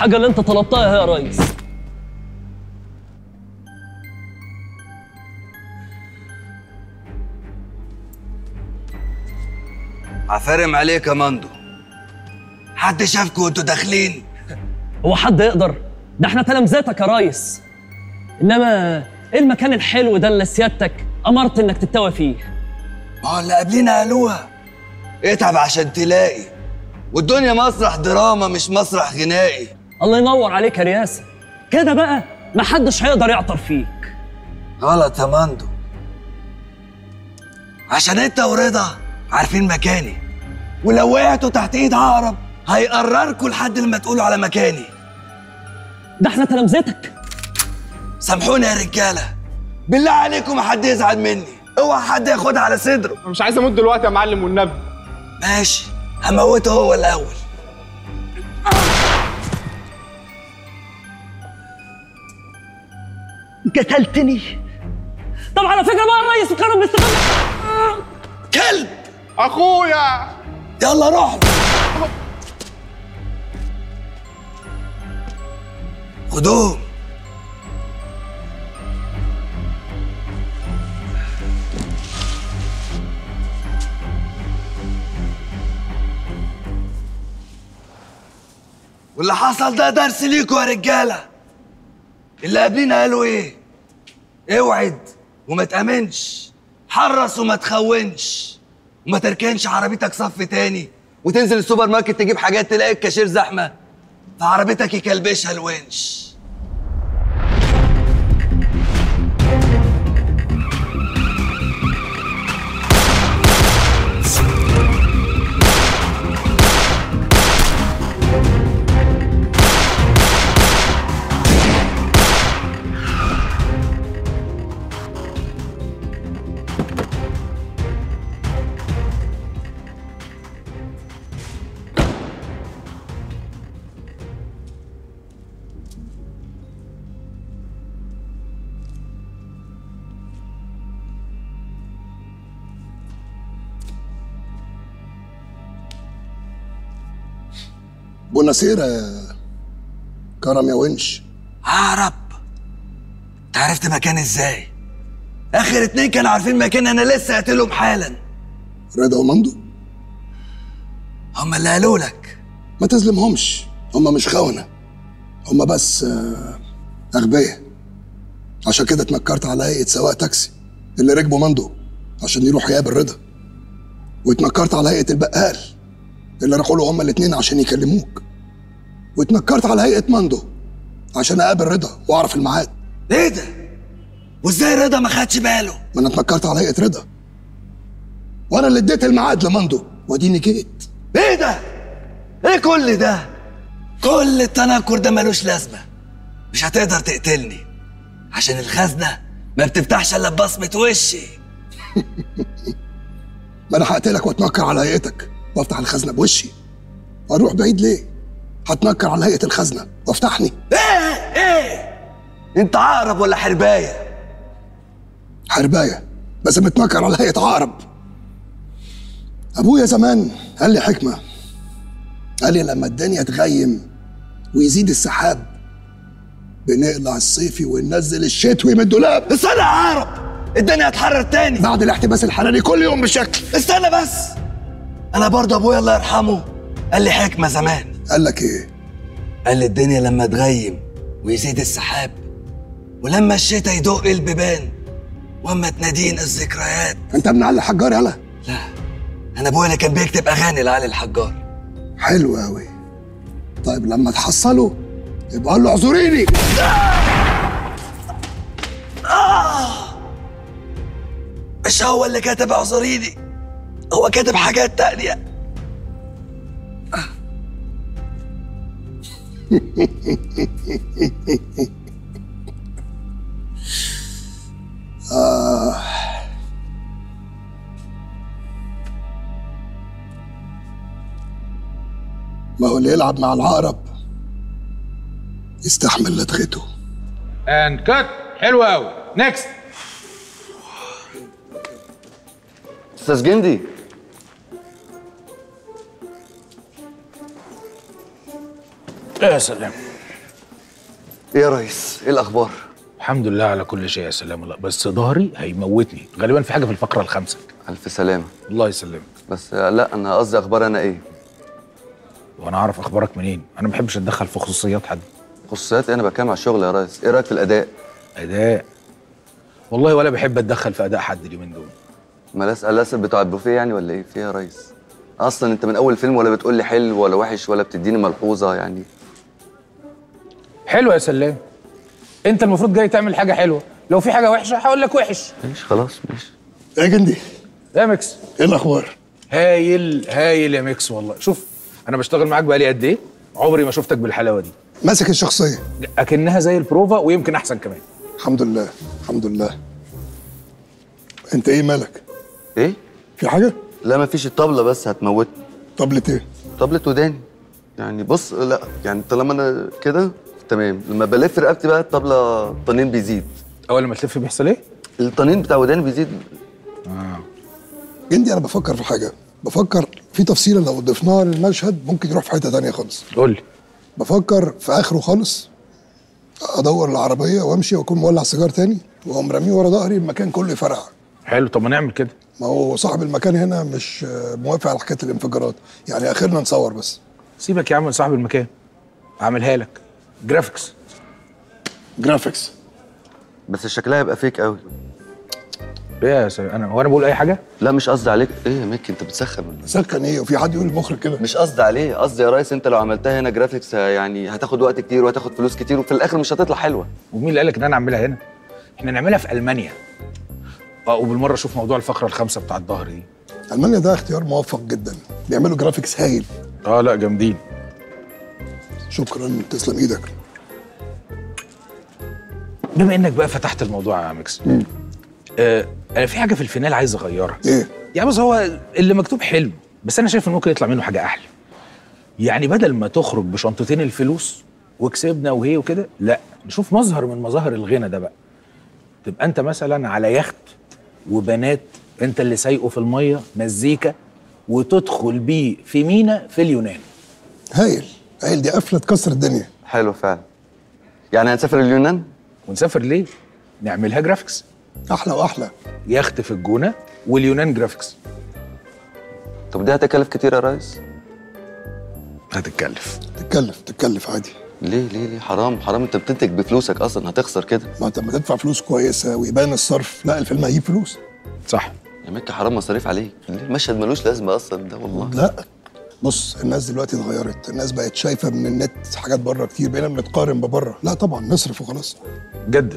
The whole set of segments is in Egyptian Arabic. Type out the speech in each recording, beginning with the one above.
الحاجه اللي انت طلبتها يا ريس عفارم عليك يا مندو حد شافكوا وانتوا داخلين هو حد يقدر ده احنا تلامذتك يا ريس انما ايه المكان الحلو ده اللي سيادتك امرت انك تتوى فيه ما هو اللي قبلينا قالوها اتعب عشان تلاقي والدنيا مسرح دراما مش مسرح غنائي الله ينور عليك يا رياسه كده بقى محدش هيقدر يعطر فيك غلط يا مندو عشان انت ورضا عارفين مكاني ولو وقعتوا تحت ايد عقرب هيقرركوا لحد لما تقولوا على مكاني ده احنا تلامذتك سامحوني يا رجاله بالله عليكم حد يزعل مني اوعى حد ياخدها على صدره مش عايز اموت دلوقتي يا معلم والنبي ماشي هموته هو الاول قتلتني طب على فكره بقى الريس كانوا بيستغل كلب اخويا يلا روح خدوهم واللي حصل ده درس ليكوا يا رجاله اللي قبلينا قالوا ايه اوعد وما تامنش حرص وما تخونش وما تركنش عربيتك صف تاني وتنزل السوبر ماركت تجيب حاجات تلاقي الكاشير زحمه فعربيتك يكلبشها الونش بوناسيرا يا كرم يا ونش عرب انت عرفت مكان ازاي اخر اتنين كانوا عارفين مكان انا لسه قاتلهم حالا رضا ومندو هم اللي قالوا لك ما تظلمهمش هم مش خونة هم بس آه، أغبياء عشان كده اتنكرت على هيئة سواق تاكسي اللي ركبوا مندو عشان يروح يقابل رضا واتنكرت على هيئة البقال اللي راحوا له هما الاتنين عشان يكلموك واتنكرت على هيئة مندو عشان اقابل رضا واعرف الميعاد ايه ده وازاي رضا ما خدش باله ما انا اتنكرت على هيئة رضا وانا اللي اديت الميعاد لمندو واديني جيت ايه ده ايه كل ده كل التنكر ده ملوش لازمه مش هتقدر تقتلني عشان الخزنه ما بتفتحش الا ببصمه وشي ما انا هقتلك واتنكر على هيئتك وافتح الخزنه بوشي واروح بعيد ليه؟ هتنكر على هيئه الخزنه وافتحني ايه ايه انت عقرب ولا حربايه حربايه بس متنكر على هيئه عقرب ابويا زمان قال لي حكمه قال لي لما الدنيا تغيم ويزيد السحاب بنقلع الصيفي وننزل الشتوي من الدولاب استنى يا عقرب الدنيا هتحرر تاني بعد الاحتباس الحراري كل يوم بشكل استنى بس انا برضه ابويا الله يرحمه قال لي حكمه زمان قال لك ايه قال لي الدنيا لما تغيم ويزيد السحاب ولما الشتا يدق البيبان واما تنادين الذكريات انت ابن علي الحجار يلا لا انا ابويا اللي كان بيكتب اغاني لعلي الحجار حلو قوي طيب لما تحصلوا يبقى قول له اعذريني مش هو اللي كاتب اعذريني هو كاتب حاجات تانية آه. ما هو اللي يلعب مع العقرب يستحمل لدغته اند كات حلو قوي نيكست استاذ جندي يا سلام ايه يا ريس ايه الاخبار الحمد لله على كل شيء يا سلام الله بس ظهري هيموتني غالبا في حاجه في الفقره الخامسه الف سلامه الله يسلمك بس آه، لا انا قصدي اخبار انا ايه وانا اعرف اخبارك منين انا ما بحبش اتدخل في خصوصيات حد خصوصيات إيه؟ انا بتكلم على الشغل يا ريس ايه رايك في الاداء اداء والله ولا بحب اتدخل في اداء حد اليومين دول ما اسال الاسد بتوع البوفيه يعني ولا ايه في إيه يا ريس اصلا انت من اول فيلم ولا بتقول لي حلو ولا وحش ولا بتديني ملحوظه يعني حلو يا سلام انت المفروض جاي تعمل حاجه حلوه لو في حاجه وحشه هقول لك وحش ماشي خلاص ماشي يا جندي يا ميكس ايه الاخبار هايل هايل يا ميكس والله شوف انا بشتغل معاك بقالي قد ايه عمري ما شفتك بالحلاوه دي ماسك الشخصيه اكنها زي البروفا ويمكن احسن كمان الحمد لله الحمد لله انت ايه مالك ايه في حاجه لا ما فيش الطبله بس هتموتني طبلة ايه طبلة وداني يعني بص لا يعني طالما انا كده تمام لما بلف رقبتي بقى الطبلة الطنين بيزيد اول ما تلف بيحصل ايه الطنين بتاع وداني بيزيد جندي انا بفكر في حاجه بفكر في تفصيله لو ضفناها للمشهد ممكن يروح في حته تانية خالص قول لي بفكر في اخره خالص ادور العربيه وامشي واكون مولع سيجار تاني واقوم راميه ورا ظهري المكان كله يفرقع حلو طب ما نعمل كده ما هو صاحب المكان هنا مش آه، موافق على حكايه الانفجارات يعني اخرنا نصور بس سيبك يا عم صاحب المكان اعملها لك جرافيكس جرافيكس بس شكلها يبقى فيك قوي ايه يا سلام انا وانا بقول اي حاجه لا مش قصدي عليك ايه يا ميكي انت بتسخن ولا إيه؟ سكن ايه وفي حد يقول المخرج كده مش قصدي عليه قصدي يا ريس انت لو عملتها هنا جرافيكس ه- يعني هتاخد وقت كتير وهتاخد فلوس كتير وفي الاخر مش هتطلع حلوه ومين اللي قال لك ان انا اعملها هنا احنا نعملها في المانيا اه وبالمره اشوف موضوع الفقره الخامسه بتاع الظهر دي المانيا ده اختيار موفق جدا بيعملوا جرافيكس هايل اه لا جامدين شكرا تسلم ايدك بما انك بقى فتحت الموضوع يا ميكس آه انا في حاجه في الفينال عايز اغيرها ايه يعني بص هو اللي مكتوب حلو بس انا شايف ان ممكن يطلع منه حاجه احلى يعني بدل ما تخرج بشنطتين الفلوس وكسبنا وهي وكده لا نشوف مظهر من مظاهر الغنى ده بقى تبقى انت مثلا على يخت وبنات انت اللي سايقه في الميه مزيكا وتدخل بيه في مينا في اليونان هايل هايل دي قفله تكسر الدنيا حلو فعلا يعني هنسافر اليونان ونسافر ليه نعملها جرافيكس احلى واحلى يخت في الجونه واليونان جرافيكس طب دي هتكلف كتير يا ريس هتتكلف تتكلف تتكلف عادي ليه ليه ليه حرام حرام انت بتنتج بفلوسك اصلا هتخسر كده ما انت لما تدفع فلوس كويسه ويبان الصرف لا الفيلم هيجيب فلوس صح يا ميكي حرام مصاريف عليك ليه المشهد ملوش لازمه اصلا ده والله لا بص الناس دلوقتي اتغيرت الناس بقت شايفه من النت حاجات بره كتير بقينا بنتقارن ببره لا طبعا نصرف وخلاص جدا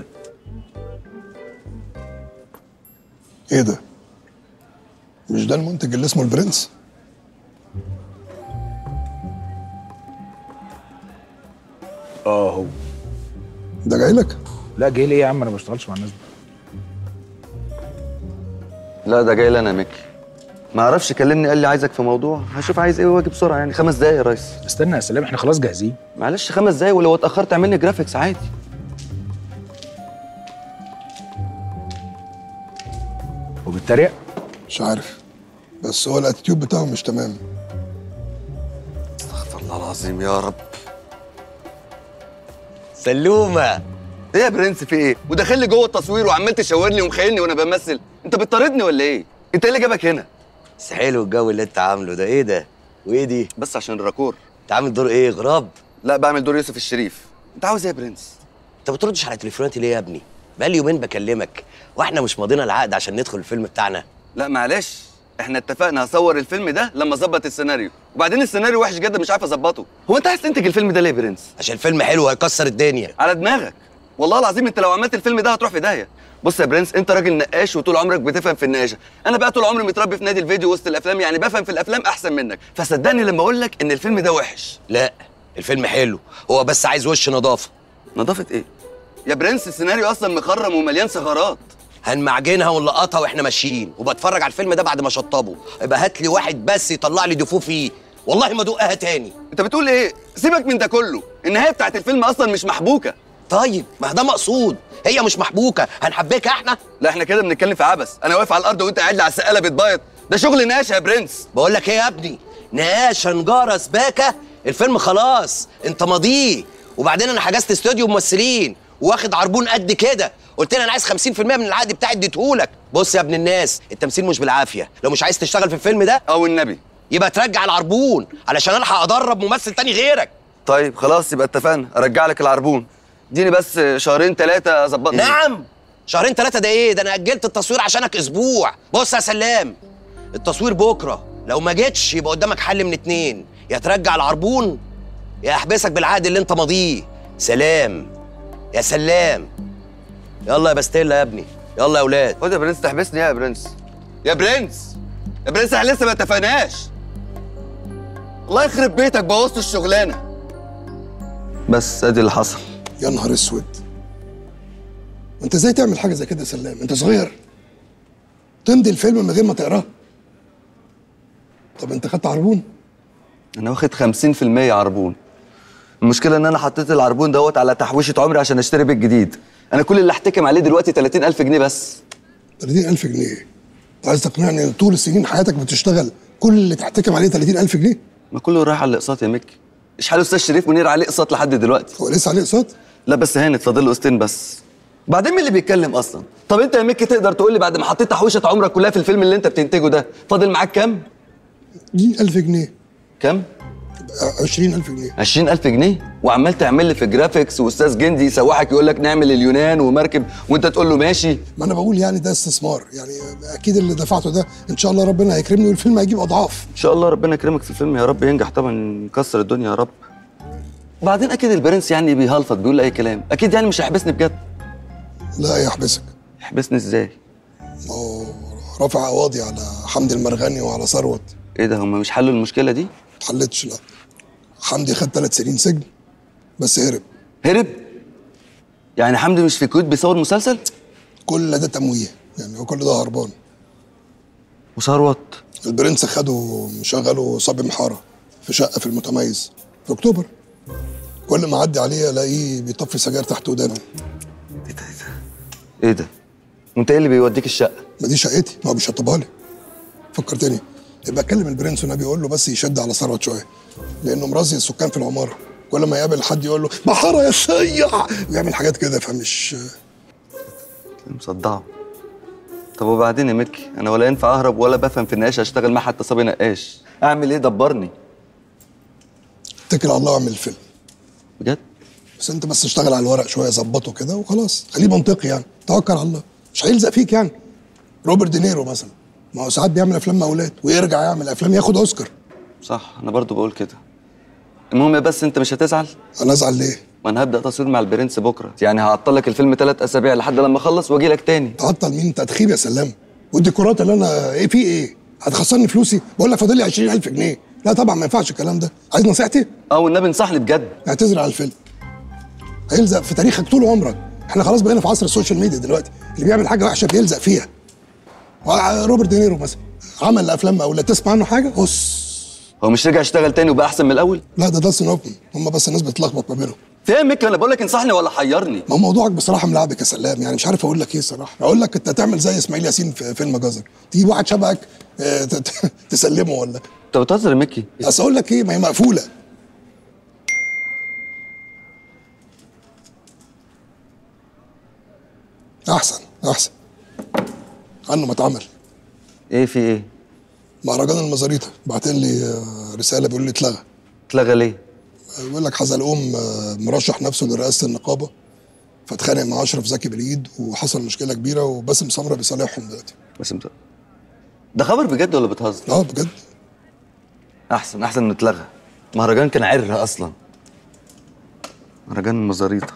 ايه ده مش ده المنتج اللي اسمه البرنس اه هو ده جاي لك لا جاي ليه يا عم انا ما بشتغلش مع الناس دي لا ده جاي لي انا يا ميكي ما اعرفش كلمني قال لي عايزك في موضوع هشوف عايز ايه واجي بسرعه يعني خمس دقايق يا ريس استنى يا سلام احنا خلاص جاهزين معلش خمس دقايق ولو اتاخرت اعمل جرافيكس عادي وبالتريق مش عارف بس هو الاتيتيود بتاعه مش تمام استغفر الله العظيم يا رب سلومة ايه يا برنس في ايه وداخل لي جوه التصوير وعمال تشاور لي ومخيلني وانا بمثل انت بتطاردني ولا ايه انت ايه اللي جابك هنا بس حلو الجو اللي انت عامله ده ايه ده؟ وايه دي؟ بس عشان الراكور انت عامل دور ايه غراب؟ لا بعمل دور يوسف الشريف انت عاوز ايه يا برنس انت بتردش على تليفوناتي ليه يا ابني؟ بقالي يومين بكلمك واحنا مش ماضينا العقد عشان ندخل الفيلم بتاعنا لا معلش احنا اتفقنا هصور الفيلم ده لما اظبط السيناريو وبعدين السيناريو وحش جدا مش عارف اظبطه هو انت عايز تنتج الفيلم ده ليه يا برنس عشان الفيلم حلو هيكسر الدنيا على دماغك والله العظيم انت لو عملت الفيلم ده هتروح في داهيه بص يا برنس انت راجل نقاش وطول عمرك بتفهم في النقاشه انا بقى طول عمري متربي في نادي الفيديو وسط الافلام يعني بفهم في الافلام احسن منك فصدقني لما اقول لك ان الفيلم ده وحش لا الفيلم حلو هو بس عايز وش نظافة نظافه ايه يا برنس السيناريو اصلا مخرم ومليان ثغرات هنمعجنها ونلقطها واحنا ماشيين وبتفرج على الفيلم ده بعد ما شطبه يبقى هات لي واحد بس يطلع لي دفوه فيه والله ما ادوقها تاني انت بتقول ايه سيبك من ده كله النهايه بتاعت الفيلم اصلا مش محبوكه طيب ما ده مقصود هي مش محبوكه هنحبكها احنا لا احنا كده بنتكلم في عبث انا واقف على الارض وانت قاعد لي على السقاله بتبيض ده شغل ناشا يا برنس بقول لك ايه يا ابني نقاشه نجاره سباكه الفيلم خلاص انت ماضيه وبعدين انا حجزت استوديو ممثلين واخد عربون قد كده قلت لي انا عايز 50% من العقد بتاعي اديتهولك بص يا ابن الناس التمثيل مش بالعافيه لو مش عايز تشتغل في الفيلم ده او النبي يبقى ترجع العربون علشان الحق ادرب ممثل تاني غيرك طيب خلاص يبقى اتفقنا ارجع لك العربون اديني بس شهرين ثلاثه اظبطني نعم شهرين ثلاثة ده ايه؟ ده انا اجلت التصوير عشانك اسبوع، بص يا سلام التصوير بكرة، لو ما جيتش يبقى قدامك حل من اتنين، يا ترجع العربون يا احبسك بالعقد اللي انت ماضيه، سلام يا سلام يلا يا باستيلا يا ابني، يلا يا اولاد خد يا برنس تحبسني يا برنس يا برنس يا برنس احنا لسه ما اتفقناش الله يخرب بيتك بوظت الشغلانه بس ادي اللي حصل يا نهار اسود انت ازاي تعمل حاجه زي كده يا سلام انت صغير تمضي الفيلم من غير ما تقراه طب انت خدت عربون انا واخد 50% عربون المشكله ان انا حطيت العربون دوت على تحويشه عمري عشان اشتري بيت جديد انا كل اللي احتكم عليه دلوقتي 30000 جنيه بس 30000 جنيه انت عايز تقنعني ان طول السنين حياتك بتشتغل كل اللي تحتكم عليه 30000 جنيه ما كله رايح على الاقساط يا مكي اشحال استاذ شريف منير عليه اقساط لحد دلوقتي هو لسه عليه اقساط لا بس هانت فاضل له قسطين بس بعدين مين اللي بيتكلم اصلا طب انت يا مكي تقدر تقول لي بعد ما حطيت تحويشه عمرك كلها في الفيلم اللي انت بتنتجه ده فاضل معاك كام دي 1000 جنيه كام 20000 جنيه 20000 جنيه وعمال تعمل لي في جرافيكس واستاذ جندي يسوحك يقول لك نعمل اليونان ومركب وانت تقول له ماشي ما انا بقول يعني ده استثمار يعني اكيد اللي دفعته ده ان شاء الله ربنا هيكرمني والفيلم هيجيب اضعاف ان شاء الله ربنا يكرمك في الفيلم يا رب ينجح طبعا نكسر الدنيا يا رب وبعدين اكيد البرنس يعني بيهلفط بيقول اي كلام اكيد يعني مش هيحبسني بجد لا يحبسك يحبسني ازاي ما هو رافع قواضي على حمدي المرغني وعلى ثروت ايه ده هم مش حلوا المشكله دي حلتش لا حمدي خد ثلاث سنين سجن بس هرب هرب يعني حمدي مش في كويت بيصور مسلسل كل ده تمويه يعني هو كل ده هربان وثروت البرنس خده مشغله صبي محاره في شقه في المتميز في اكتوبر كل ما اعدي عليه الاقيه بيطفي سجاير تحت ودانه ايه ده وانت ايه اللي بيوديك الشقه ما دي شقتي ما هو بيشطبها لي فكرتني يبقى اكلم البرنس والنبي يقول له بس يشد على ثروت شويه لانه مرازي السكان في العماره كل ما يقابل حد يقول له محاره يا سيع ويعمل حاجات كده فمش مصدعه طب وبعدين يا مكي انا ولا ينفع اهرب ولا بفهم في النقاش اشتغل مع حتى صبي نقاش اعمل ايه دبرني اتكل على الله واعمل الفيلم بجد بس انت بس اشتغل على الورق شويه ظبطه كده وخلاص خليه منطقي يعني توكل على الله مش هيلزق فيك يعني روبرت دينيرو مثلا ما هو ساعات بيعمل افلام مقاولات ويرجع يعمل افلام ياخد اوسكار صح انا برضو بقول كده المهم يا بس انت مش هتزعل انا ازعل ليه؟ ما انا هبدا تصوير مع البرنس بكره يعني هعطل لك الفيلم ثلاث اسابيع لحد لما اخلص واجي لك تاني تعطل مين انت تخيب يا سلام والديكورات اللي انا ايه في ايه؟ هتخسرني فلوسي بقول لك فاضل لي 20000 جنيه لا طبعا ما ينفعش الكلام ده عايز نصيحتي؟ اه والنبي انصحني بجد اعتذر على الفيلم هيلزق في تاريخك طول عمرك احنا خلاص بقينا في عصر السوشيال ميديا دلوقتي اللي بيعمل حاجه وحشه بيلزق فيها روبرت دينيرو مثلا عمل افلام او لا تسمع عنه حاجه بص هو مش رجع يشتغل تاني وبقى احسن من الاول لا ده داستن اوبن هم بس الناس بتلخبط ما بينهم فاهم مكي انا بقول لك انصحني ولا حيرني ما هو موضوعك بصراحه ملعبك يا سلام يعني مش عارف اقول لك ايه صراحه اقول لك انت تعمل زي اسماعيل ياسين في فيلم جزر تجيب واحد شبهك آه، ت- ت- تسلمه ولا انت بتهزر يا مكي بس اقول لك ايه ما هي مقفوله احسن احسن عنه ما اتعمل ايه في ايه مهرجان المزاريطه بعتين لي آه، رساله بيقول لي اتلغى اتلغى ليه بيقول لك حزلقوم آه، مرشح نفسه لرئاسه النقابه فاتخانق مع اشرف زكي بالعيد وحصل مشكله كبيره وباسم سمره بيصالحهم دلوقتي بس انت ده خبر بجد ولا بتهزر اه بجد احسن احسن انه اتلغى مهرجان كان عره اصلا مهرجان المزاريطه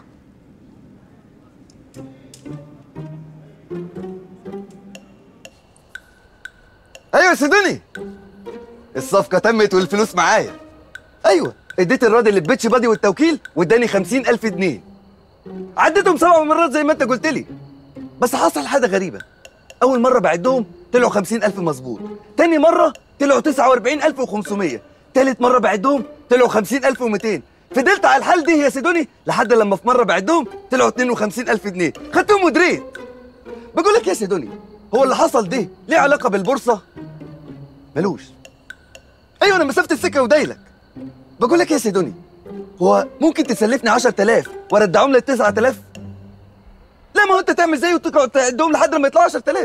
ايوه يا سيدوني الصفقه تمت والفلوس معايا ايوه اديت الراجل اللي بيتش بادي والتوكيل واداني خمسين الف جنيه عديتهم سبع مرات زي ما انت قلت لي بس حصل حاجه غريبه اول مره بعدهم طلعوا خمسين الف مظبوط تاني مره طلعوا تسعة واربعين الف وخمسمية تالت مره بعدهم طلعوا خمسين الف ومتين فضلت على الحال دي يا سيدوني لحد لما في مره بعدهم طلعوا اتنين وخمسين الف جنيه خدتهم ودريت بقول لك يا سيدوني هو اللي حصل ده ليه علاقه بالبورصه ملوش ايوه انا مسافه السكه ودايلك بقول لك يا سيدوني هو ممكن تسلفني 10000 وارجعهم لك 9000 لا ما هو انت تعمل زيه وتقعد تعدهم لحد لما يطلعوا 10000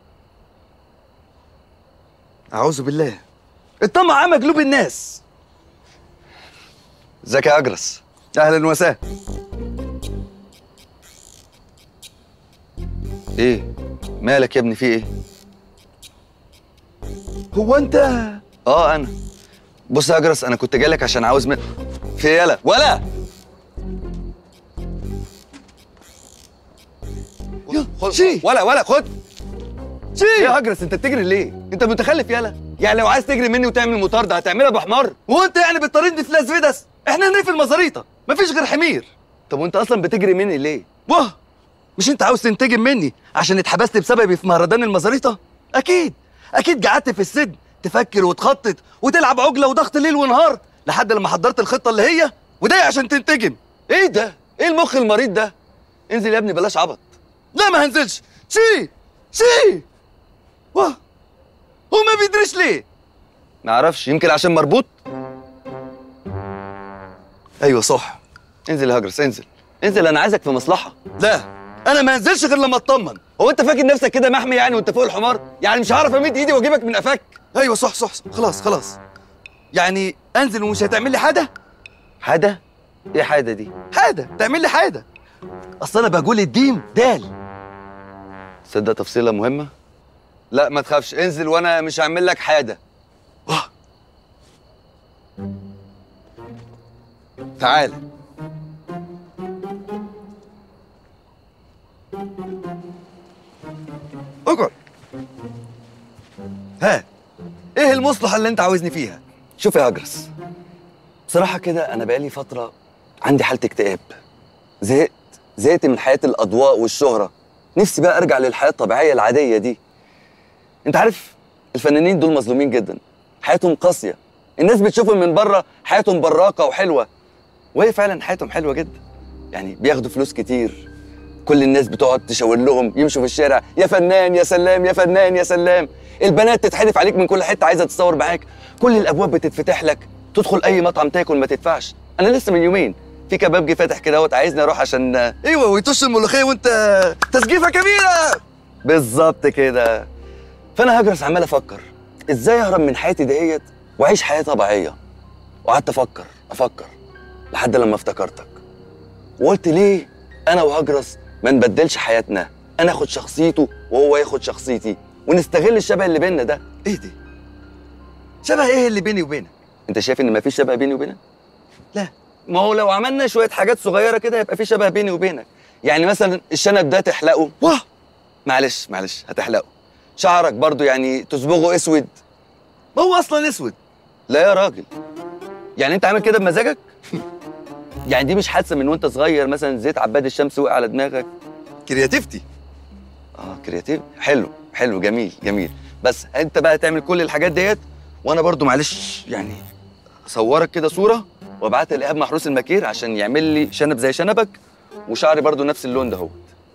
اعوذ بالله الطمع عمى قلوب الناس ازيك يا اجرس اهلا وسهلا ايه مالك يا ابني في ايه هو انت اه انا بص يا اجرس انا كنت جايلك عشان عاوز من... في إيه يلا ولا خد شي. ولا ولا خد شي يا اجرس انت بتجري ليه انت متخلف يالا يعني لو عايز تجري مني وتعمل مطارده هتعملها بحمار هو انت يعني بتطاردني في لاس فيداس احنا هنا في المزاريطه مفيش غير حمير طب وانت اصلا بتجري مني ليه واه مش انت عاوز تنتجم مني عشان اتحبست بسببي في مهرجان المزاريطه اكيد اكيد قعدت في السجن تفكر وتخطط وتلعب عجله وضغط ليل ونهار لحد لما حضرت الخطه اللي هي وده عشان تنتجم ايه ده ايه المخ المريض ده انزل يا ابني بلاش عبط لا ما هنزلش شي شي واه هو ما بيدريش ليه ما اعرفش يمكن عشان مربوط ايوه صح انزل يا هجرس انزل انزل انا عايزك في مصلحه لا انا ما انزلش غير لما اطمن هو انت فاكر نفسك كده محمي يعني وانت فوق الحمار يعني مش هعرف امد ايدي واجيبك من قفاك ايوه صح صح, صح. خلاص خلاص يعني انزل ومش هتعمل لي حاجه حاجه ايه حاجه دي حاجه تعمل لي حاجه اصل انا بقول الديم دال تصدق تفصيله مهمه لا ما تخافش انزل وانا مش هعمل لك حاجه واه. تعال اقعد ها ايه المصلحه اللي انت عاوزني فيها شوف يا اجرس بصراحه كده انا بقالي فتره عندي حاله اكتئاب زهقت زهقت من حياه الاضواء والشهره نفسي بقى ارجع للحياه الطبيعيه العاديه دي انت عارف الفنانين دول مظلومين جدا حياتهم قاسيه الناس بتشوفهم من بره حياتهم براقه وحلوه وهي فعلا حياتهم حلوه جدا يعني بياخدوا فلوس كتير كل الناس بتقعد تشاور لهم يمشوا في الشارع يا فنان يا سلام يا فنان يا سلام البنات تتحدف عليك من كل حته عايزه تتصور معاك كل الابواب بتتفتح لك تدخل اي مطعم تاكل ما تدفعش انا لسه من يومين في كباب جه فاتح كده اهوت عايزني اروح عشان ايوه ويطش الملوخيه وانت تسقيفه كبيره بالظبط كده فانا هجرس عمال افكر ازاي اهرب من حياتي دهيت واعيش حياه طبيعيه وقعدت افكر افكر لحد لما افتكرتك وقلت ليه انا وهجرس ما نبدلش حياتنا انا اخد شخصيته وهو ياخد شخصيتي ونستغل الشبه اللي بيننا ده ايه دي شبه ايه اللي بيني وبينك انت شايف ان مفيش شبه بيني وبينك لا ما هو لو عملنا شويه حاجات صغيره كده يبقى في شبه بيني وبينك يعني مثلا الشنب ده تحلقه واه معلش معلش هتحلقه شعرك برضو يعني تصبغه اسود ما هو اصلا اسود لا يا راجل يعني انت عامل كده بمزاجك يعني دي مش حادثه من وانت صغير مثلا زيت عباد الشمس وقع على دماغك كرياتيفتي اه كرياتيف حلو حلو جميل جميل بس انت بقى تعمل كل الحاجات ديت وانا برضو معلش يعني اصورك كده صوره وابعتها لايهاب محروس المكير عشان يعمل لي شنب زي شنبك وشعري برضو نفس اللون ده هو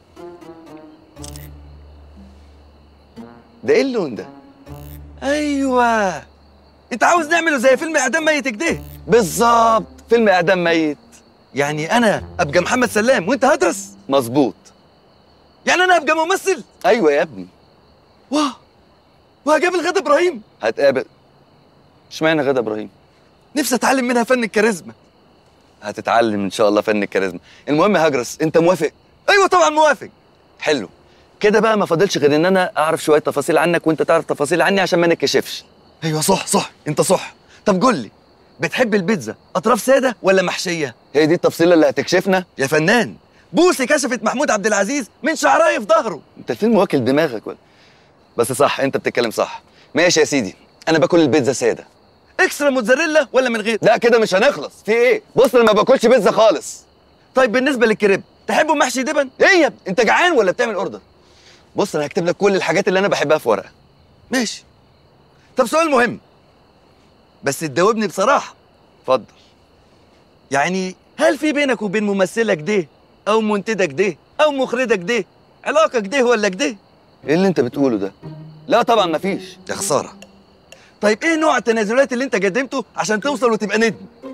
ده ايه اللون ده ايوه انت عاوز نعمله زي فيلم اعدام ميت كده بالظبط فيلم اعدام ميت يعني انا ابقى محمد سلام وانت هدرس مظبوط يعني انا ابقى ممثل ايوه يا ابني واه وهقابل غدا ابراهيم هتقابل اشمعنى غدا ابراهيم نفسي اتعلم منها فن الكاريزما هتتعلم ان شاء الله فن الكاريزما المهم يا هجرس انت موافق ايوه طبعا موافق حلو كده بقى ما فاضلش غير ان انا اعرف شويه تفاصيل عنك وانت تعرف تفاصيل عني عشان ما نتكشفش ايوه صح صح انت صح طب قول لي بتحب البيتزا اطراف ساده ولا محشيه هي دي التفصيله اللي هتكشفنا يا فنان بوسي كشفت محمود عبد العزيز من شعرايه في ظهره انت الفيلم واكل دماغك ولا بس صح انت بتتكلم صح ماشي يا سيدي انا باكل البيتزا ساده اكسترا موتزاريلا ولا من غير لا كده مش هنخلص في ايه بص انا ما باكلش بيتزا خالص طيب بالنسبه للكريب تحبه محشي دبن ايه يا ابني؟ انت جعان ولا بتعمل اوردر بص انا هكتب لك كل الحاجات اللي انا بحبها في ورقه ماشي طب سؤال مهم بس تجاوبني بصراحه اتفضل يعني هل في بينك وبين ممثلك ده او منتجك ده او مخرجك ده علاقه كده ولا كده ايه اللي انت بتقوله ده لا طبعا مفيش يا خساره طيب ايه نوع التنازلات اللي انت قدمته عشان توصل وتبقى نجم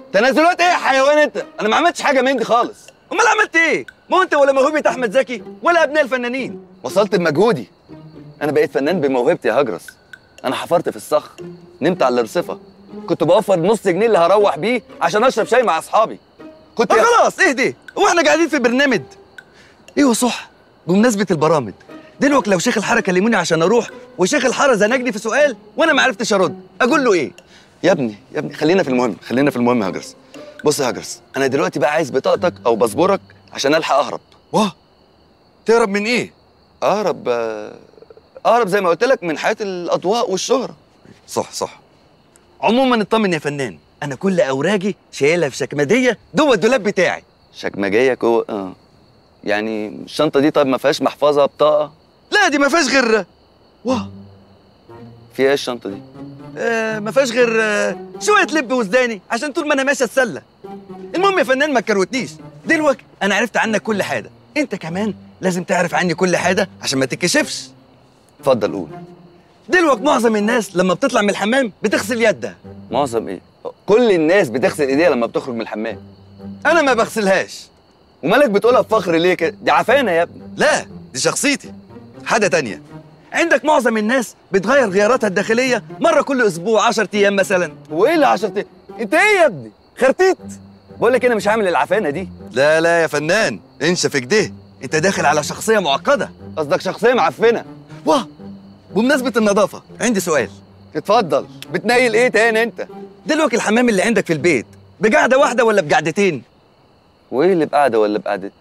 تنازلات ايه يا حيوان انت انا ما عملتش حاجه من دي خالص امال عملت ايه ما هو انت ولا موهبه احمد زكي ولا ابناء الفنانين وصلت بمجهودي انا بقيت فنان بموهبتي يا هجرس انا حفرت في الصخر نمت على الرصفه كنت بوفر نص جنيه اللي هروح بيه عشان اشرب شاي مع اصحابي كنت خلاص اهدي هو احنا قاعدين في برنامج ايوه صح بمناسبه البرامج دلوقتي لو شيخ الحاره كلموني عشان اروح وشيخ الحاره زنقني في سؤال وانا ما عرفتش ارد اقول له ايه يا ابني يا ابني خلينا في المهم خلينا في المهم يا هجرس بص يا هجرس انا دلوقتي بقى عايز بطاقتك او باسبورك عشان الحق اهرب واه تهرب من ايه اهرب آه، اهرب زي ما قلت لك من حياه الاضواء والشهره صح صح عموما اطمن يا فنان انا كل اوراقي شايلها في شكمديه جوه الدولاب بتاعي شكمجيه جوه اه يعني الشنطه دي طيب ما فيهاش محفظه بطاقه لا دي ما فيهاش غير واه فيها ايه الشنطه دي آه ما فيهاش غير آه شويه لب وزداني عشان طول ما انا ماشي اتسلى المهم يا فنان ما تكروتنيش دلوقتي انا عرفت عنك كل حاجه انت كمان لازم تعرف عني كل حاجه عشان ما تتكشفش اتفضل قول دلوقتي معظم الناس لما بتطلع من الحمام بتغسل يدها معظم ايه كل الناس بتغسل ايديها لما بتخرج من الحمام انا ما بغسلهاش ومالك بتقولها بفخر ليه كده دي عفانه يا ابني لا دي شخصيتي حاجه تانية عندك معظم الناس بتغير غياراتها الداخليه مره كل اسبوع 10 ايام مثلا وايه اللي 10 ايام انت ايه يا ابني خرتيت بقول لك انا مش عامل العفانه دي لا لا يا فنان انشف كده انت داخل على شخصيه معقده قصدك شخصيه معفنه واه بمناسبه النظافه عندي سؤال اتفضل بتنيل ايه تاني انت دلوقتي الحمام اللي عندك في البيت بقعده واحده ولا بقعدتين وايه اللي بقعده ولا بقعدة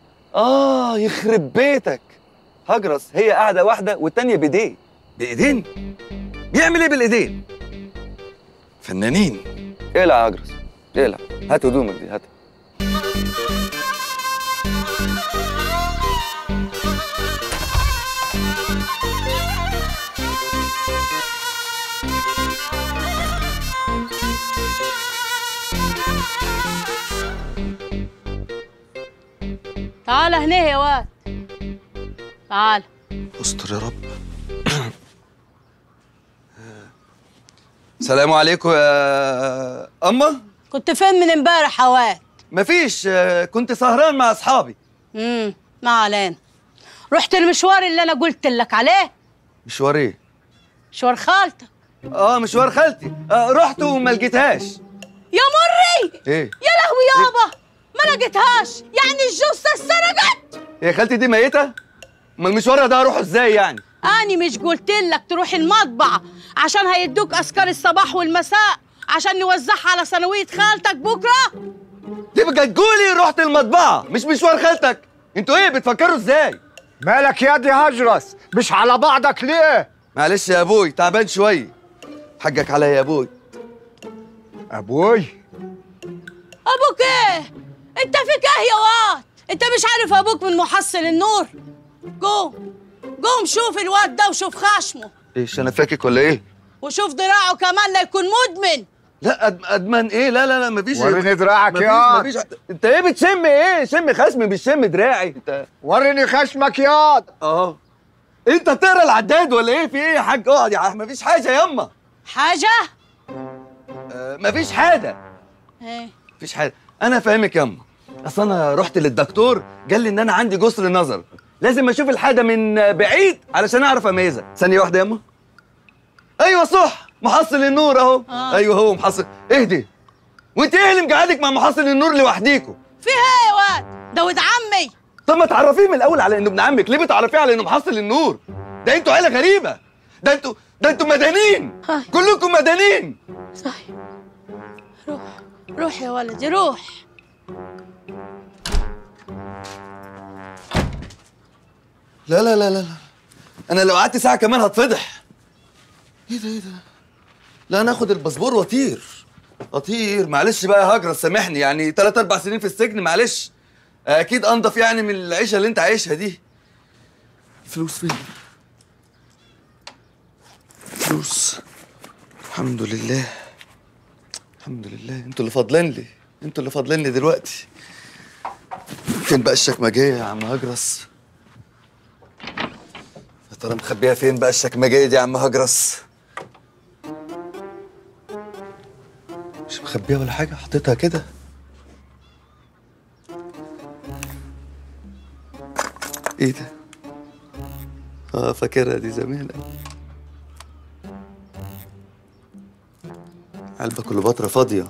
اه يخرب بيتك هجرس هي قاعده واحده والتانيه بايديه بايدين بيعمل ايه بالايدين فنانين اقلع يا هجرس اقلع هات هدومك دي هات تعال هنا يا واد تعال استر يا رب السلام عليكم يا اما كنت فين من امبارح يا واد مفيش آه، كنت سهران مع اصحابي امم ما علينا رحت المشوار اللي انا قلت لك عليه مشوار ايه مشوار خالتك اه مشوار خالتي آه رحت وما لقيتهاش يا مري ايه يا لهوي يابا ما لقيتهاش يعني الجثه اتسرقت هي خالتي دي ميته ما المشوار ده هروحه ازاي يعني اني مش قلت لك تروح المطبعه عشان هيدوك اذكار الصباح والمساء عشان نوزعها على ثانويه خالتك بكره تبقى تقولي رحت المطبعه مش مشوار خالتك انتوا ايه بتفكروا ازاي مالك يا دي هجرس مش على بعضك ليه معلش يا ابوي تعبان شويه حقك عليا يا ابوي ابوي ابوك ايه انت فيك ايه يا واد انت مش عارف ابوك من محصل النور قوم قوم شوف الواد ده وشوف خشمه ايش انا فاكك ولا ايه وشوف دراعه كمان لا يكون مدمن لا أد... ادمان ايه لا لا لا مفيش وريني دراعك مفيش يا مفيش انت ايه بتشم ايه شم خشمي مش شم دراعي انت وريني خشمك ياض اه انت بتقرا العداد ولا ايه في ايه يا حاج اقعد يا عم مفيش حاجه ياما حاجه آه مفيش حاجه ايه مفيش حاجه انا فاهمك ياما اصل انا رحت للدكتور قال لي ان انا عندي جسر نظر لازم اشوف الحاجه من بعيد علشان اعرف اميزها ثانيه واحده ياما ايوه صح محصل النور اهو آه. ايوه هو محصل اهدي وانت ايه اللي مقعدك مع محصل النور لوحديكوا في ايه يا واد ده ولد عمي طب ما تعرفيه من الاول على انه ابن عمك ليه بتعرفيه على انه محصل النور ده انتوا عيله غريبه ده انتوا ده انتوا مدانين هاي. كلكم مدانين صحيح روح روح يا ولدي روح لا لا لا لا لا انا لو قعدت ساعه كمان هتفضح ايه ده ايه ده لا انا اخد الباسبور واطير اطير معلش بقى يا هجرة سامحني يعني ثلاث اربع سنين في السجن معلش اكيد انضف يعني من العيشه اللي انت عايشها دي فلوس فين فلوس الحمد لله الحمد لله انتوا اللي فاضلين لي انتوا اللي فاضلين لي دلوقتي فين بقى الشكمجيه يا عم هجرس يا ترى مخبيها فين بقى الشكمجيه دي يا عم هجرس مش مخبيها ولا حاجه حطيتها كده ايه ده اه فاكرها دي زمان أوي. علبة كليوباترا فاضية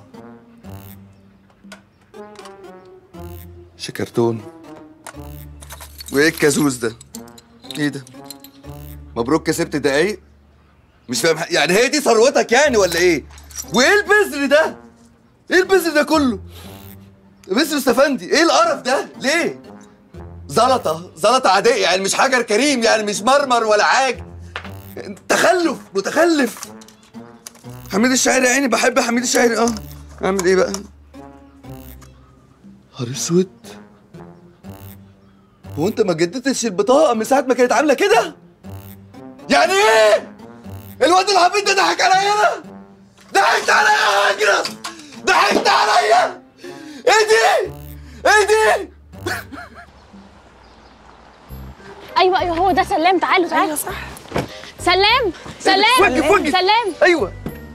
شكرتون وايه الكازوز ده؟ ايه ده؟ مبروك كسبت دقايق؟ مش فاهم حاجة. يعني هي دي ثروتك يعني ولا ايه؟ وايه البذر ده؟ ايه البذر ده كله؟ بذر استفندي ايه القرف ده؟ ليه؟ زلطة زلطة عادية يعني مش حجر كريم يعني مش مرمر ولا حاجة تخلف متخلف حميد الشاعري يا عيني بحب حميد الشاعري اه اعمل ايه بقى؟ نهار اسود هو انت ما جددتش البطاقة من ساعة ما كانت عاملة كده؟ يعني ايه؟ الواد العبيط ده ضحك عليا انا؟ ضحكت عليا يا هجرس ضحكت عليا ايه دي؟ ايه دي؟ ايوه ايوه هو ده سلام تعالوا تعالوا ايوه صح سلام سلام وقف وقف سلام ايوه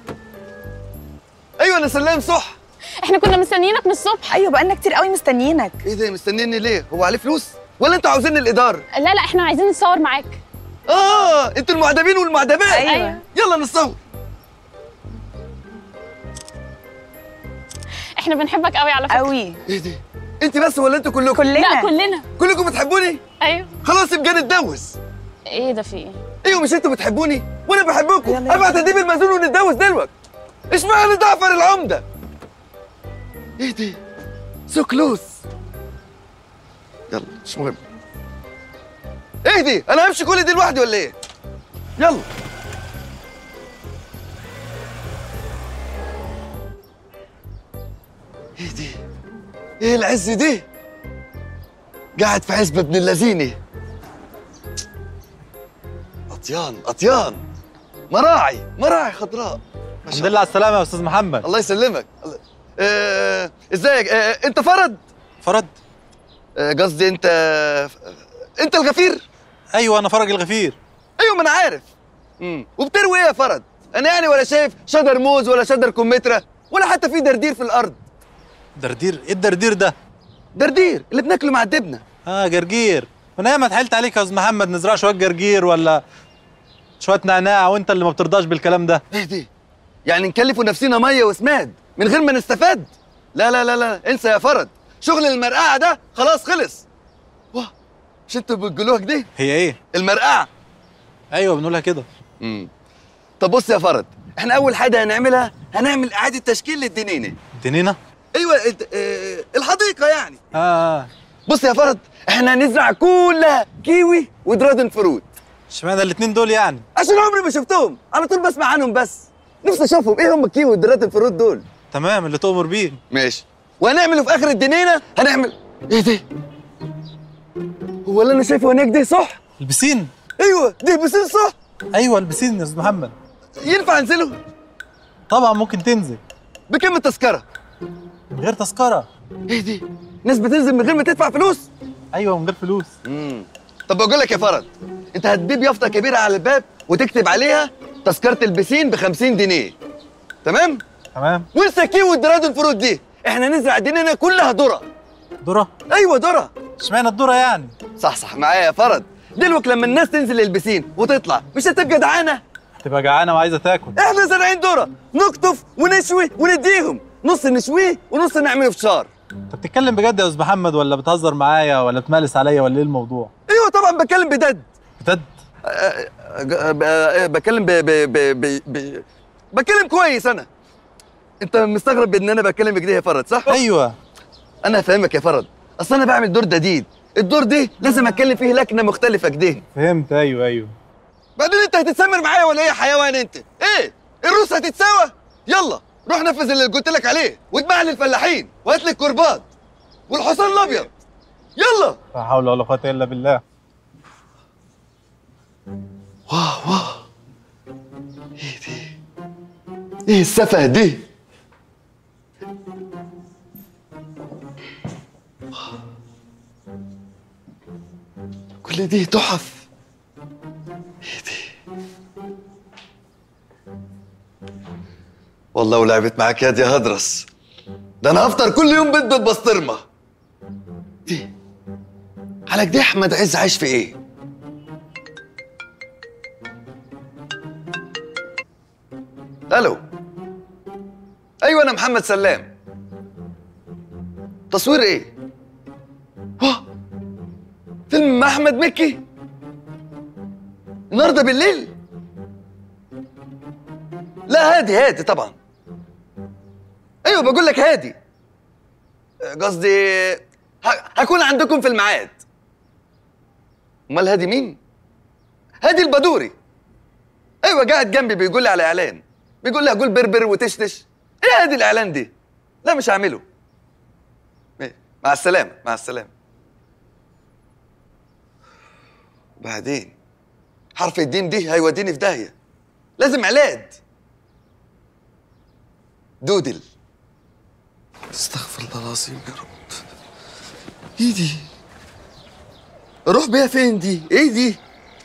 ايوه انا سلام صح احنا كنا مستنيينك من الصبح ايوه بقالنا كتير قوي مستنيينك ايه ده مستنيني ليه؟ هو عليه فلوس؟ ولا انتوا عاوزين الاداره؟ لا لا احنا عايزين نتصور معاك اه انتوا المعدبين والمعدبات أيوة. يلا نصور احنا بنحبك قوي على فكره قوي ايه ده؟ انت بس ولا انتوا كلكم؟ كلنا لا كلنا كلكم بتحبوني؟ ايوه خلاص يبقى نتجوز ايه ده في ايه ايوه مش انتوا بتحبوني وانا بحبكم يلا يلا. ابعت اديب المأذون ونتجوز دلوقتي اشمعنى جعفر العمده؟ ايه دي؟ سو كلوز يلا مش مهم ايه دي؟ انا همشي كل دي لوحدي ولا ايه؟ يلا ايه دي؟ ايه العز دي؟ قاعد في عزبة ابن اللذينه اطيان اطيان مراعي مراعي خضراء ما شاء الحمد لله على السلامة يا أستاذ محمد الله يسلمك الله- آه، ازيك آه، انت فرد فرد آه، قصدي انت انت الغفير أيوة أنا فرج الغفير ايوه ما انا عارف امم وبتروي ايه يا فرد انا يعني ولا شايف شجر موز ولا شجر كمثرى ولا حتى في دردير في الارض دردير إيه الدردير ده؟ دردير اللي بناكله مع الدبنه آه جرجير أنا ياما اتحايلت عليك يا أستاذ محمد نزرع شوية جرجير ولا شوية نعناع وأنت اللي ما بترضاش بالكلام ده ايه دي يعني نكلفوا نفسنا ميه وسماد من غير ما نستفاد لا لا لا لا انسى يا فرد شغل المرقعه ده خلاص خلص واه مش انتوا بتقولوها كده هي إيه؟ المرقعه أيوة بنقولها كده امم طب بص يا فرد احنا اول حاجه هنعملها هنعمل اعاده تشكيل للدنينه دنينا؟ ايوه الد- آه، الحديقه يعني آه آه بص يا فرد احنا هنزرع كلها كيوي ودراجون فروت اشمعنى الاتنين دول يعني؟ عشان عمري ما شفتهم على طول بسمع عنهم بس نفسي اشوفهم ايه هم الكيوي والدراجون فروت دول تمام اللي تؤمر بيه ماشي وهنعمله في اخر الدنينه هنعمل ايه ده هو اللي انا شايفه هناك ده صح البسين ايوه ده بسين صح أيوة البسين يا أستاذ محمد ينفع انزله طبعا ممكن تنزل بكام التذكره من غير تذكرة ايه دي ناس بتنزل من غير ما تدفع فلوس أيوة من غير فلوس امم طب بقول لك يا فرد انت هتجيب يافطه كبيره على الباب وتكتب عليها تذكره البسين ب 50 جنيه تمام تمام والسكين والدراجون فروت دي احنا نزرع ديننا كلها ذره ذرة ايوه ذره اشمعنى الذرة يعني؟ صح صح معايا يا فرد دلوقتي لما الناس تنزل البسين وتطلع مش هتبقى جعانه تبقى جعانة وعايزة تاكل احنا زارعين ذره نقطف ونشوي ونديهم نص نشويه ونص نعمله فشار أنت بتتكلم بجد يا أستاذ محمد ولا بتهزر معايا ولا بتمالس عليا ولا إيه الموضوع؟ ايوه طبعا بتكلم بدد بجد أه، أه، أه، بتكلم ب ب ب ب ب بتكلم كويس انا انت مستغرب ان انا بتكلم كده يا فرد صح أيوة انا هفهمك يا فرد اصل انا بعمل دور جديد الدور ده لازم اتكلم فيه لكنه مختلفه كده فهمت أيوة أيوة بعدين انت هتتسمر معايا ولا ايه يا حيوان انت ايه الروس هتتساوى يلا روح نفذ اللي قلت لك عليه واتبع للفلاحين وهات لي الكرباج والحصان الابيض يلا لا حول ولا قوة إلا بالله واه واه ايه دي ايه السفه دي كل دي تحف ايه دي والله ولعبت معاك يا دي هدرس ده انا هفطر كل يوم بيض بالبسطرمه دي على كده احمد عز عايش في ايه الو ايوه انا محمد سلام تصوير ايه ها فيلم مع احمد مكي النهارده بالليل لا هادي هادي طبعا ايوه بقول لك هادي قصدي ه- هكون عندكم في الميعاد امال هادي مين هادي البدوري ايوه قاعد جنبي بيقول لي على اعلان بيقول لي هقول بربر وتشتش ايه هادي الاعلان دي لا مش هعمله إيه، مع السلامه مع السلامه بعدين حرف الدين دي هيوديني في داهيه لازم علاج دودل استغفر الله العظيم يا رب ايه دي اروح بيها فين دي ايه دي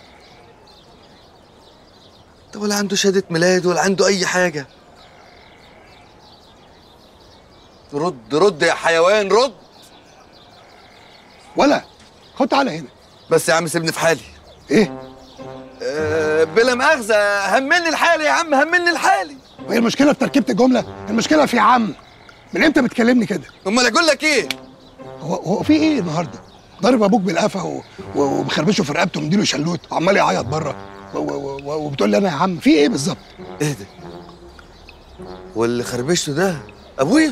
ده ولا عنده شهادة ميلاد ولا عنده أي حاجة رد رد يا حيوان رد ولا خد تعالى هنا بس يا عم سيبني في حالي ايه أه بلا مؤاخذة همني الحالي يا عم همني الحالي وهي المشكله في تركيبه الجمله المشكله في عم من امتى بتكلمني كده امال اقول لك ايه هو هو في ايه النهارده ضارب ابوك بالقفا و- و- ومخربشه في رقبته ومديله شلوت وعمال يعيط بره و- و- و- وبتقول لي انا يا عم في ايه بالظبط ايه ده واللي خربشته ده ابويا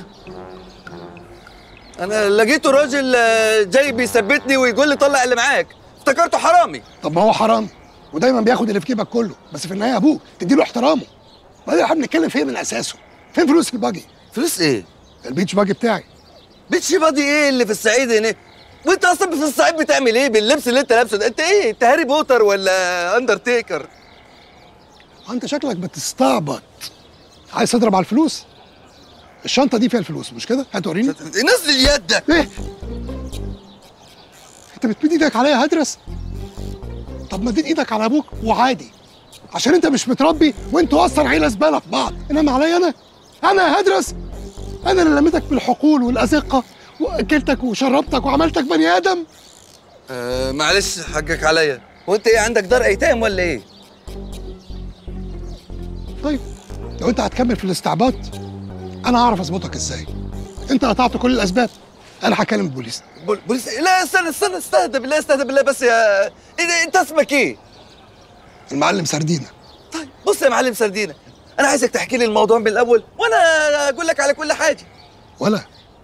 انا لقيته راجل آه، جاي بيثبتني ويقول لي طلع اللي معاك افتكرته حرامي طب ما هو حرام ودايما بياخد اللي في جيبك كله بس في النهايه ابوك تديله احترامه بعدين احنا بنتكلم في ايه من اساسه فين فلوس الباجي فلوس ايه البيتش باجي بتاعي بيتش بادي ايه اللي في الصعيد هنا وانت اصلا في الصعيد بتعمل ايه باللبس اللي انت لابسه ده انت ايه انت هاري بوتر ولا اندرتيكر وانت شكلك بتستعبط عايز تضرب على الفلوس الشنطه دي فيها الفلوس مش كده هتوريني نزل يدك ايه انت بتمد ايدك عليا هدرس طب مديت ايدك على ابوك وعادي عشان انت مش متربي وانتوا اصلا عيله زباله في بعض انما عليا انا انا هدرس انا اللي لميتك بالحقول والازقه واكلتك وشربتك وعملتك بني ادم آه معلش حقك عليا وانت ايه عندك دار ايتام ولا ايه طيب لو انت هتكمل في الاستعباط انا هعرف اظبطك ازاي انت قطعت كل الاسباب انا هكلم البوليس بول- بوليس لا استنى استنى استهدى بالله استهدى بالله بس يا ايه ده انت اسمك ايه المعلم سردينه طيب بص يا معلم سردينه انا عايزك تحكي لي الموضوع من الاول وانا اقول لك على كل حاجه ولا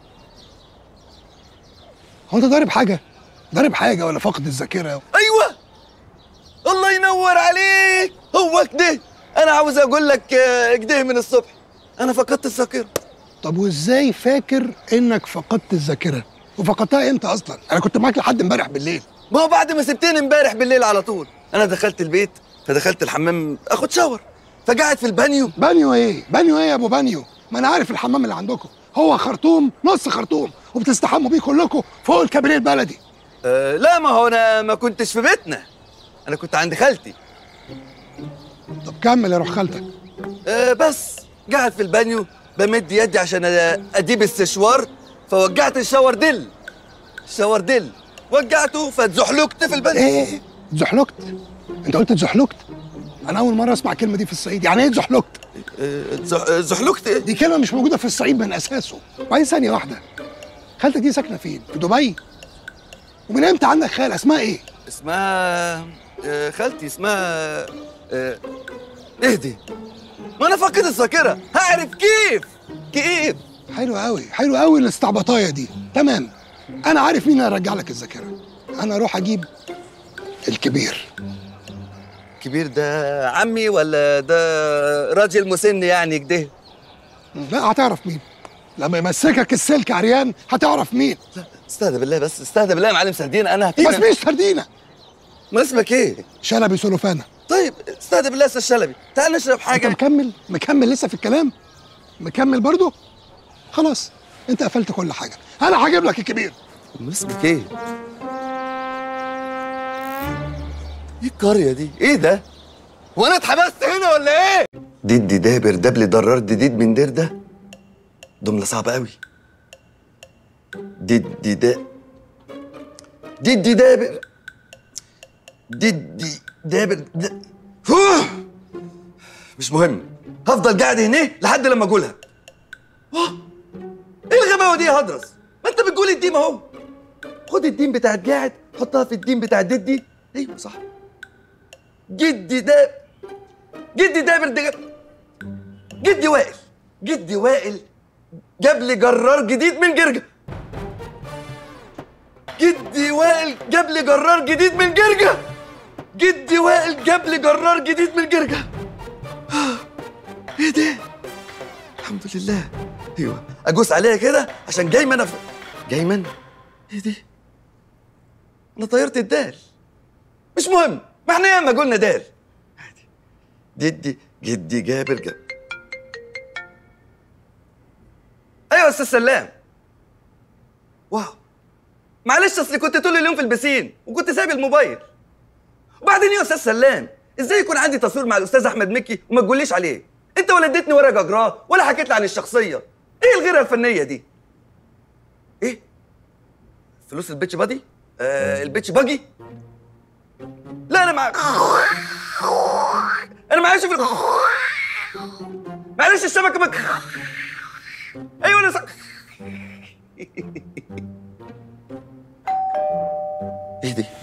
هو انت ضارب حاجه ضارب حاجه ولا فاقد الذاكره ايوه الله ينور عليك هو كده انا عاوز اقول لك آه، كده من الصبح انا فقدت الذاكره طب وازاي فاكر انك فقدت الذاكره وفقدتها امتى اصلا انا كنت معاك لحد امبارح بالليل ما هو بعد ما سبتني امبارح بالليل على طول انا دخلت البيت فدخلت الحمام اخد شاور فقعد في البانيو بانيو ايه بانيو ايه يا ابو بانيو ما انا عارف الحمام اللي عندكم هو خرطوم نص خرطوم وبتستحموا بيه كلكم فوق الكابينيه البلدي أه لا ما هو انا ما كنتش في بيتنا انا كنت عند خالتي طب كمل يا روح خالتك أه بس قاعد في البانيو بمد يدي عشان أ- اجيب السشوار فوقعت الشاور دل الشاور دل وقعته فاتزحلقت في البانيو ايه اتزحلقت انت قلت اتزحلقت انا اول مره اسمع الكلمه دي في الصعيد يعني ايه اتزحلقت أه، اتزح- زحلقت ايه دي كلمه مش موجوده في الصعيد من اساسه وبعدين ثانيه واحده خالتك دي ساكنه فين في دبي ومن امتى عندك خاله اسمها ايه اسمها أه، خالتي اسمها أه، اهدي ما انا فاقد الذاكره هعرف كيف كيف حلو قوي حلو قوي الاستعباطايه دي تمام انا عارف مين هيرجع لك الذاكره انا اروح اجيب الكبير كبير ده عمي ولا ده راجل مسن يعني كده لا هتعرف مين لما يمسكك السلك عريان هتعرف مين استهدى بالله بس استهدى بالله يا معلم سردين انا ما هتيجي اسميش سردينه ما اسمك ايه شلبي سلوفانه طيب استهدى بالله يا استاذ شلبي تعال نشرب انت حاجه مكمل مكمل لسه في الكلام مكمل برضو خلاص انت قفلت كل حاجه انا هجيب لك الكبير ما اسمك ايه ايه القريه دي ايه ده وانا اتحبست هنا ولا ايه ديدي دابر دبل درار ديديد من دير ده جمله صعبه قوي ديدي دا ديدي دابر ديدي دابر د... فوه. مش مهم هفضل قاعد هنا لحد لما اقولها واه. ايه الغباوه دي يا هدرس ما انت بتقول الديم اهو خد الدين بتاعت قاعد حطها في الدين بتاع ددي ايوه صح جدي ده جدي دابر ده جدي وائل جدي وائل جاب لي جرار جديد من جرجة جدي وائل جاب لي جرار جديد من جرجة جدي وائل جاب لي جرار جديد من جرجة ايه ده الحمد لله ايوه ادوس عليها كده عشان جايمه انا في جايمن ايه دي انا طيرت الدال مش مهم ما احنا ياما قلنا دال عادي جدي جدي جابر جاب ايوه يا استاذ سلام واو معلش اصلي كنت طول اليوم في البسين وكنت سايب الموبايل وبعدين يا استاذ سلام ازاي يكون عندي تصوير مع الاستاذ احمد مكي وما تقوليش عليه انت ولا اديتني ورقه اجراه ولا حكيت لي عن الشخصيه ايه الغيره الفنيه دي ايه فلوس البيتش بادي آه البيتش باجي لا انا مع انا معيش في معلش الشبكه بك ايوه انا س... ايه دي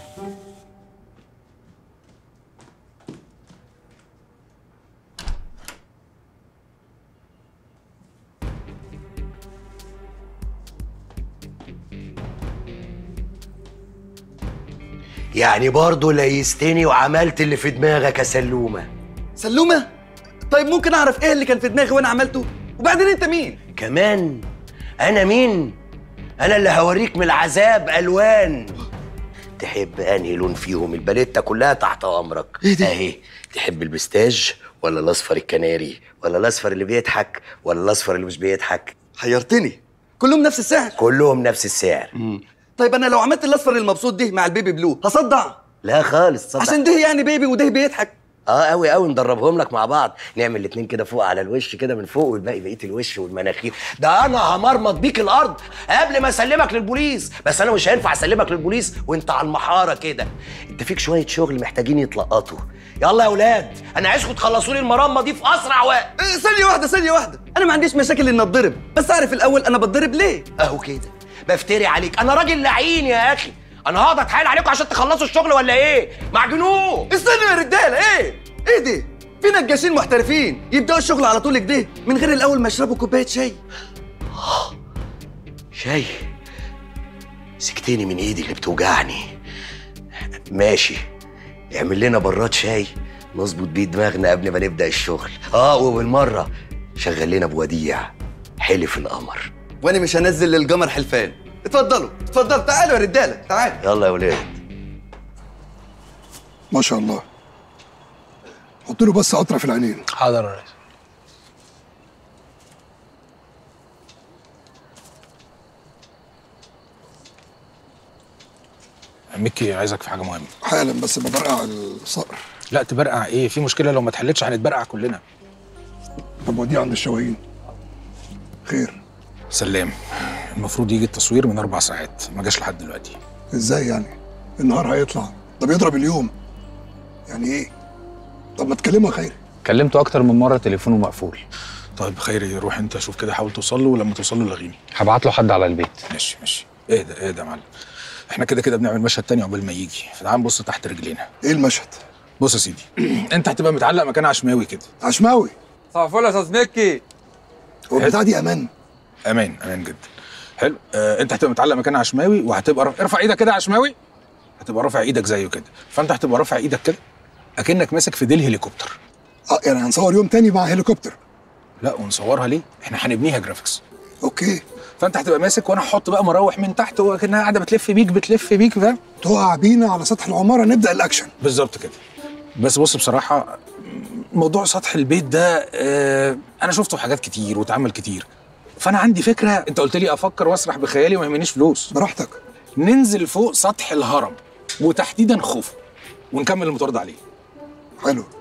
يعني برضه ليستني وعملت اللي في دماغك يا سلومه سلومه طيب ممكن اعرف ايه اللي كان في دماغي وانا عملته وبعدين انت مين كمان انا مين انا اللي هوريك من العذاب الوان تحب انهي لون فيهم الباليتا كلها تحت امرك إيه دي؟ اهي تحب البستاج ولا الاصفر الكناري ولا الاصفر اللي بيضحك ولا الاصفر اللي مش بيضحك حيرتني كلهم نفس السعر كلهم نفس السعر طيب انا لو عملت الاصفر المبسوط ده مع البيبي بلو هصدع لا خالص تصدق عشان ده يعني بيبي وده بيضحك اه قوي قوي ندربهم لك مع بعض نعمل الاتنين كده فوق على الوش كده من فوق والباقي بقيه الوش والمناخير ده انا همرمط بيك الارض قبل ما اسلمك للبوليس بس انا مش هينفع اسلمك للبوليس وانت على المحاره كده انت فيك شويه شغل محتاجين يتلقطوا يلا يا اولاد انا عايزكم تخلصوا لي المرمى دي في اسرع وقت إيه، ثانيه واحده ثانيه واحده انا ما عنديش مشاكل ان اتضرب بس اعرف الاول انا بتضرب ليه اهو كده بفتري عليك انا راجل لعين يا اخي انا هقعد اتحايل عليكم عشان تخلصوا الشغل ولا ايه معجنوه استنوا يا رجاله ايه ايه دي في نجاشين محترفين يبداوا الشغل على طول كده من غير الاول ما يشربوا كوبايه شاي شاي سكتني من ايدي اللي بتوجعني ماشي اعمل لنا براد شاي نظبط بيه دماغنا قبل ما نبدا الشغل اه وبالمره شغل لنا بوديع حلف القمر وانا مش هنزل للقمر حلفان اتفضلوا اتفضلوا تعالوا يا رجاله تعالوا يلا يا ولاد ما شاء الله حط له بس قطره في العينين حاضر يا ريس ميكي عايزك في حاجه مهمه حالا بس ببرقع الصقر لا تبرقع ايه في مشكله لو ما اتحلتش هنتبرقع كلنا طب وديه عند الشوايين خير سلام المفروض يجي التصوير من اربع ساعات ما جاش لحد دلوقتي ازاي يعني النهار هيطلع ده بيضرب اليوم يعني ايه طب ما تكلمه يا خيري كلمته اكتر من مره تليفونه مقفول طيب خيري روح انت شوف كده حاول توصل له ولما توصل له لغيني هبعت له حد على البيت ماشي ماشي ايه ده ايه ده يا معلم احنا كده كده بنعمل مشهد تاني عقبال ما يجي فتعال نبص تحت رجلينا ايه المشهد بص يا سيدي انت هتبقى متعلق مكان عشماوي كده عشماوي صباح الفل يا استاذ مكي هو البتاع دي امان امان امان جدا حلو آه انت هتبقى متعلق مكان عشماوي وهتبقى رافع ارفع ايدك كده يا عشماوي هتبقى رافع ايدك زيه كده فانت هتبقى رافع ايدك كده اكنك ماسك في ديل هليكوبتر اه يعني هنصور يوم تاني مع هليكوبتر لا ونصورها ليه احنا هنبنيها جرافيكس اوكي فانت هتبقى ماسك وانا هحط بقى مراوح من تحت وكانها قاعده بتلف بيك بتلف بيك فاهم تقع بينا على سطح العماره نبدا الاكشن بالظبط كده بس بص بصراحه موضوع سطح البيت ده آه انا شفته في حاجات كتير واتعمل كتير فانا عندي فكره انت قلت لي افكر واسرح بخيالي وما يهمنيش فلوس براحتك ننزل فوق سطح الهرم وتحديدا خوفو ونكمل المطارده عليه حلو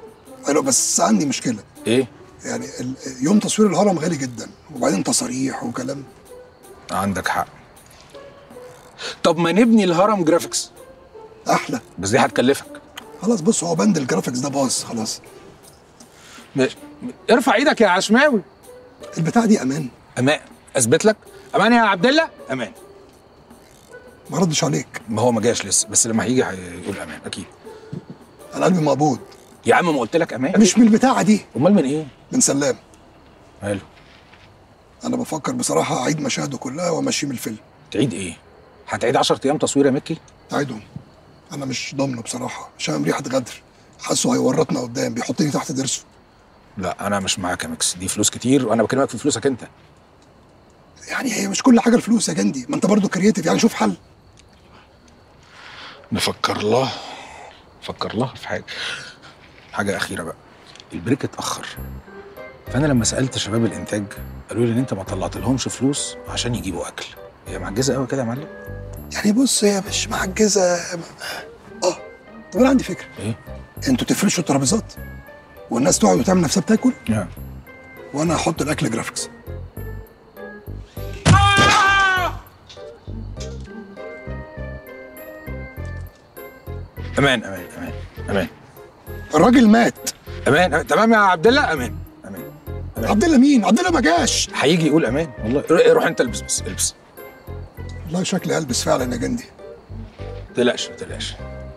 ايوه بس عندي مشكله ايه يعني ال- يوم تصوير الهرم غالي جدا وبعدين تصاريح وكلام عندك حق طب ما نبني الهرم جرافيكس احلى بس دي هتكلفك خلاص بص هو بند الجرافيكس ده باظ خلاص ماشي ارفع ايدك يا عشماوي البتاع دي امان امان اثبت لك امان يا عبد الله امان ما ردش عليك ما هو ما جاش لسه بس لما هيجي هيقول امان اكيد انا قلبي مقبوض يا عم ما قلت لك امان مش من البتاعه دي امال من ايه من سلام حلو انا بفكر بصراحه اعيد مشاهده كلها وامشيه من الفيلم تعيد ايه هتعيد 10 ايام تصوير يا مكي اعيدهم انا مش ضامنه بصراحه شامم ريحه غدر حاسه هيورطنا قدام بيحطني تحت ضرسه لا انا مش معاك يا ميكس دي فلوس كتير وانا بكلمك في فلوسك انت يعني هي مش كل حاجه الفلوس يا جندي ما انت برضو كرييتيف يعني شوف حل نفكر لها فكر لها في حاجه حاجه اخيره بقى البريك اتاخر فانا لما سالت شباب الانتاج قالوا لي ان انت ما طلعت لهمش فلوس عشان يجيبوا اكل هي معجزه قوي كده يا معلم يعني بص هي مش معجزه اه طب انا عندي فكره ايه انتوا تفرشوا الترابيزات والناس تقعد وتعمل نفسها بتاكل نعم وانا هحط الاكل جرافيكس امان امان امان امان الراجل مات امان, أمان. تمام يا عبد الله امان امان عبد الله مين عبد الله ما جاش هيجي يقول امان والله روح- روح انت البس بس البس والله شكلي البس فعلا يا جندي ما تقلقش ما تقلقش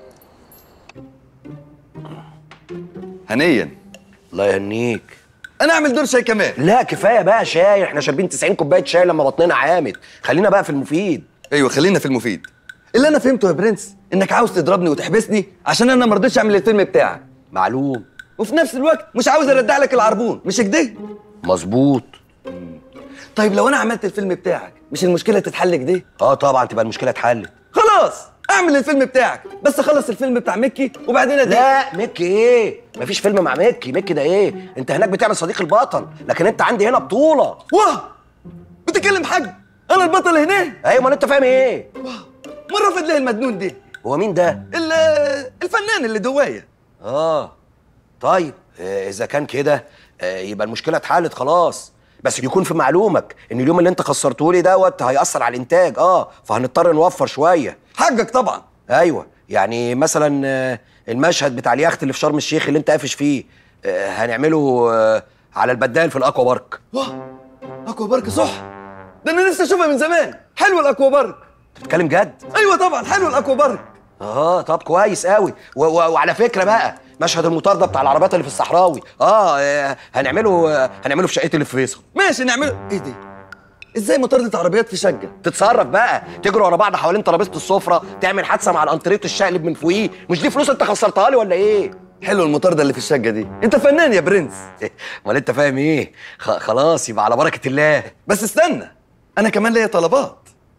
هنيا الله يهنيك انا اعمل دور شاي كمان لا كفايه بقى شاي احنا شاربين 90 كوبايه شاي لما بطننا عامت خلينا بقى في المفيد ايوه خلينا في المفيد اللي انا فهمته يا برنس انك عاوز تضربني وتحبسني عشان انا ما رضيتش اعمل الفيلم بتاعك معلوم وفي نفس الوقت مش عاوز ارجع لك العربون مش كده مظبوط طيب لو انا عملت الفيلم بتاعك مش المشكله تتحل كده اه طبعا تبقى المشكله اتحلت خلاص اعمل الفيلم بتاعك بس خلص الفيلم بتاع ميكي وبعدين أدي- لا ميكي ايه مفيش فيلم مع ميكي ميكي ده ايه انت هناك بتعمل صديق البطل لكن انت عندي هنا بطوله واه بتتكلم حاج انا البطل هنا ايوه ما انت فاهم ايه مره فضل المجنون ده هو مين ده ال- الفنان اللي جوايا اه طيب آه، اذا كان كده آه، يبقى المشكله اتحلت خلاص بس يكون في معلومك ان اليوم اللي انت خسرته لي دوت هيأثر على الانتاج اه فهنضطر نوفر شويه حقك طبعا ايوه يعني مثلا آه، المشهد بتاع اليخت اللي في شرم الشيخ اللي انت قافش فيه آه، هنعمله آه، على البدال في الاكوا بارك واه اكوا بارك صح ده انا نفسي اشوفها من زمان حلو الاكوا بارك بتتكلم جد ايوه طبعا حلو الاكوا بارك اه طب كويس قوي و- و- وعلى فكره بقى مشهد المطارده بتاع العربيات اللي في الصحراوي اه, آه هنعمله آه هنعمله في شقتي اللي في فيصل ماشي نعمله ايه دي ازاي مطاردة عربيات في شقه تتصرف بقى تجروا ورا بعض حوالين ترابيزه السفره تعمل حادثه مع الانتريه الشقلب من فوقيه مش دي فلوس انت خسرتها لي ولا ايه حلو المطاردة اللي في الشقه دي انت فنان يا برنس امال انت فاهم ايه خ- خلاص يبقى على بركه الله بس استنى انا كمان ليا طلبات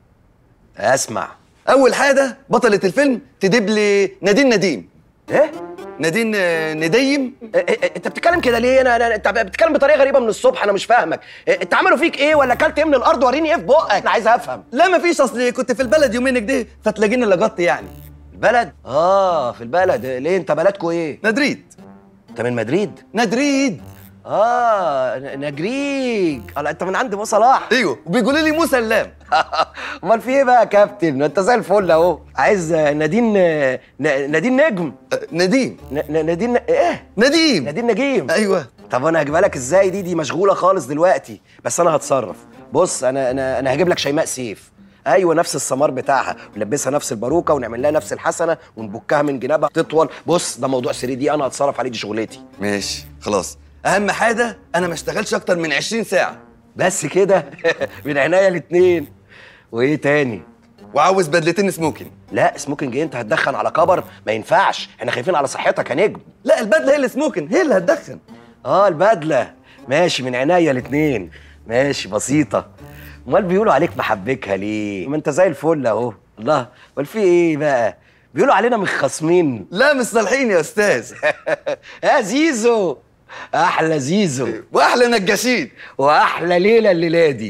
اسمع اول حاجه بطله الفيلم تدب لي نادين نديم ايه نادين آه، نديم إيه- إيه- انت بتتكلم كده ليه انا انا انت بتتكلم بطريقه غريبه من الصبح انا مش فاهمك إيه، انت عملوا فيك ايه ولا اكلت ايه من الارض وريني ايه في بقك انا عايز افهم لا مفيش اصل كنت في البلد يومين كده فتلاقيني لقطت يعني البلد اه في البلد ليه انت بلدكوا ايه مدريد انت من مدريد مدريد اه ن- نجريج الله انت من عند ابو صلاح ايوه وبيقولوا لي مو سلام امال في ايه بقى يا كابتن انت زي الفل اهو عايز آه، نادين آه، ن- نادين نجم آه، نديم ن- ن- نادين ايه نديم نادين نجيم ايوه طب انا هجيبها لك ازاي دي دي مشغوله خالص دلوقتي بس انا هتصرف بص انا انا انا هجيب لك شيماء سيف ايوه نفس السمار بتاعها ونلبسها نفس الباروكه ونعمل لها نفس الحسنه ونبكها من جنابها تطول بص ده موضوع 3 دي انا هتصرف عليه دي شغلتي ماشي خلاص اهم حاجه انا ما اشتغلش اكتر من 20 ساعه بس كده من عينيا الاتنين وايه تاني وعاوز بدلتين سموكن لا سموكينج إيه؟ انت هتدخن على كبر ما ينفعش احنا خايفين على صحتك يا نجم لا البدله هي اللي سموكن هي اللي هتدخن اه البدله ماشي من عينيا الاتنين ماشي بسيطه امال بيقولوا عليك محبكها ليه ما انت زي الفل اهو الله امال في ايه بقى بيقولوا علينا مخصمين لا مش صالحين يا استاذ يا زيزو احلى زيزو واحلى نجاشين واحلى ليله الليله دي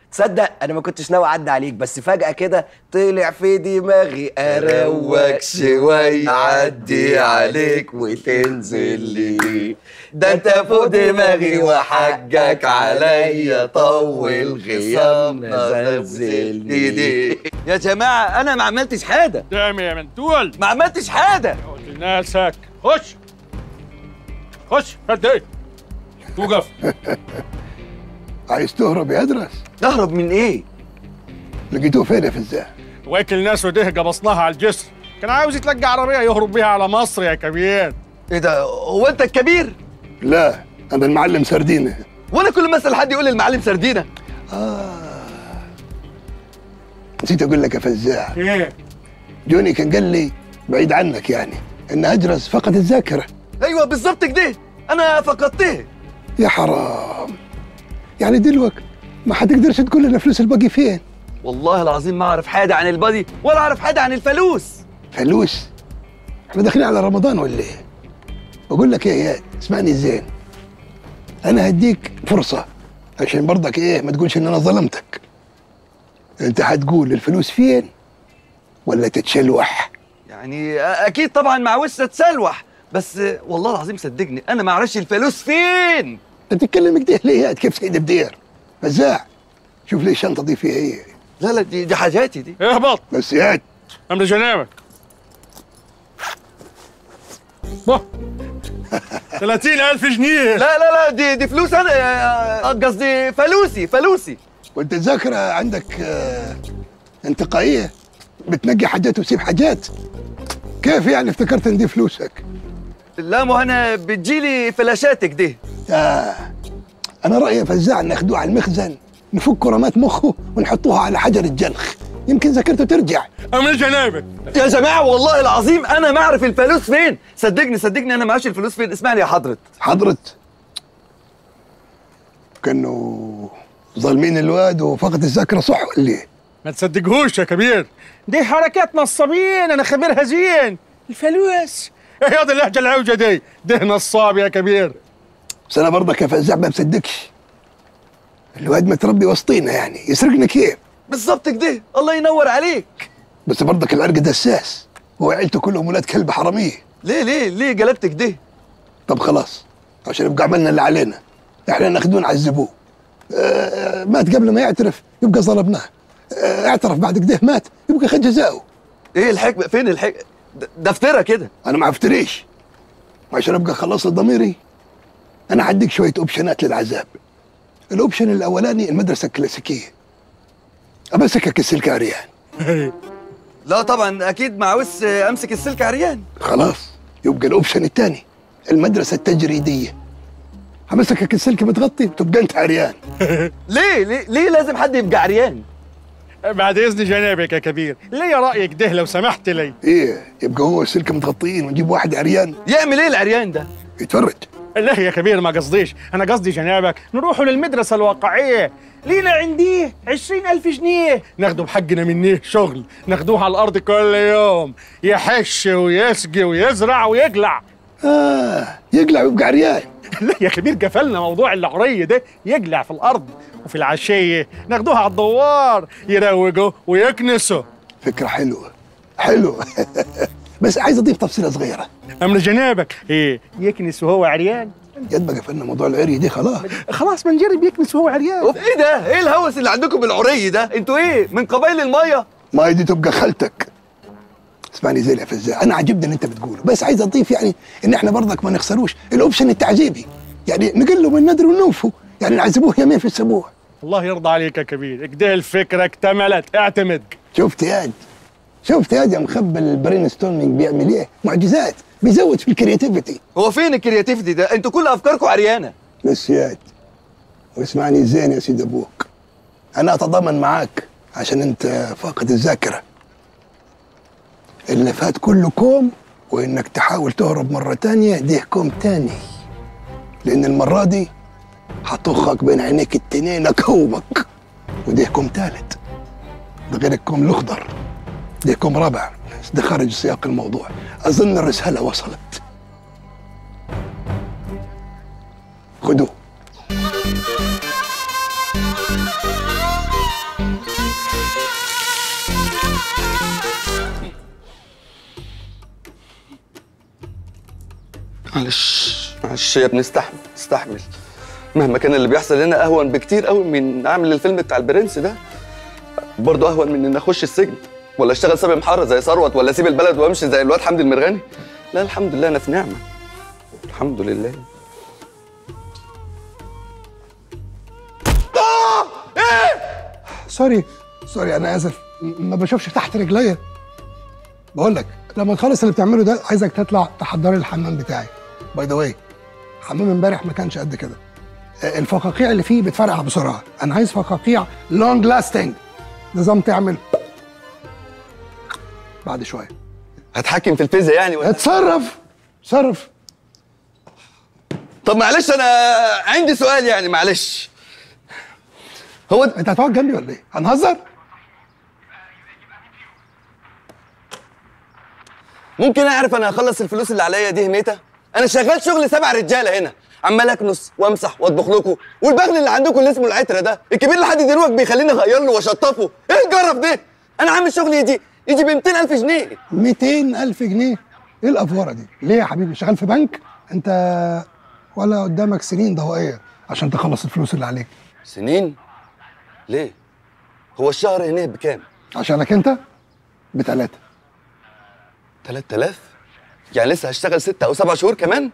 تصدق انا ما كنتش ناوي اعدي عليك بس فجأة كده طلع في دماغي اروق شوية اعدي عليك وتنزل لي ده انت فوق دماغي وحجك عليا طول غياب نزل دي يا جماعة انا ما عملتش حاجة دام يا منتول ما عملتش حاجة قلت لناسك خش خش هات ايه توقف عايز تهرب يا ادرس اهرب من ايه لقيتوه فين يا فزاع واكل ناس وده قبصناها على الجسر كان عاوز يتلقى عربيه يهرب بيها على مصر يا كبير ايه ده هو انت الكبير لا انا المعلم سردينه وانا كل ما اسال حد يقول لي المعلم سردينه نسيت اقول لك يا فزاع ايه جوني كان قال لي بعيد عنك يعني ان اجرس فقد الذاكره ايوه بالظبط كده انا فقدته يا حرام يعني دلوقتي ما حتقدرش تقول لنا فلوس الباقي فين والله العظيم ما اعرف حاجه عن البادي ولا اعرف حاجه عن الفلوس فلوس احنا داخلين على رمضان ولا ايه بقول لك ايه يا اياد اسمعني زين انا هديك فرصه عشان برضك ايه ما تقولش ان انا ظلمتك انت هتقول الفلوس فين ولا تتشلوح يعني اكيد طبعا ما عاوزش اتسلوح بس والله العظيم صدقني انا ما اعرفش الفلوس فين انت بتتكلم كده ليه يا اياد كيف سيد بدير فزاع شوف لي الشنطه دي فيها ايه لا لا دي, دي حاجاتي دي اهبط بس يا اياد امر جنابك باه 30000 جنيه لا لا لا دي دي فلوس انا آه، قصدي فلوسي فلوسي وانت الذاكره عندك آه، انتقائيه بتنقي حاجات وتسيب حاجات كيف يعني افتكرت ان دي فلوسك لا ما انا بتجيلي فلاشاتك دي آه. انا رايي يا فزاع ناخدوه على المخزن نفك رمات مخه ونحطوها على حجر الجلخ يمكن ذاكرته ترجع امر جنابك يا جماعه والله العظيم انا ما اعرف الفلوس فين صدقني صدقني انا ما اعرفش الفلوس فين اسمعني يا حضرة حضرة كانوا ظالمين الواد وفقد الذاكره صح ولا ايه؟ ما تصدقهوش يا كبير دي حركات نصابين انا خبير هزين الفلوس ايه هذا اللهجه العوجه دي ده نصاب يا كبير بس انا برضك يا فزاع ما مصدقش الواد متربي وسطينا يعني يسرقنا كيف؟ بالظبط كده الله ينور عليك بس برضك العرق دساس وعيلته كلهم ولاد كلب حراميه ليه ليه ليه قلبت كده طب خلاص عشان يبقى عملنا اللي علينا احنا ناخدوه نعذبوه آه مات قبل ما يعترف يبقى ظلمناه آه اعترف بعد كده مات يبقى خد جزاؤه ايه الحكمه فين الحكمه ده افترى كده انا ما افتريش عشان ابقى خلصت ضميري انا هديك شويه اوبشنات للعذاب الاوبشن الاولاني المدرسه الكلاسيكيه امسكك السلك عريان لا طبعا اكيد ما عاوز امسك السلك عريان خلاص يبقى الاوبشن الثاني المدرسه التجريديه همسكك السلك متغطي تبقى انت عريان ليه ليه ليه لازم حد يبقى عريان بعد اذن جنابك يا كبير ليه رايك ده لو سمحت لي ايه يبقى هو السلك متغطيين ونجيب واحد عريان يعمل ايه العريان ده يتفرج لا يا كبير ما قصديش انا قصدي جنابك نروحوا للمدرسه الواقعيه لينا عنديه عشرين ألف جنيه ناخده بحقنا منيه شغل ناخدوه على الأرض كل يوم يحش ويسقي ويزرع ويقلع اه يقلع ويبقى عريان لا يا كبير قفلنا موضوع العرية ده يقلع في الأرض وفي العشية ناخدوها على الدوار يروقوا ويكنسوا فكره حلوه حلوه بس عايز اضيف تفصيله صغيره أمر جنابك إيه يكنس وهو عريان قد ما قفلنا موضوع العري دي خلاص خلاص بنجرب يكنس وهو عريان اوف ايه ده ايه الهوس اللي عندكم بالعري ده انتوا ايه من قبائل الميه ما دي تبقى خالتك اسمعني زي الفزاع انا عجبني اللي انت بتقوله بس عايز اضيف يعني ان احنا برضك ما نخسروش الاوبشن التعذيبي يعني نقل من الندر ونوفوا يعني نعذبوه يومين في الاسبوع الله يرضى عليك يا كبير كده الفكرة اكتملت اعتمد شفت ياد شفت ياد يا مخبل البرين ستورمينج بيعمل ايه معجزات بيزود في الكرياتيفيتي هو فين الكرياتيفيتي ده انتوا كل افكاركم عريانه بس ياد واسمعني زين يا سيد ابوك انا اتضامن معاك عشان انت فاقد الذاكره اللي فات كله كوم وانك تحاول تهرب مره تانية ده كوم تاني لان المره دي هطخك بين عينيك التنين اكومك وده كوم تالت ده غير الكوم الاخضر ده كوم رابع بس ده خارج سياق الموضوع اظن الرساله وصلت خدوه معلش معلش يا ابني استحمل استحمل مهما كان اللي بيحصل هنا اهون بكتير قوي من اعمل الفيلم بتاع البرنس ده برضه اهون من ان اخش السجن ولا اشتغل سبي محرر زي ثروت ولا اسيب البلد وامشي زي الواد حمدي المرغني لا الحمد لله انا في نعمه الحمد لله سوري سوري انا اسف م- ما بشوفش تحت رجليا بقول لك لما تخلص اللي بتعمله ده عايزك تطلع تحضري الحمام بتاعي باي ذا واي حمام امبارح ما كانش قد كده آه، الفقاقيع اللي فيه بتفرقع بسرعه انا عايز فقاقيع لونج لاستنج نظام تعمل بعد شويه هتحكم في الفيزياء يعني ولا اتصرف اتصرف طب معلش انا عندي سؤال يعني معلش هو انت هتقعد جنبي ولا ايه؟ هنهزر؟ ممكن اعرف انا هخلص الفلوس اللي عليا دي هميتها انا شغال شغل سبع رجاله هنا عمال اكنس وامسح واطبخ لكم والبغل اللي عندكم اللي اسمه العتره ده الكبير لحد دلوقتي بيخليني اغير له واشطفه ايه الجرف ده انا عامل شغل يجي يجي ب 200000 جنيه 200000 جنيه ايه الافوره دي؟ ليه يا حبيبي شغال في بنك؟ انت ولا قدامك سنين ضوئيه عشان تخلص الفلوس اللي عليك سنين ليه هو الشهر هنا بكام عشانك انت بتلاتة 3000 يعني لسه هشتغل ستة او سبع شهور كمان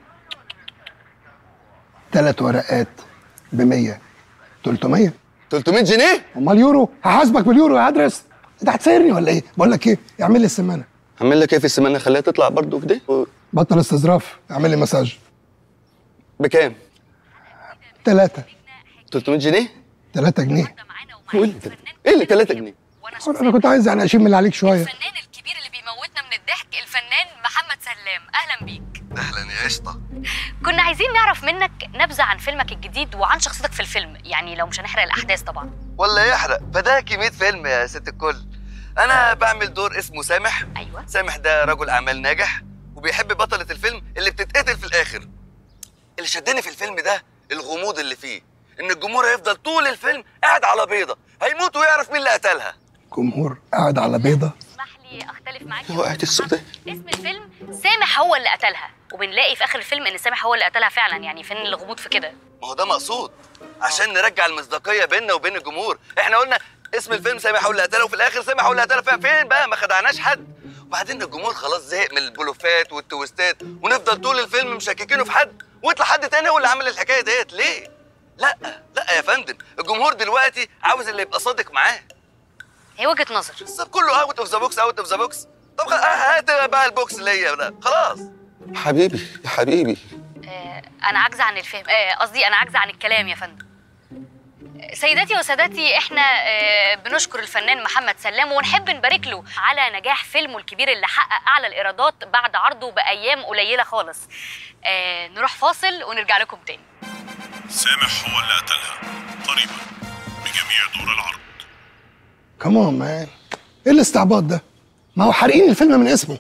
تلات ورقات ب 100 300 300 جنيه امال يورو هحاسبك باليورو يا ادرس انت هتسيرني ولا ايه؟ بقول لك ايه؟ اعمل لي السمانه اعمل لك ايه في السمانه خليها تطلع برضو كده بطل استظراف اعمل لي مساج بكام تلاتة 300 جنيه 3 جنيه هو ايه اللي تلاتة؟ ايه اللي 3 جنيه انا كنت عايز يعني اشيل من اللي عليك شويه الكبير اللي بيموتنا من الضحك الفنان محمد سلام اهلا بيك اهلا يا قشطه كنا عايزين نعرف منك نبذه عن فيلمك الجديد وعن شخصيتك في الفيلم يعني لو مش هنحرق الاحداث طبعا ولا يحرق فداك 100 فيلم يا ست الكل انا بعمل دور اسمه سامح ايوه سامح ده رجل اعمال ناجح وبيحب بطله الفيلم اللي بتتقتل في الاخر اللي شدني في الفيلم ده الغموض اللي فيه ان الجمهور هيفضل طول الفيلم قاعد على بيضه هيموت ويعرف مين اللي قتلها جمهور قاعد على بيضه لي اختلف معاك وقعت السوداء اسم الفيلم سامح هو اللي قتلها وبنلاقي في اخر الفيلم ان سامح هو اللي قتلها فعلا يعني فين الغموض في كده ما هو ده مقصود عشان نرجع المصداقيه بيننا وبين الجمهور احنا قلنا اسم الفيلم سامح هو اللي قتلها وفي الاخر سامح هو اللي قتلها فين فين بقى ما خدعناش حد وبعدين الجمهور خلاص زهق من البلوفات والتويستات ونفضل طول الفيلم مشككينه في حد ويطلع حد تاني هو اللي عامل الحكايه ديت ليه لا لا يا فندم الجمهور دلوقتي عاوز اللي يبقى صادق معاه هي وجهه نظر بالظبط كله اوت اوف ذا بوكس اوت اوف ذا بوكس طب خ- هات بقى البوكس ليا ده خلاص حبيبي يا حبيبي آه انا عاجزه عن الفهم آه، قصدي انا عاجزه عن الكلام يا فندم آه، سيداتي وسادتي احنا آه، بنشكر الفنان محمد سلام ونحب نبارك له على نجاح فيلمه الكبير اللي حقق اعلى الايرادات بعد عرضه بايام قليله خالص آه، نروح فاصل ونرجع لكم تاني سامح هو اللي قتلها قريبا بجميع دور العرض كمان مان ايه الاستعباط ده؟ ما هو حارقين الفيلم من اسمه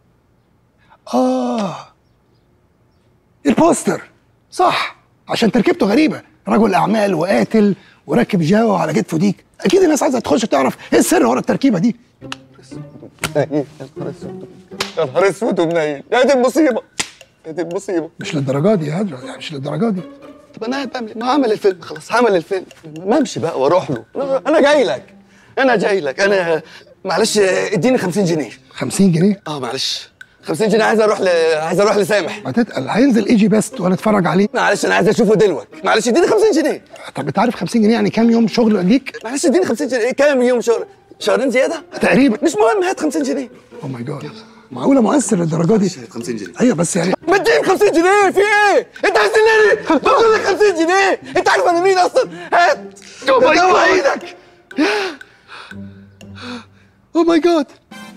اه البوستر صح عشان تركيبته غريبه رجل اعمال وقاتل وراكب جاو على كتفه ديك اكيد الناس عايزه تخش تعرف ايه السر ورا التركيبه دي يا نهار اسود ومنيل يا دي المصيبه يا دي المصيبه مش للدرجه دي يا هدرة يعني مش للدرجه دي طب انا قاعد بعمل إيه؟ ما عمل الفيلم خلاص عمل الفيلم ما امشي بقى واروح له أنا- انا جاي لك انا جاي لك انا معلش اديني 50 جنيه 50 جنيه اه معلش 50 جنيه عايز اروح ل... عايز اروح لسامح ما تتقل هينزل ايجي بيست ولا اتفرج عليه معلش انا عايز اشوفه دلوقتي معلش اديني 50 جنيه طب انت عارف 50 جنيه يعني كام يوم شغل ليك معلش اديني 50 جنيه كام يوم شهر شهرين زياده تقريبا مش مهم هات 50 جنيه او ماي جاد معقوله مؤثر للدرجه دي 50 جنيه ايوه بس يعني ما اديني 50 جنيه في ايه؟ انت عايز تنقلني؟ بقول لك 50 جنيه انت عارف انا مين اصلا؟ هات Oh my ده God. ايدك او ماي جاد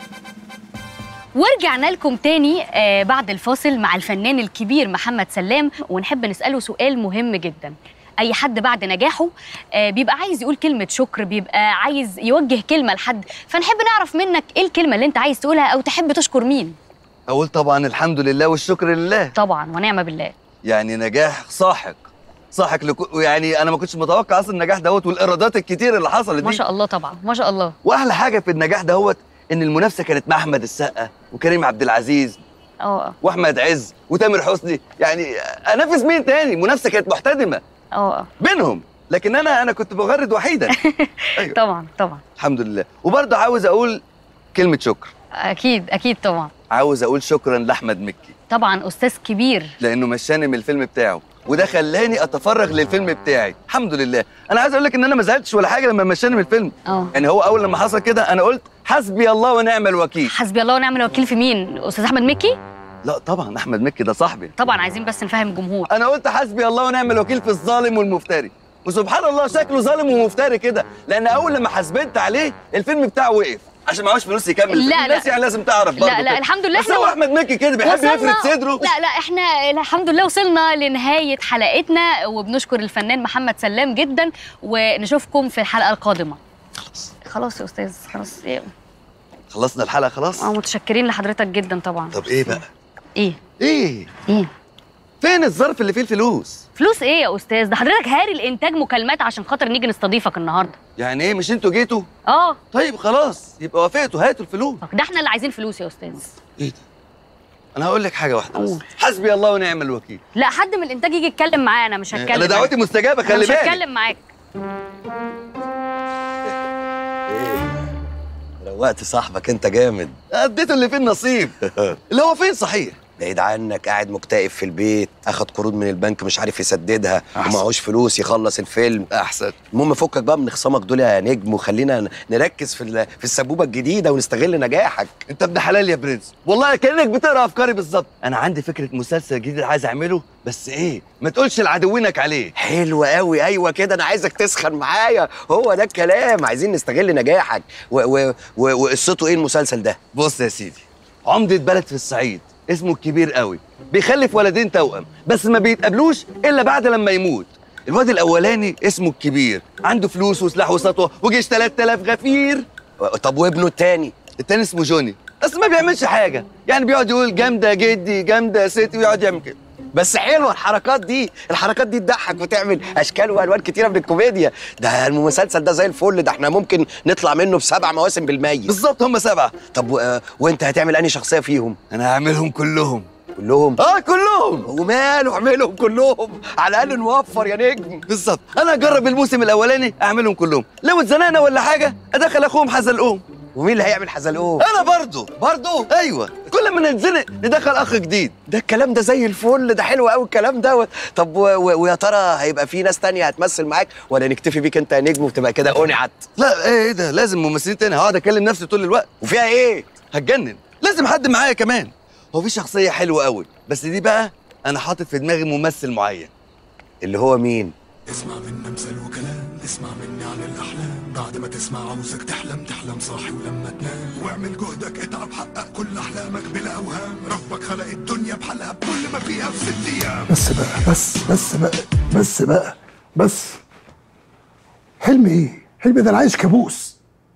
ورجعنا لكم تاني آه بعد الفاصل مع الفنان الكبير محمد سلام ونحب نسأله سؤال مهم جدا أي حد بعد نجاحه آه بيبقى عايز يقول كلمة شكر بيبقى عايز يوجه كلمة لحد فنحب نعرف منك إيه الكلمة اللي أنت عايز تقولها أو تحب تشكر مين اقول طبعا الحمد لله والشكر لله طبعا ونعم بالله يعني نجاح ساحق ساحق لكو يعني انا ما كنتش متوقع اصلا النجاح دوت والايرادات الكتير اللي حصلت دي ما شاء الله طبعا ما شاء الله واحلى حاجه في النجاح دهوت ان المنافسه كانت مع احمد السقا وكريم عبد العزيز اه واحمد عز وتامر حسني يعني انافس مين تاني منافسه كانت محتدمه اه بينهم لكن انا انا كنت بغرد وحيدا أيوة. طبعا طبعا الحمد لله وبرضه عاوز اقول كلمه شكر اكيد اكيد طبعا عاوز اقول شكرا لاحمد مكي طبعا استاذ كبير لانه مشاني من الفيلم بتاعه وده خلاني اتفرغ للفيلم بتاعي الحمد لله انا عايز اقول لك ان انا ما زعلتش ولا حاجه لما مشاني من الفيلم اه يعني هو اول لما حصل كده انا قلت حسبي الله ونعم الوكيل حسبي الله ونعم الوكيل في مين استاذ احمد مكي لا طبعا احمد مكي ده صاحبي طبعا عايزين بس نفهم الجمهور انا قلت حسبي الله ونعم الوكيل في الظالم والمفتري وسبحان الله شكله ظالم ومفتري كده لان اول لما حسبت عليه الفيلم بتاعه وقف عشان معهوش فلوس يكمل لا، الفيلم. لا. الناس يعني لازم تعرف برضه لا لا كده. الحمد لله بس هو احمد مكي كده بيحب وصلنا- يفرد صدره لا لا احنا الحمد لله وصلنا لنهايه حلقتنا وبنشكر الفنان محمد سلام جدا ونشوفكم في الحلقه القادمه خلاص خلاص يا استاذ خلاص إيه. خلصنا الحلقه خلاص اه متشكرين لحضرتك جدا طبعا طب ايه بقى ايه ايه ايه فين الظرف اللي فيه الفلوس فلوس ايه يا استاذ ده حضرتك هاري الانتاج مكالمات عشان خاطر نيجي نستضيفك النهارده يعني ايه مش انتوا جيتوا اه طيب خلاص يبقى وافقتوا هاتوا الفلوس ده احنا اللي عايزين فلوس يا استاذ انا هقول لك حاجه واحده بس حسبي الله ونعم الوكيل لا حد من الانتاج يجي يتكلم معايا انا مش هتكلم انا دعوتي مستجابه أنا خلي مش بالك هتكلم معاك روقت صاحبك انت جامد اديته اللي فيه النصيب اللي هو فين صحيح بعيد عنك قاعد مكتئب في البيت اخد قروض من البنك مش عارف يسددها ومعهوش فلوس يخلص الفيلم احسن المهم فكك بقى من خصامك دول يا نجم وخلينا ن- نركز في ال- في السبوبه الجديده ونستغل نجاحك انت ابن حلال يا برنس والله كانك بتقرا افكاري بالظبط انا عندي فكره مسلسل جديد عايز اعمله بس ايه ما تقولش لعدوينك عليه حلو قوي ايوه كده انا عايزك تسخن معايا هو ده الكلام عايزين نستغل نجاحك و- و- و- وقصته ايه المسلسل ده بص يا سيدي عمدة بلد في الصعيد اسمه الكبير قوي بيخلف ولدين توأم بس ما بيتقابلوش الا بعد لما يموت الواد الاولاني اسمه الكبير عنده فلوس وسلاح وسطوه وجيش 3000 غفير طب وابنه التاني التاني اسمه جوني بس ما بيعملش حاجه يعني بيقعد يقول جامده جدي جامده ستي ويقعد يعمل كده بس حلوه الحركات دي الحركات دي تضحك وتعمل اشكال والوان كتيره من الكوميديا ده المسلسل ده زي الفل ده احنا ممكن نطلع منه بسبع مواسم بالمية بالظبط هم سبعه طب و... وانت هتعمل انهي شخصيه فيهم انا هعملهم كلهم كلهم اه كلهم وماله اعملهم كلهم على الاقل نوفر يا نجم بالظبط انا اجرب الموسم الاولاني اعملهم كلهم لو اتزنقنا ولا حاجه ادخل اخوهم حزلقوم ومين اللي هيعمل حزلقوم انا برضو برضو ايوه كل ما نتزنق ندخل اخ جديد ده الكلام ده زي الفل ده حلو قوي الكلام ده طب و... و... ويا ترى هيبقى في ناس تانية هتمثل معاك ولا نكتفي بيك انت يا نجم وتبقى كده انعت لا ايه ايه ده لازم ممثلين تاني هقعد اكلم نفسي طول الوقت وفيها ايه هتجنن لازم حد معايا كمان هو في شخصيه حلوه قوي بس دي بقى انا حاطط في دماغي ممثل معين اللي هو مين اسمع منا مثل وكلام اسمع مني عن الاحلام بعد ما تسمع عاوزك تحلم تحلم صاحي ولما تنام واعمل جهدك اتعب حقق كل احلامك بلا اوهام ربك خلق الدنيا بحالها بكل ما فيها في ست ايام بس بقى بس بس بقى بس بقى بس حلم ايه؟ حلم ده انا عايش كابوس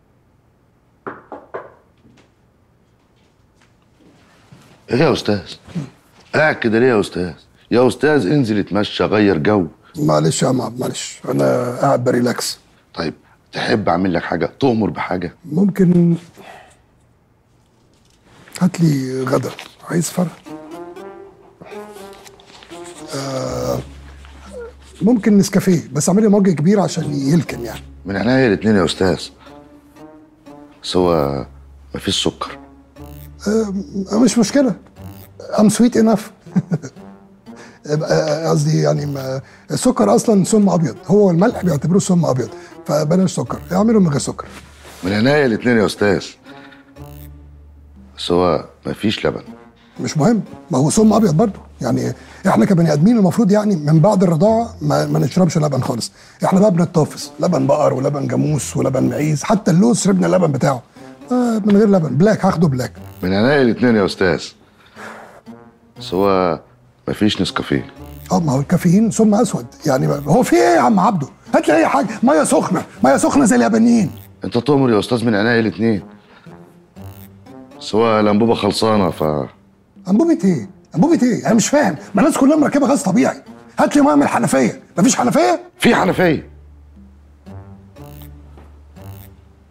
ايه يا استاذ قاعد كده ليه يا استاذ يا استاذ انزل اتمشى غير جو معلش يا عم عبد معلش انا قاعد بريلاكس طيب تحب اعمل لك حاجه تؤمر بحاجه ممكن هات لي غدا عايز فرق آه ممكن نسكافيه بس اعمل لي مج كبير عشان يلكن يعني من عينيا الاتنين يا استاذ بس هو مفيش سكر آه مش مشكله ام سويت انف قصدي يعني ما السكر اصلا سم ابيض هو الملح بيعتبروه سم ابيض فبلاش سكر اعمله من غير سكر من عينيا الاتنين يا استاذ بس هو مفيش لبن مش مهم ما هو سم ابيض برضه يعني احنا كبني ادمين المفروض يعني من بعد الرضاعه ما, ما نشربش لبن خالص احنا بقى بنتطفس لبن بقر ولبن جاموس ولبن معيز حتى اللوز شربنا اللبن بتاعه آه من غير لبن بلاك هاخده بلاك من عينيا الاتنين يا استاذ بس هو مفيش نسكافيه اه ما هو الكافيين سم اسود يعني هو في ايه يا عم عبده هات لي اي حاجه ميه سخنه ميه سخنه زي اليابانيين انت تؤمر يا استاذ من عينيا الاتنين بس هو الانبوبه خلصانه ف انبوبه ايه انبوبه ايه انا مش فاهم ما الناس كلها مركبه غاز طبيعي هات لي ميه من الحنفيه مفيش حنفيه في حنفيه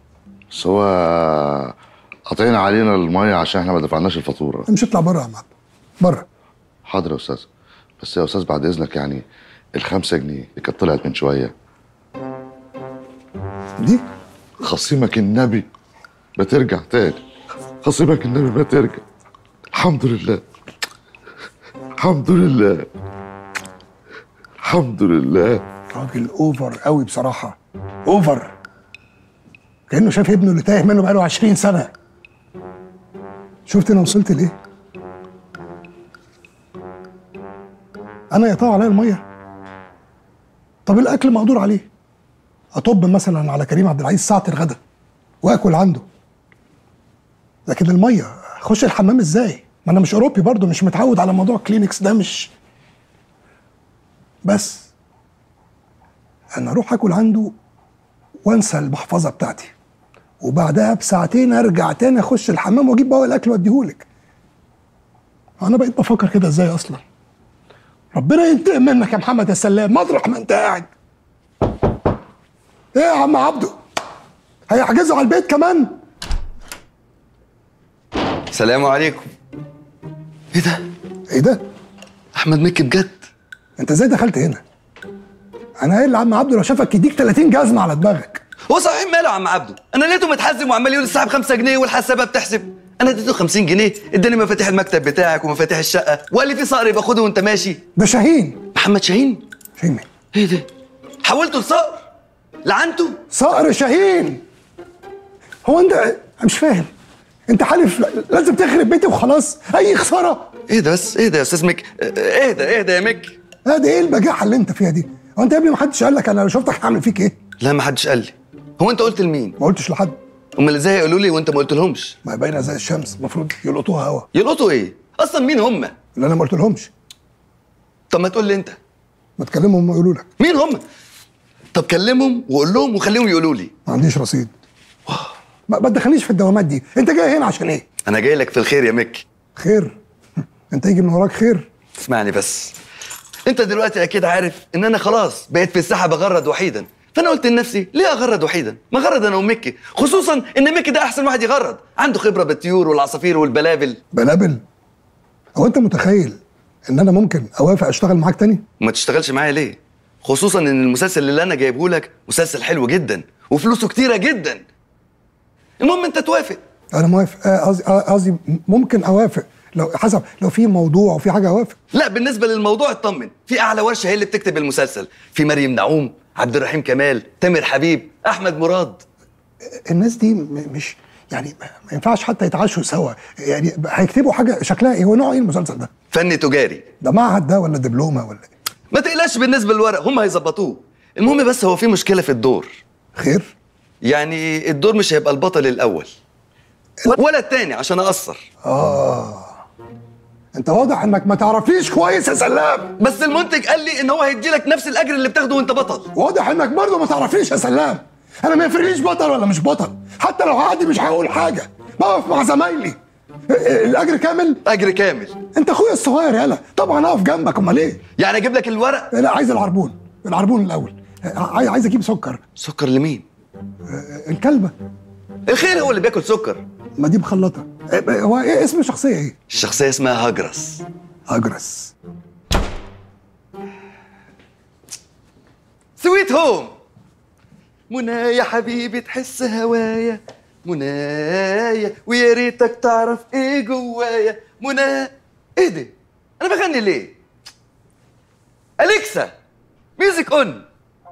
بس هو قاطعين علينا الميه عشان احنا ما دفعناش الفاتوره امشي اطلع بره يا عم عبده بره حاضر يا استاذ بس يا استاذ بعد اذنك يعني الخمسة جنيه اللي كانت طلعت من شويه دي خصيمك النبي ما ترجع تاني خصيمك النبي ما ترجع الحمد لله الحمد لله الحمد لله راجل اوفر قوي بصراحه اوفر كانه شاف ابنه اللي تايه منه بقاله 20 سنه شفت انا وصلت لايه انا يقطع عليا الميه طب الاكل مقدور عليه اطب مثلا على كريم عبد العزيز ساعه الغدا واكل عنده لكن الميه اخش الحمام ازاي ما انا مش اوروبي برضه مش متعود على موضوع كلينكس ده مش بس انا اروح اكل عنده وانسى المحفظه بتاعتي وبعدها بساعتين ارجع تاني اخش الحمام واجيب بقى الاكل واديهولك انا بقيت بفكر كده ازاي اصلا ربنا ينتقم منك يا محمد يا سلام مطرح ما انت قاعد ايه يا عم عبده هيحجزوا على البيت كمان سلام عليكم ايه ده ايه ده احمد مكي بجد انت ازاي دخلت هنا انا قايل لعم عبده لو شافك يديك 30 جزمه على دماغك هو صحيح ماله يا عم عبده انا لقيته متحزم وعمال يقول الساعه ب 5 جنيه والحسابه بتحسب انا اديته 50 جنيه اداني مفاتيح المكتب بتاعك ومفاتيح الشقه وقال لي في صقر يبقى خده وانت ماشي ده شاهين محمد شاهين شاهين مين ايه ده حولته لصقر لعنته صقر شاهين هو انت أنا مش فاهم انت حالف لازم تخرب بيتي وخلاص اي خساره ايه ده بس ايه ده يا استاذ مك ايه ده ايه ده يا مك ادي ايه البجاحه اللي انت فيها دي هو انت يا ابني ما حدش قال لك انا لو شفتك هعمل فيك ايه لا ما حدش قال لي هو انت قلت لمين ما قلتش لحد امال ازاي يقولوا لي وانت ما قلتلهمش ما هي باينه زي الشمس المفروض يلقطوها هوا يلقطوا ايه اصلا مين هم اللي انا ما قلتلهمش طب ما تقول لي انت ما تكلمهم ويقولوا لك مين هم طب كلمهم وقول لهم وخليهم يقولوا لي ما عنديش رصيد ما ما تدخلنيش في الدوامات دي انت جاي هنا عشان ايه انا جاي لك في الخير يا مك خير انت يجي من وراك خير اسمعني بس انت دلوقتي اكيد عارف ان انا خلاص بقيت في الساحه بغرد وحيدا فانا قلت لنفسي ليه اغرد وحيدا ما غرد انا ومكي خصوصا ان مكي ده احسن واحد يغرد عنده خبره بالطيور والعصافير والبلابل بلابل هو انت متخيل ان انا ممكن اوافق اشتغل معاك تاني وما تشتغلش معايا ليه خصوصا ان المسلسل اللي انا جايبه لك مسلسل حلو جدا وفلوسه كتيره جدا المهم انت توافق انا موافق آه، قصدي آه، قصدي ممكن اوافق لو حسب لو في موضوع وفي حاجه اوافق لا بالنسبه للموضوع اطمن في اعلى ورشه هي اللي بتكتب المسلسل في مريم نعوم عبد الرحيم كمال تامر حبيب احمد مراد الناس دي م- مش يعني ما ما ينفعش حتى يتعاشوا سوا يعني هيكتبوا حاجه شكلها ايه هو نوع ايه المسلسل ده فن تجاري ده معهد ده ولا دبلومه ولا إيه؟ ما تقلقش بالنسبه للورق هم هيظبطوه المهم بس هو في مشكله في الدور خير يعني الدور مش هيبقى البطل الاول ولا التاني عشان اقصر اه انت واضح انك ما تعرفنيش كويس يا سلام بس المنتج قال لي ان هو هيدي لك نفس الاجر اللي بتاخده وانت بطل واضح انك برضه ما تعرفنيش يا سلام انا ما يفرقليش بطل ولا مش بطل حتى لو هعدي مش هقول حاجه بقف مع زمايلي إيه، الاجر كامل اجر كامل انت اخويا الصغير يالا طبعا اقف جنبك امال ايه يعني اجيب لك الورق لا عايز العربون العربون الاول عايز عايز اجيب سكر سكر لمين الكلبه الخير هو اللي بياكل سكر ما دي مخلطه إيه، هو ايه اسم الشخصيه ايه الشخصيه اسمها هجرس هجرس سويت هوم منى يا حبيبي تحس هوايا منايا ويا ريتك تعرف ايه جوايا منى ايه ده انا بغني ليه اليكسا ميوزك اون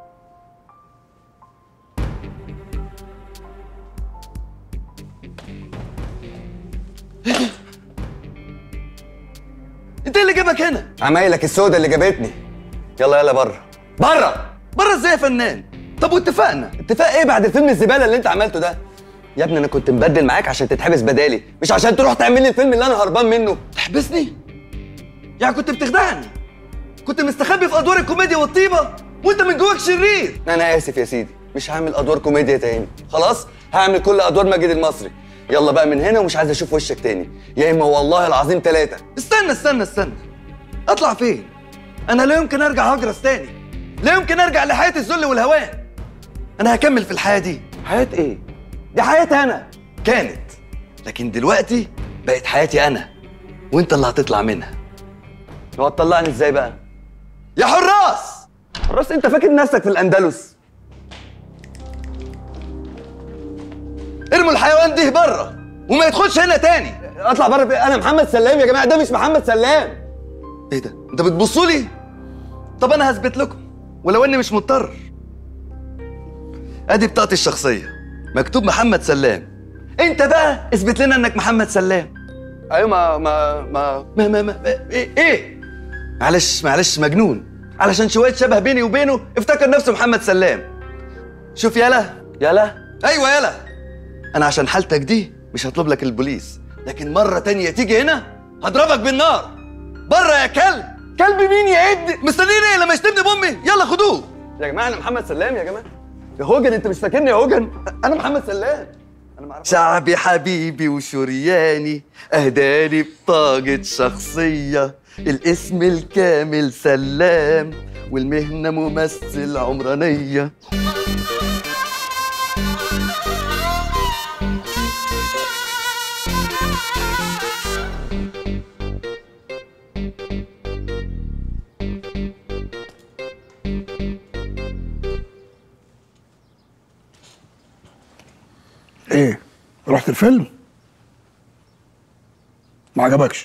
انت إيه اللي جابك هنا عمايلك السودة اللي جابتني يلا يلا بره بره بره ازاي يا فنان طب واتفقنا اتفاق ايه بعد الفيلم الزباله اللي انت عملته ده يا ابني انا كنت مبدل معاك عشان تتحبس بدالي مش عشان تروح تعمل لي الفيلم اللي انا هربان منه تحبسني يعني كنت بتخدعني كنت مستخبي في ادوار الكوميديا والطيبه وانت من جواك شرير انا اسف يا سيدي مش هعمل ادوار كوميديا تاني خلاص هعمل كل ادوار ماجد المصري يلا بقى من هنا ومش عايز اشوف وشك تاني يا اما والله العظيم ثلاثه استنى استنى استنى اطلع فين انا لا يمكن ارجع هجرس تاني لا يمكن ارجع لحياه الذل والهوان انا هكمل في الحياه دي حياه ايه دي حياتي انا كانت لكن دلوقتي بقت حياتي انا وانت اللي هتطلع منها هو هتطلعني ازاي بقى يا حراس حراس انت فاكر نفسك في الاندلس ارموا الحيوان ده بره وما يدخلش هنا تاني اطلع بره في انا محمد سلام يا جماعه ده مش محمد سلام ايه ده انت بتبصوا لي طب انا هثبت لكم ولو اني مش مضطر ادي بطاقتي الشخصيه مكتوب محمد سلام انت بقى اثبت لنا انك محمد سلام ايوه ما ما ما ما, ما, ما ايه ايه معلش معلش مجنون علشان شويه شبه بيني وبينه افتكر نفسه محمد سلام شوف يالا يالا ايوه يالا انا عشان حالتك دي مش هطلب لك البوليس لكن مره تانية تيجي هنا هضربك بالنار بره يا كلب كلب مين يا ابني مستنيين ايه لما يشتمني بامي يلا خدوه يا جماعه انا محمد سلام يا جماعه يا هوجن انت مش فاكرني يا هوجن انا محمد سلام شعبي حبيبي وشرياني اهداني بطاقة شخصية الاسم الكامل سلام والمهنة ممثل عمرانية ايه رحت الفيلم ما عجبكش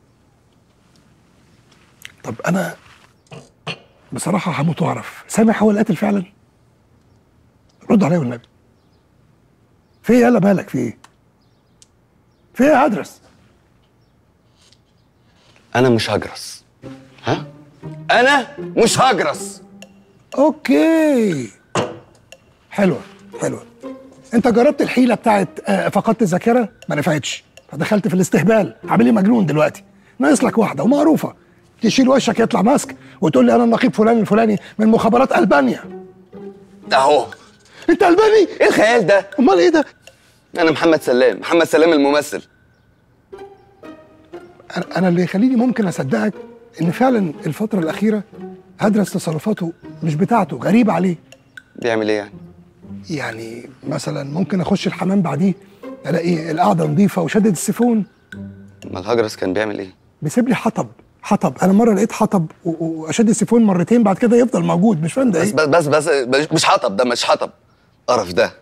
طب انا بصراحه هموت واعرف سامح هو اللي قاتل فعلا رد عليا والنبي في ايه يلا مالك في ايه في ايه يا هدرس انا مش هجرس ها انا مش هجرس اوكي حلوه حلوه انت جربت الحيله بتاعت آه، فقدت الذاكره ما نفعتش فدخلت في الاستهبال عامل لي مجنون دلوقتي ناقص لك واحده ومعروفه تشيل وشك يطلع ماسك وتقول لي انا النقيب فلان الفلاني من مخابرات البانيا اهو انت الباني ايه الخيال ده امال ايه ده انا محمد سلام محمد سلام الممثل انا أنا اللي يخليني ممكن اصدقك ان فعلا الفتره الاخيره هدرس تصرفاته مش بتاعته غريبه عليه بيعمل ايه يعني يعني مثلا ممكن اخش الحمام بعديه الاقي القعده نظيفه وشدد السيفون ما الهجرس كان بيعمل ايه بيسيب لي حطب حطب انا مره لقيت حطب و- و- واشد السيفون مرتين بعد كده يفضل موجود مش فاهم ده بس ايه بس بس, بس مش حطب ده مش حطب قرف ده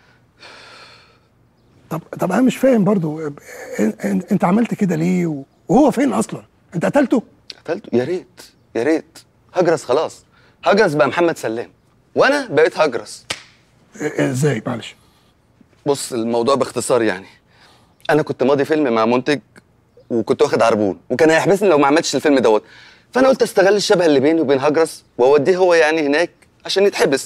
طب طب انا مش فاهم برضو إن- إن- انت عملت كده ليه و- وهو فين اصلا انت قتلته قتلته يا ريت يا ريت هجرس خلاص هجرس بقى محمد سلام وانا بقيت هجرس إيه- ازاي معلش بص الموضوع باختصار يعني انا كنت ماضي فيلم مع منتج وكنت واخد عربون وكان هيحبسني لو ما عملتش الفيلم دوت فانا قلت استغل الشبه اللي بيني وبين هجرس واوديه هو يعني هناك عشان يتحبس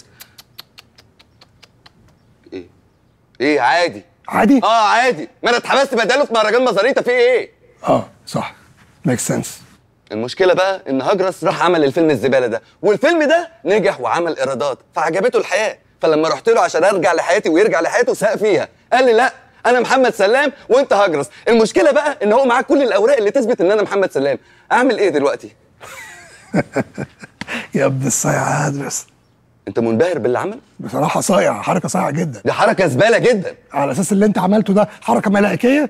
ايه ايه عادي عادي اه عادي ما انا اتحبست بداله في مهرجان مزاريطه في ايه اه صح ميك سنس المشكله بقى ان هجرس راح عمل الفيلم الزباله ده والفيلم ده نجح وعمل ايرادات فعجبته الحياه فلما رحت له عشان ارجع لحياتي ويرجع لحياته ساق فيها قال لي لا انا محمد سلام وانت هجرس المشكله بقى ان هو معاه كل الاوراق اللي تثبت ان انا محمد سلام اعمل ايه دلوقتي يا ابن الصايع هدرس انت منبهر باللي عمل بصراحه صايع حركه صايعه جدا دي حركه زباله جدا على اساس اللي انت عملته ده حركه ملائكيه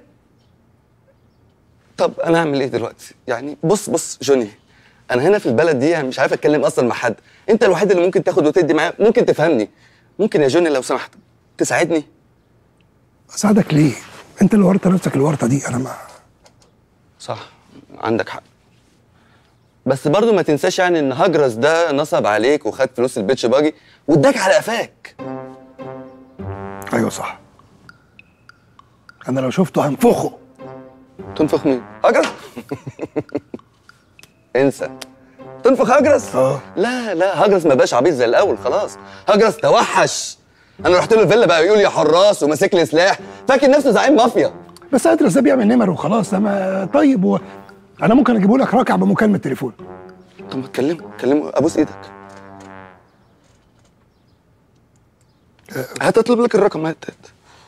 طب انا اعمل ايه دلوقتي يعني بص بص جوني انا هنا في البلد دي يعني مش عارف اتكلم اصلا مع حد انت الوحيد اللي ممكن تاخد وتدي معايا ممكن تفهمني ممكن يا جوني لو سمحت تساعدني اساعدك ليه انت اللي ورطت نفسك الورطه دي انا ما صح عندك حق بس برضو ما تنساش يعني ان هجرس ده نصب عليك وخد فلوس البيتش باجي واداك على قفاك ايوه صح انا لو شفته هنفخه تنفخ مين هجرس انسى تنفخ هجرس اه لا لا هجرس ما بقاش عبيط زي الاول خلاص هجرس توحش انا رحت له الفيلا بقى يقول يا حراس وماسك لي سلاح فاكر نفسه زعيم مافيا بس ادرس ده بيعمل نمر وخلاص ده ما طيب و... انا ممكن اجيبه لك راكع بمكالمه تليفون طب ما تكلمه كلمه ابوس ايدك هتطلب لك الرقم هات هات.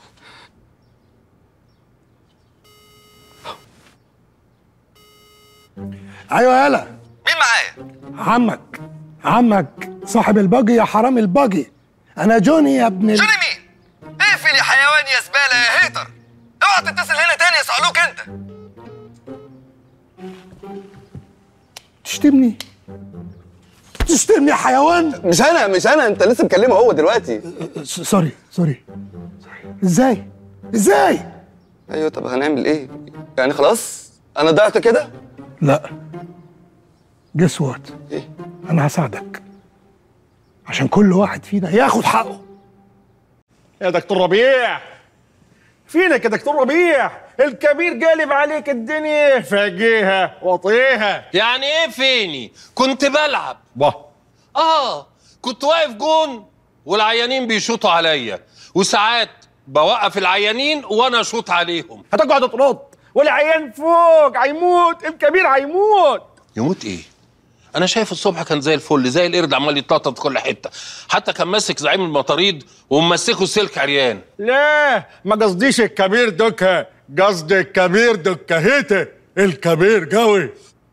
ايوه يالا مين معايا عمك عمك صاحب الباجي يا حرام الباجي انا جوني يا ابن ال... جوني مين؟ اقفل يا حيوان يا زباله يا هيتر اوعى تتصل هنا تاني يسألوك انت تشتمني تشتمني يا حيوان مش انا مش انا انت لسه مكلمه هو دلوقتي س- سوري سوري ازاي ازاي ايوه طب هنعمل ايه يعني خلاص انا ضعت كده لا جس وات إيه؟ انا هساعدك عشان كل واحد فينا ياخد حقه يا دكتور ربيع فينك يا دكتور ربيع الكبير قالب عليك الدنيا فجيها وطيها يعني ايه فيني كنت بلعب واه اه كنت واقف جون والعيانين بيشوطوا عليا وساعات بوقف العيانين وانا اشوط عليهم هتقعد ترد والعيان فوق هيموت الكبير هيموت يموت ايه انا شايف الصبح كان زي الفل زي القرد عمال يتنطط في كل حته حتى كان ماسك زعيم المطاريد وممسكه السلك عريان لا ما قصديش الكبير دكة قصدي الكبير دكهته الكبير قوي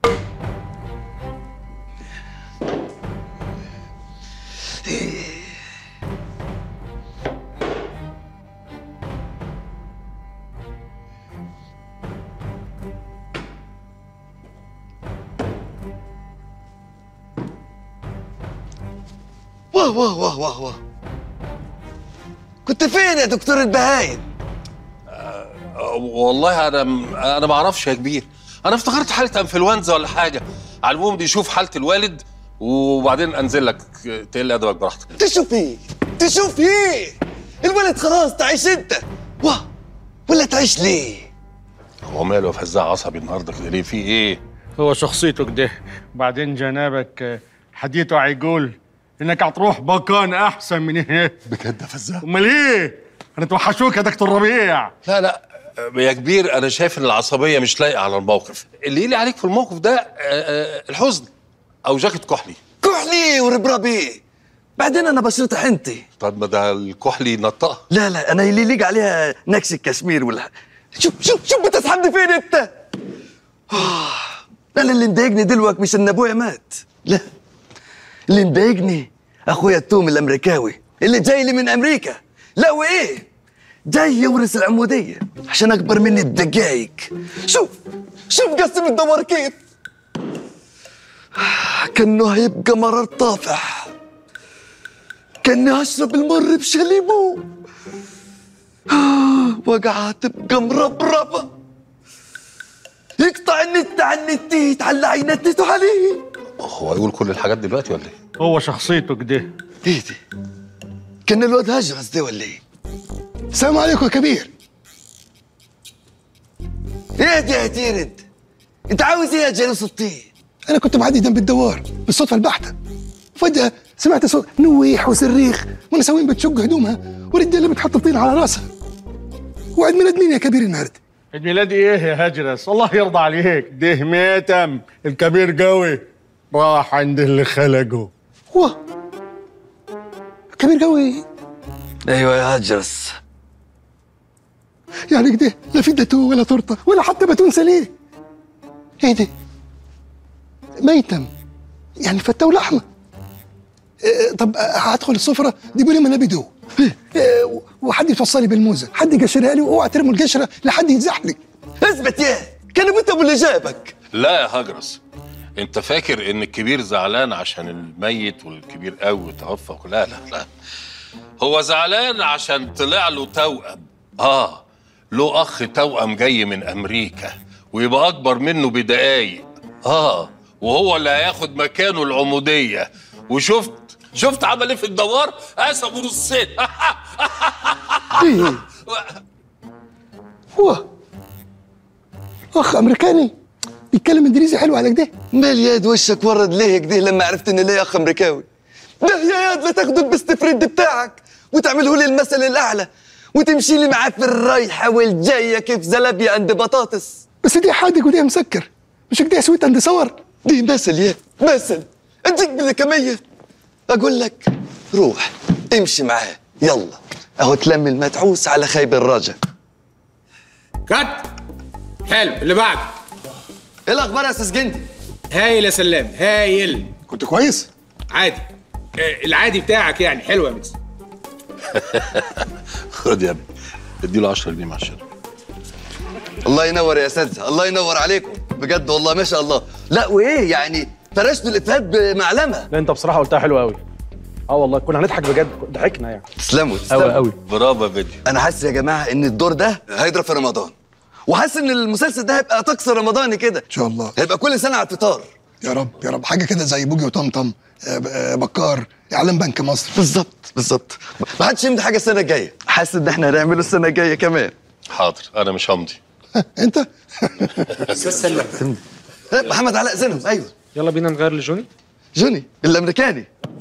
واه واه واه واه واه كنت فين يا دكتور البهايم أه، والله انا انا ما اعرفش يا كبير انا افتكرت حاله انفلونزا ولا حاجه على العموم دي شوف حاله الوالد وبعدين انزل لك تقل ادبك براحتك تشوف ايه تشوف ايه الولد خلاص تعيش انت واه ولا تعيش ليه هو ماله فزاع عصبي النهارده كده ليه في ايه هو شخصيته كده بعدين جنابك حديثه هيقول انك هتروح مكان احسن من هنا بجد يا فزاع امال ايه هنتوحشوك يا دكتور ربيع لا لا يا كبير انا شايف ان العصبيه مش لايقه على الموقف اللي يلي عليك في الموقف ده آه، آه، الحزن او جاكيت كحلي كحلي وربربي بعدين انا بشرتي حنتي طب ما ده الكحلي نطقها لا لا انا اللي يليق عليها نكش الكشمير ولا شوف شوف شوف بتسحبني فين انت آه، انا اللي مضايقني دلوقتي مش ان ابويا مات لا اللي مضايقني اخويا التوم الامريكاوي اللي جاي لي من امريكا لا وايه جاي يورث العموديه عشان اكبر مني الدقايق شوف شوف قسم الدوار كيف كانه هيبقى مرار طافح كاني هشرب المر بشاليمو وقعت تبقى مربربة يقطع النت عن النتيت على اللي هينتتوا عليه هو يقول كل الحاجات دلوقتي ولا ايه هو شخصيته كده ايه دي كان الواد هجرس ده ولا ايه السلام عليكم يا كبير ايه دي يا تيرد انت عاوز ايه يا جالوس الطين انا كنت معدي جنب الدوار بالصدفه البحته فجاه سمعت صوت نويح وصريخ ونساوين بتشق هدومها ورجاله بتحط طين على راسها وعيد ميلاد مين يا كبير النهارده عيد ميلادي ايه يا هجرس الله يرضى عليك ده ميتم الكبير قوي راح عند اللي خلقه واه كبير قوي ايوه يا هجرس يعني كده لا في جاتوه ولا تورته ولا حتى باتون سليه ايه ده ميتم يعني فتة ولحمه إيه طب آه، هدخل السفره جيبوا لي منابدو إيه وحد يفصلي بالموزه حد يقشرها لي واوعى ترموا القشره لحد يتزحلق اثبت يا كان ابو ابو اللي جابك لا يا هجرس انت فاكر ان الكبير زعلان عشان الميت والكبير قوي توفى لا لا لا هو زعلان عشان طلع له توأم اه له اخ توأم جاي من امريكا ويبقى اكبر منه بدقايق اه وهو اللي هياخد مكانه العموديه وشفت شفت عمل ايه في الدوار قسمه نصين ايه هو اخ امريكاني بيتكلم انجليزي حلو على كده مال ياد وشك ورد ليه كده لما عرفت ان ليه اخ امريكاوي ده يا ياد لا تاخده البست فريد بتاعك وتعمله لي المثل الاعلى وتمشي لي معاه في الرايحه والجايه كيف زلابيا عند بطاطس بس دي حادق ودي مسكر مش كده سويت عند صور دي مثل يا مثل اديك بالكميه اقول لك روح امشي معاه يلا اهو تلم المدعوس على خيب الرجا كات حلو اللي بعد ايه الاخبار يا استاذ جندي هايل يا سلام هايل كنت كويس عادي آه، العادي بتاعك يعني حلو يا ميكس خد يا ابني اديله 10 جنيه مع الشركه الله ينور يا اساتذه الله ينور عليكم بجد والله ما شاء الله لا وايه يعني فرشتوا الافيهات بمعلمه لا انت بصراحه قلتها حلوه قوي اه والله كنا هنضحك بجد ضحكنا يعني تسلموا قوي تسلموا قوي برافو يا فيديو انا حاسس يا جماعه ان الدور ده هيضرب في رمضان وحاسس ان المسلسل ده هيبقى طقس رمضاني كده ان شاء الله هيبقى كل سنه على الفطار يا رب يا رب حاجه كده زي بوجي وطمطم آه، ب- آه، بكار اعلان بنك مصر بالظبط بالظبط ما حدش يمضي حاجه السنه الجايه حاسس ان احنا هنعمله السنه الجايه كمان حاضر انا مش همضي انت استاذ سلام محمد علاء زينب ايوه يلا بينا نغير لجوني جوني الامريكاني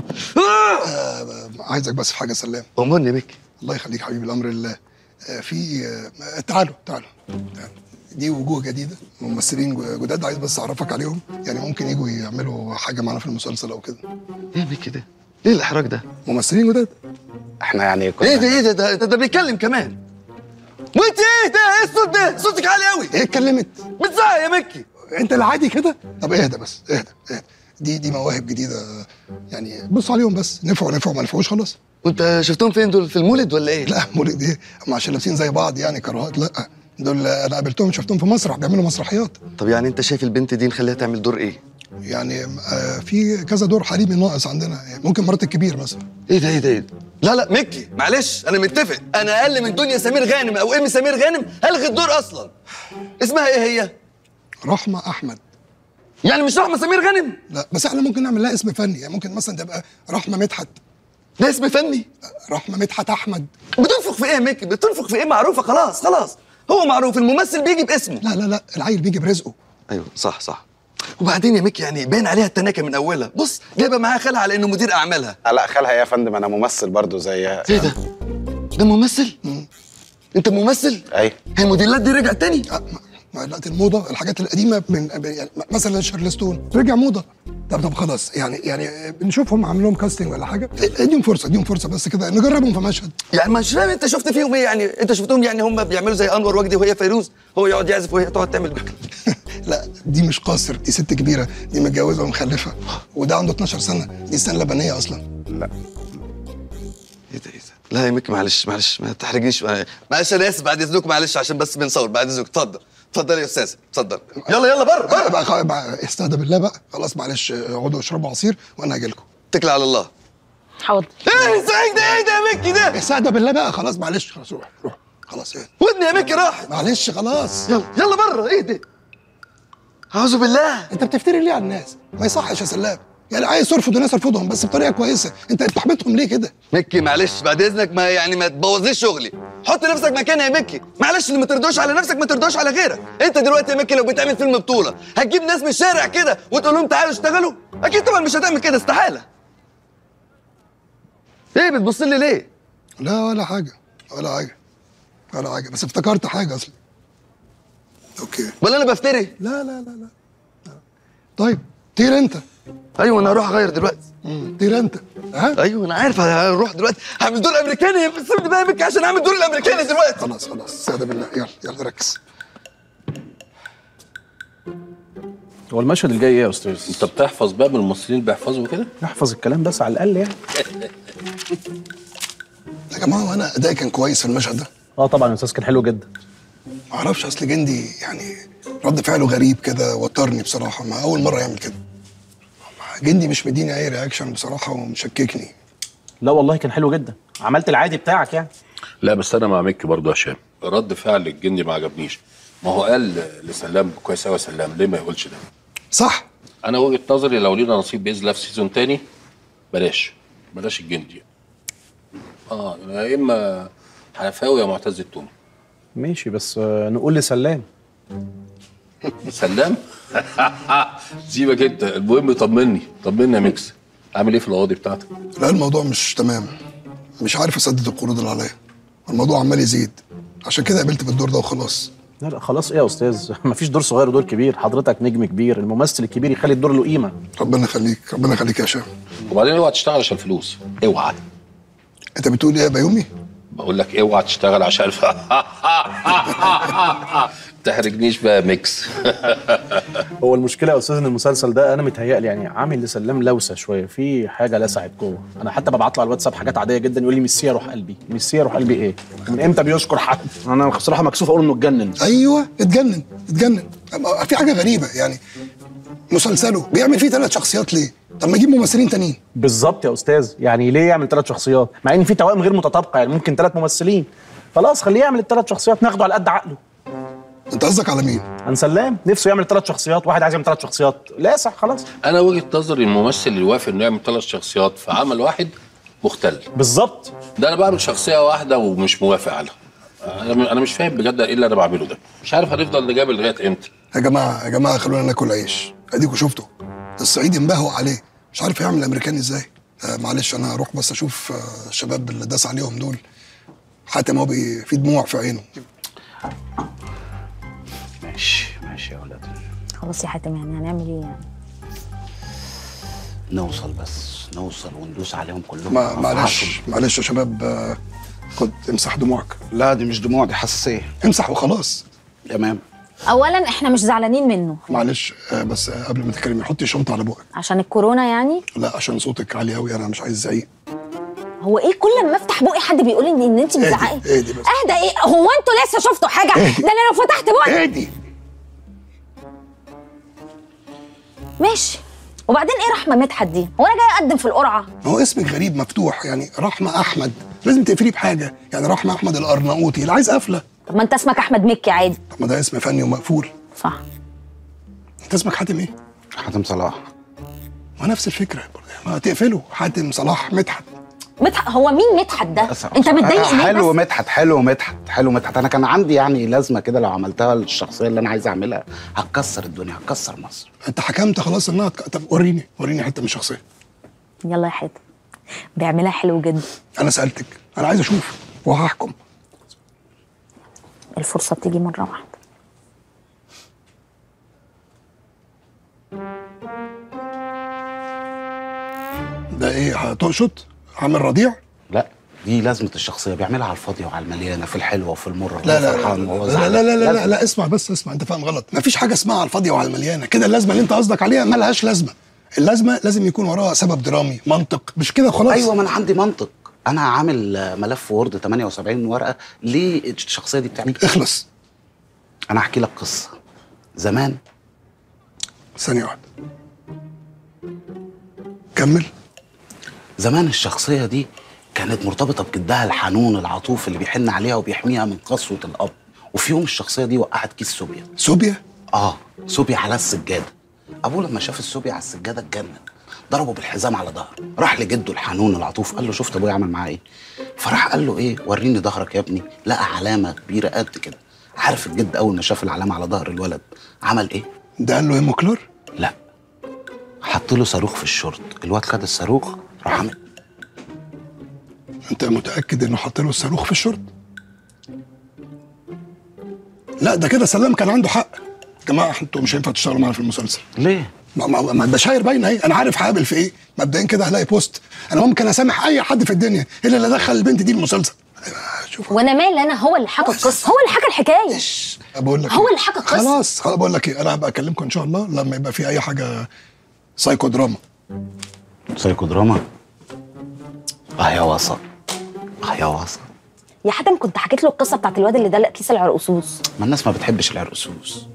آه، عايزك بس في حاجه سلام امرني بك الله يخليك حبيبي الامر لله آه، في آه، تعالوا تعالوا تعالوا. دي وجوه جديده ممثلين جداد عايز بس اعرفك عليهم يعني ممكن يجوا يعملوا حاجه معانا في المسلسل او كده ايه بك ده ايه الاحراج ده ممثلين جداد احنا يعني كنا ايه ده ايه ده ده, ده, ده بيتكلم كمان وانت ايه ده ايه الصوت ده صوتك عالي قوي ايه اتكلمت بتزعق يا مكي انت العادي كده طب اهدى بس اهدى اهدى دي دي مواهب جديده يعني بص عليهم بس نفعوا نفعوا ما نفعوش خلاص وانت شفتهم فين دول في المولد ولا ايه لا مولد ايه هم عشان لابسين زي بعض يعني كراهات لا دول انا قابلتهم شفتهم في مسرح بيعملوا مسرحيات طب يعني انت شايف البنت دي نخليها تعمل دور ايه يعني آه، في كذا دور حريمي ناقص عندنا يعني ممكن مرات الكبير مثلا ايه ده ايه ده ايه ده لا لا مكي معلش انا متفق انا اقل من دنيا سمير غانم او ام سمير غانم هلغي الدور اصلا اسمها ايه هي رحمه احمد يعني مش رحمه سمير غانم لا بس احنا ممكن نعمل لها اسم فني يعني ممكن مثلا تبقى رحمه مدحت ده اسم فني رحمه مدحت احمد بتنفخ في ايه يا مكي بتنفخ في ايه معروفه خلاص خلاص هو معروف الممثل بيجي باسمه لا لا لا العيل بيجي برزقه ايوه صح صح وبعدين يا مكي يعني باين عليها التناكه من اولها بص جايبه معاها خالها على انه مدير اعمالها لا خالها يا فندم انا ممثل برضو زي ايه ده ده ممثل انت ممثل اي هي الموديلات دي رجعت تاني ما دلوقتي الموضه الحاجات القديمه من يعني مثلا شارلستون رجع موضه طب طب خلاص يعني يعني بنشوفهم عامل لهم كاستنج ولا حاجه اديهم فرصه اديهم فرصه بس كده نجربهم في مشهد يعني مش فاهم انت شفت فيهم ايه يعني انت شفتهم يعني هم بيعملوا زي انور وجدي وهي فيروز هو يقعد يعزف وهي تقعد تعمل لا دي مش قاصر دي ست كبيره دي متجوزه ومخلفه وده عنده 12 سنه دي سنه لبنيه اصلا لا ايه ده ايه ده لا يا مكي معلش معلش ما تحرجنيش معلش انا اسف بعد اذنكم معلش عشان بس بنصور بعد اذنك اتفضل اتفضل يا استاذ اتفضل يلا يلا بره بره بقى, بقى, بقى استهدى بالله بقى خلاص معلش اقعدوا اشربوا عصير وانا هاجي لكم اتكل على الله حاضر ايه سعيد ده ايه ده يا مكي ده استهدى بالله بقى خلاص معلش خلاص روح روح خلاص ايه ودني يا مكي راح معلش خلاص يلا يلا بره ايه ده اعوذ بالله انت بتفتري ليه على الناس ما يصحش يا سلام يعني عايز ترفض الناس ارفضهم بس بطريقه كويسه انت بتحبطهم ليه كده مكي معلش بعد اذنك ما يعني ما تبوظليش شغلي حط نفسك مكاني يا مكي معلش اللي ما ترضوش على نفسك ما ترضوش على غيرك انت دلوقتي يا مكي لو بتعمل فيلم بطوله هتجيب ناس من الشارع كده وتقول لهم تعالوا اشتغلوا اكيد طبعا مش هتعمل كده استحاله ايه بتبص لي ليه لا ولا حاجه ولا حاجه ولا حاجه بس افتكرت حاجه اصلا اوكي ولا انا بفتري لا لا لا لا طيب طير انت ايوه انا هروح اغير دلوقتي طير انت ها ايوه انا عارف هروح دلوقتي هعمل دور امريكاني بس سيبني بقى يا مكي عشان اعمل دور الامريكاني دلوقتي خلاص خلاص استهدى بالله يلا يلا ركز هو المشهد الجاي ايه يا استاذ؟ انت بتحفظ بقى من الممثلين بيحفظوا كده؟ احفظ الكلام بس على الاقل يعني يا جماعه وانا ادائي كان كويس في المشهد ده اه طبعا يا استاذ كان حلو جدا ما اعرفش اصل جندي يعني رد فعله غريب كده وترني بصراحه ما اول مره يعمل كده جندي مش مديني اي رياكشن بصراحه ومشككني لا والله كان حلو جدا عملت العادي بتاعك يعني لا بس انا مع مكي برضه يا هشام رد فعل الجندي ما عجبنيش ما هو قال لسلام كويس قوي يا سلام ليه ما يقولش ده صح انا وجهه نظري لو لينا نصيب باذن الله في سيزون تاني بلاش بلاش الجندي اه يا اما حنفاوي يا معتز التوني ماشي بس آه، نقول لسلام سلام سيبك انت المهم طمني طمني يا ميكس عامل ايه في القواضي بتاعتك لا الموضوع مش تمام مش عارف اسدد القروض اللي عليا الموضوع عمال يزيد عشان كده قبلت بالدور ده وخلاص لا لا خلاص ايه يا استاذ مفيش دور صغير ودور كبير حضرتك نجم كبير الممثل الكبير يخلي الدور له قيمه ربنا يخليك ربنا يخليك يا هشام وبعدين اوعى تشتغل عشان فلوس اوعى انت بتقول ايه يا بيومي بقول لك اوعى تشتغل عشان تحرجنيش بقى يا ميكس هو المشكله يا استاذ ان المسلسل ده انا متهيألي يعني عامل لسلام لوسه شويه في حاجه لسعت جوه انا حتى ببعت له على الواتساب حاجات عاديه جدا يقول لي ميسي روح قلبي ميسي روح قلبي ايه من امتى بيشكر حد انا بصراحه مكسوف اقول انه اتجنن ايوه اتجنن اتجنن أما في حاجه غريبه يعني مسلسله بيعمل فيه ثلاث شخصيات ليه طب ما يجيب ممثلين تانيين بالظبط يا استاذ يعني ليه يعمل ثلاث شخصيات مع ان في توائم غير متطابقه يعني ممكن ثلاث ممثلين خلاص خليه يعمل الثلاث شخصيات ناخده على قد عقله انت قصدك على مين عن سلام نفسه يعمل ثلاث شخصيات واحد عايز يعمل ثلاث شخصيات لا صح خلاص انا وجهه نظري الممثل اللي وافق انه يعمل ثلاث شخصيات في عمل واحد مختل بالظبط ده انا بعمل شخصيه واحده ومش موافق عليها انا انا مش فاهم بجد ايه اللي انا بعمله ده مش عارف هنفضل نجابل لغايه امتى يا جماعه يا جماعه خلونا ناكل عيش اديكوا شفتوا الصعيدي انبهوا عليه مش عارف يعمل الامريكاني ازاي آه معلش انا هروح بس اشوف آه الشباب اللي داس عليهم دول حاتم هو بي- في دموع في عينه ماشي ماشي يا ولاد خلاص يا حاتم يعني هنعمل ايه يعني نوصل بس نوصل وندوس عليهم كلهم ما معلش معلش يا شباب آه خد امسح دموعك لا دي مش دموع دي حساسيه امسح وخلاص تمام اولا احنا مش زعلانين منه معلش آه بس آه قبل ما تتكلمي حطي شنطه على بقك عشان الكورونا يعني لا عشان صوتك عالي قوي انا مش عايز زعيق هو ايه كل ما افتح بقي حد بيقول ان ان انت بتزعقي اهدي اهدي بس اهدى ايه هو انتوا لسه شفتوا حاجه اهدي. ده انا لو فتحت بقي اهدي ماشي وبعدين ايه رحمه مدحت دي هو انا جاي اقدم في القرعه ما هو اسمك غريب مفتوح يعني رحمه احمد لازم تقفليه بحاجه يعني رحمه احمد الارناؤوطي اللي عايز قفله طب ما انت اسمك احمد مكي عادي طب ما ده اسم فني ومقفول صح انت اسمك حاتم ايه؟ حاتم صلاح ما نفس الفكره برضه ما تقفله حاتم صلاح مدحت مدحت هو مين مدحت ده انت متضايق ليه حلو بس مدحت حلو مدحت حلو مدحت انا كان عندي يعني لازمه كده لو عملتها للشخصيه اللي انا عايز اعملها هتكسر الدنيا هتكسر مصر انت حكمت خلاص انها تك... طب وريني وريني حته من الشخصيه يلا يا حاتم بيعملها حلو جدا انا سالتك انا عايز اشوف وهحكم الفرصه بتيجي مره واحده ده ايه هتقشط عامل رضيع لا دي لازمه الشخصيه بيعملها على الفاضيه وعلى المليانه في الحلوه وفي المره لا لا فرحان وهو لا زعلان. لا لا لا, لا, لازم. لا اسمع بس اسمع انت فاهم غلط مفيش حاجه اسمها على الفاضيه وعلى المليانه كده اللازمه اللي انت قصدك عليها مالهاش لازمه اللازمه لازم يكون وراها سبب درامي منطق مش كده خلاص ايوه ما انا عندي منطق انا عامل آه، ملف وورد 78 ورقه ليه الشخصيه دي بتعمل اخلص انا احكي لك قصه زمان ثانيه واحده كمل زمان الشخصيه دي كانت مرتبطه بجدها الحنون العطوف اللي بيحن عليها وبيحميها من قسوه الاب وفي يوم الشخصيه دي وقعت كيس سوبيا سوبيا اه سوبيا على السجاده ابوه لما شاف السوبيا على السجاده اتجنن ضربه بالحزام على ظهره راح لجده الحنون العطوف قال له شفت ابويا عمل معاه ايه فراح قال له ايه وريني ظهرك يا ابني لقى علامه كبيره قد كده عارف الجد اول ما شاف العلامه على ظهر الولد عمل ايه ده قال له هيموكلور لا حط له صاروخ في الشورت الواد خد الصاروخ راح عامل انت متاكد انه حط له الصاروخ في الشورت لا ده كده سلام كان عنده حق يا جماعه انتوا مش هينفع تشتغلوا معانا في المسلسل ليه ما, ما, ما البشاير باينه اهي انا عارف هقابل في ايه مبدئيا كده هلاقي بوست انا ممكن اسامح اي حد في الدنيا الا اللي دخل البنت دي المسلسل وانا مالي انا هو اللي حكى القصه هو اللي حكى الحكايه بقول لك هو إيه؟ اللي حكى القصه خلاص خلاص بقول لك ايه انا هبقى اكلمكم ان شاء الله لما يبقى في اي حاجه سايكو دراما سايكو دراما اه يا وسط اه يا وسط يا حاتم كنت حكيت له القصه بتاعت الواد اللي دلق كيس العرقسوس ما الناس ما بتحبش العرقسوس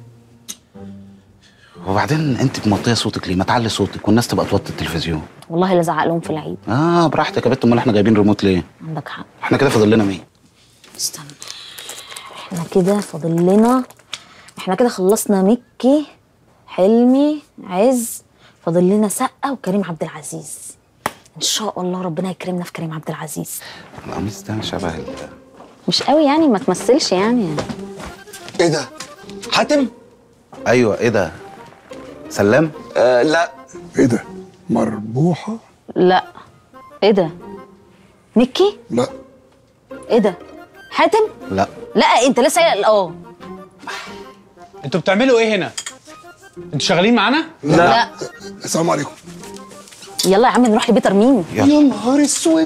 وبعدين انت موطيه صوتك ليه ما تعلي صوتك والناس تبقى توطي التلفزيون والله اللي زعق لهم في العيد اه براحتك يا بت امال احنا جايبين ريموت ليه عندك حق احنا كده فاضل لنا مين استنى احنا كده فاضل لنا احنا كده خلصنا مكي حلمي عز فاضل لنا سقا وكريم عبد العزيز ان شاء الله ربنا يكرمنا في كريم عبد العزيز القميص ده شبه ال- مش قوي يعني ما تمثلش يعني ايه ده حاتم ايوه ايه ده سلام آه لا ايه ده مربوحه لا ايه ده مكي لا ايه ده حاتم لا لا انت لسه قايل اه انتوا بتعملوا ايه هنا؟ انتوا شغالين معانا؟ لا. السلام عليكم يلا يا عم نروح لبيت ارمين يا نهار اسود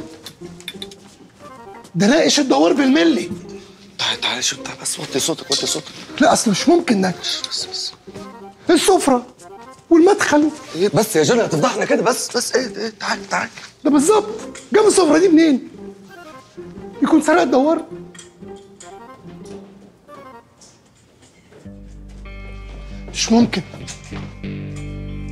ده ناقش الدوار بالملي تعالى تعالى شو تعالى بس وطي صوتك وطي صوتك لا اصل مش ممكن ده بس بس السفره والمدخل إيه بس يا جوني هتفضحنا كده بس بس ايه ايه تعالى تعالى ده بالظبط جاب السفره دي منين يكون سرق الدوار مش ممكن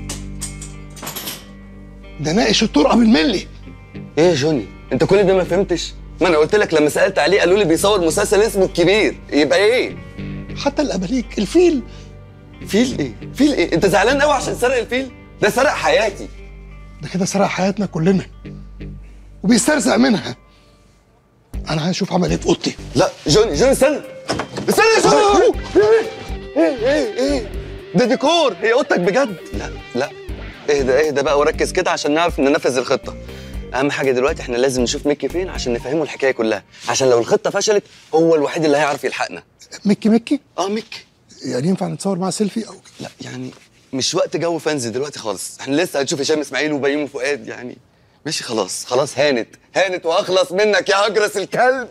ده ناقش الطرقه بالملي ايه يا جوني انت كل ده ما فهمتش ما انا قلت لك لما سالت عليه قالوا لي بيصور مسلسل اسمه الكبير يبقى ايه حتى الاباليك الفيل فيل ايه فيل ايه انت زعلان قوي عشان سرق الفيل ده سرق حياتي ده كده سرق حياتنا كلنا وبيسترزق منها انا عايز اشوف عمل ايه في اوضتي لا جوني جوني استنى استنى يا جوني ايه ايه ايه ده ديكور هي اوضتك بجد لا لا اهدى اهدى بقى وركز كده عشان نعرف ننفذ الخطه اهم حاجه دلوقتي احنا لازم نشوف ميكي فين عشان نفهمه الحكايه كلها عشان لو الخطه فشلت هو الوحيد اللي هيعرف يلحقنا ميكي ميكي اه ميكي يعني ينفع نتصور معاه سيلفي او لا يعني مش وقت جو فانز دلوقتي خالص احنا لسه هنشوف هشام اسماعيل وبيومي فؤاد يعني ماشي خلاص خلاص هانت هانت واخلص منك يا هجرس الكلب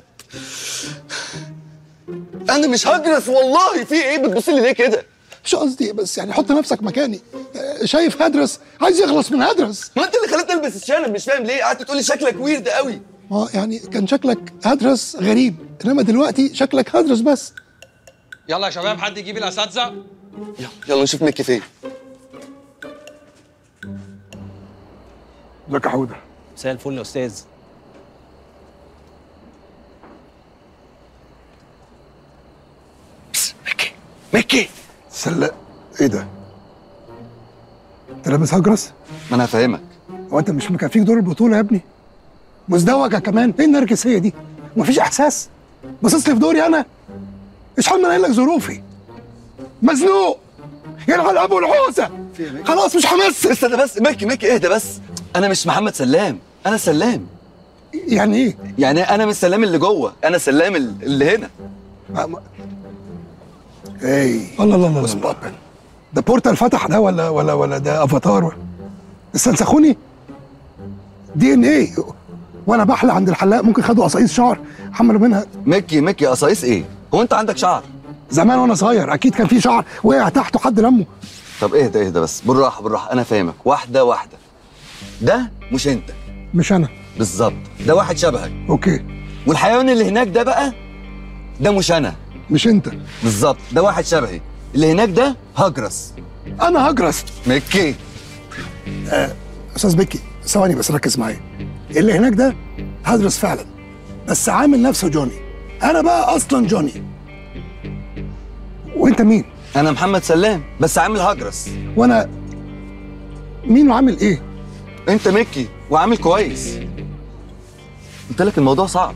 انا مش هجرس والله في ايه بتبص لي ليه كده مش قصدي بس يعني حط نفسك مكاني آه، شايف هدرس عايز يخلص من هدرس ما انت اللي خليتني البس الشنب مش فاهم ليه قعدت تقول لي شكلك ويرد قوي اه يعني كان شكلك هدرس غريب انما دلوقتي شكلك هدرس بس يلا يا شباب حد يجيب الاساتذه يلا نشوف ميكي فين لك يا حوده مساء الفل يا استاذ ميكي سلا ايه ده؟ انت لابس هجرس؟ ما انا هفهمك هو انت مش مكفيك دور البطوله يا ابني؟ مزدوجه كمان ايه النرجسيه دي؟ ومفيش احساس باصص لي في دوري انا؟ اشحال من قايل لك ظروفي مزنوق يلعن ابو العوزه خلاص مش همثل استنى بس ميكي ميكي اهدى بس انا مش محمد سلام انا سلام يعني ايه؟ يعني انا مش سلام اللي جوه انا سلام ال- اللي هنا ايه الله الله الله الله ده بورتال فتح ده ولا ولا ولا ده افاتار استنسخوني دي ان ايه وانا بحلق عند الحلاق ممكن خدوا قصايص شعر عملوا منها ميكي ميكي قصايص ايه هو انت عندك شعر زمان وانا صغير اكيد كان في شعر وقع تحته حد لمه طب اهدى اهدى بس بالراحه بالراحه انا فاهمك واحده واحده ده مش انت مش انا بالظبط ده واحد شبهك اوكي والحيوان اللي هناك ده بقى ده مش انا مش انت بالظبط ده واحد شبهي اللي هناك ده هجرس انا هجرس ميكي آه استاذ بكي ثواني بس ركز معايا اللي هناك ده هدرس فعلا بس عامل نفسه جوني انا بقى اصلا جوني وانت مين انا محمد سلام بس عامل هجرس وانا مين وعامل ايه انت ميكي وعامل كويس قلت لك الموضوع صعب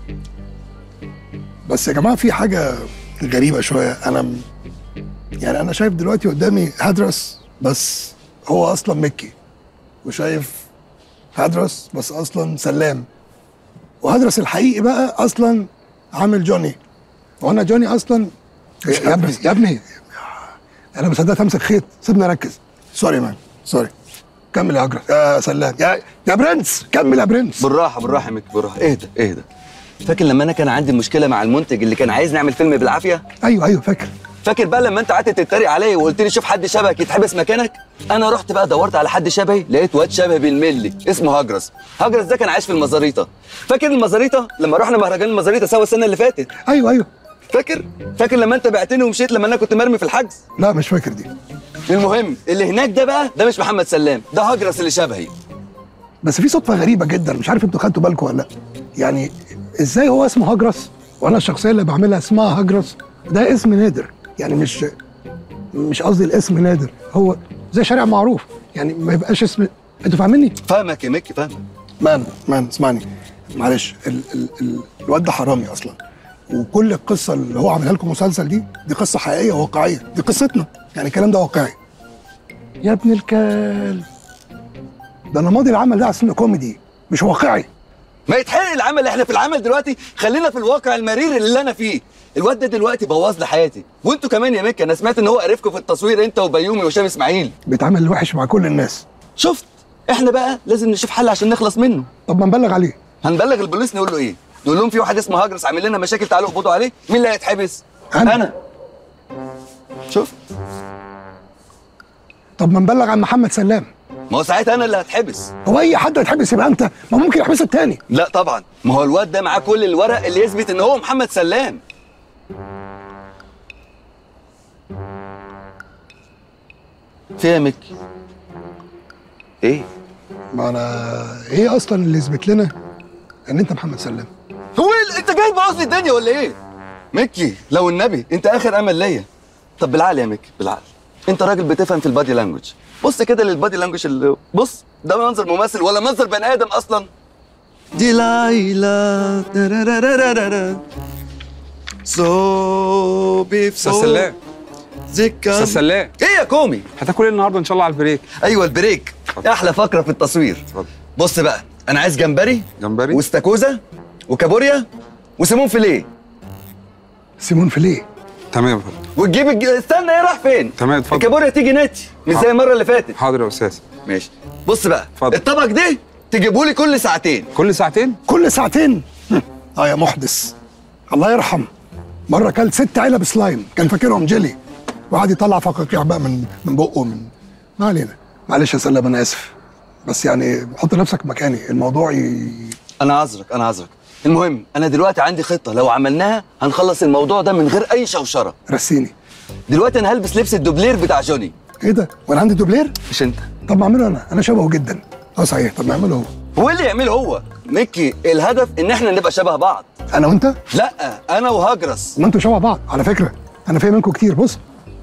بس يا جماعه في حاجه غريبه شويه انا م- يعني انا شايف دلوقتي قدامي هدرس بس هو اصلا مكي وشايف هدرس بس اصلا سلام وهدرس الحقيقي بقى اصلا عامل جوني وانا جوني اصلا يا ابني يا ابني انا ما صدقت امسك خيط سيبني اركز سوري مان سوري كمل يا هجرس يا سلام يا يا برنس كمل يا برنس بالراحه بالراحه يا ميكي بالراحه اهدى اهدى فاكر لما انا كان عندي مشكله مع المنتج اللي كان عايز نعمل فيلم بالعافيه ايوه ايوه فاكر فاكر بقى لما انت قعدت تتريق عليا وقلت لي شوف حد شبهك يتحبس مكانك انا رحت بقى دورت على حد شبهي لقيت واد شبهي بالملي اسمه هجرس هجرس ده كان عايش في المزاريطه فاكر المزاريطه لما رحنا مهرجان المزاريطه سوا السنه اللي فاتت ايوه ايوه فاكر فاكر لما انت بعتني ومشيت لما انا كنت مرمي في الحجز لا مش فاكر دي المهم اللي هناك ده بقى ده مش محمد سلام ده هجرس اللي شبهي بس في صدفه غريبه جدا مش عارف انتوا خدتوا بالكم ولا لا يعني ازاي هو اسمه هجرس وانا الشخصيه اللي بعملها اسمها هجرس ده اسم نادر يعني مش مش قصدي الاسم نادر هو زي شارع معروف يعني ما يبقاش اسم انتوا فاهميني فاهمك يا ميكي فاهمك مان مان اسمعني معلش ال ال ال الواد ده حرامي اصلا وكل القصه اللي هو عاملها لكم مسلسل دي دي قصه حقيقيه واقعيه دي قصتنا يعني الكلام ده واقعي يا ابن الكلب ده انا ماضي العمل ده على سن كوميدي مش واقعي ما يتحرق العمل احنا في العمل دلوقتي خلينا في الواقع المرير اللي انا فيه الواد ده دلوقتي بوظ لي حياتي وانتوا كمان يا ميكي انا سمعت ان هو قرفكم في التصوير انت وبيومي وهشام اسماعيل بيتعامل وحش مع كل الناس شفت احنا بقى لازم نشوف حل عشان نخلص منه طب ما نبلغ عليه هنبلغ البوليس نقول له ايه نقول لهم في واحد اسمه هجرس عامل لنا مشاكل تعالوا اقبضوا عليه مين اللي هيتحبس انا, أنا. شوف طب ما نبلغ عن محمد سلام ما هو ساعتها انا اللي هتحبس هو اي حد هيتحبس يبقى انت ما ممكن يحبسك تاني لا طبعا ما هو الواد ده معاه كل الورق اللي يثبت ان هو محمد سلام في إيه يا مكي ايه ما انا ايه اصلا اللي يثبت لنا ان انت محمد سلام هو إيه- انت جاي تبوظ لي الدنيا ولا ايه؟ ميكي لو النبي انت اخر امل ليا طب بالعقل يا ميكي بالعقل انت راجل بتفهم في البادي لانجوج بص كده للبادي لانجوج اللي بص ده منظر ممثل ولا منظر بني ادم اصلا دي لايلا ترارارارارا. سو بيف استاذ سو سلام زكا استاذ سلام ايه يا كومي هتاكل ايه النهارده ان شاء الله على البريك ايوه البريك احلى فقره في التصوير بص بقى انا عايز جمبري جمبري واستاكوزا وكابوريا وسيمون فيليه سيمون فيليه تمام يا فندم وتجيب الج... استنى ايه راح فين تمام اتفضل الكابوريا تيجي نتي مش زي المره اللي فاتت حاضر يا استاذ ماشي بص بقى اتفضل. الطبق ده تجيبه لي كل ساعتين كل ساعتين كل ساعتين اه يا محدث الله يرحم مره كلت ست علب سلايم كان فاكرهم جيلي وقعد يطلع فقاقيع بقى من من بقه من ما علينا معلش يا سلام انا اسف بس يعني حط نفسك مكاني الموضوع ي... انا عذرك انا عذرك المهم انا دلوقتي عندي خطه لو عملناها هنخلص الموضوع ده من غير اي شوشره رسيني دلوقتي انا هلبس لبس الدوبلير بتاع جوني ايه ده وانا عندي دوبلير مش انت طب ما اعمله انا انا شبهه جدا اه صحيح طب ما اعمله هو هو إيه اللي يعمله هو ميكي الهدف ان احنا نبقى شبه بعض انا وانت لا انا وهجرس ما انتوا شبه بعض على فكره انا فاهم منكم كتير بص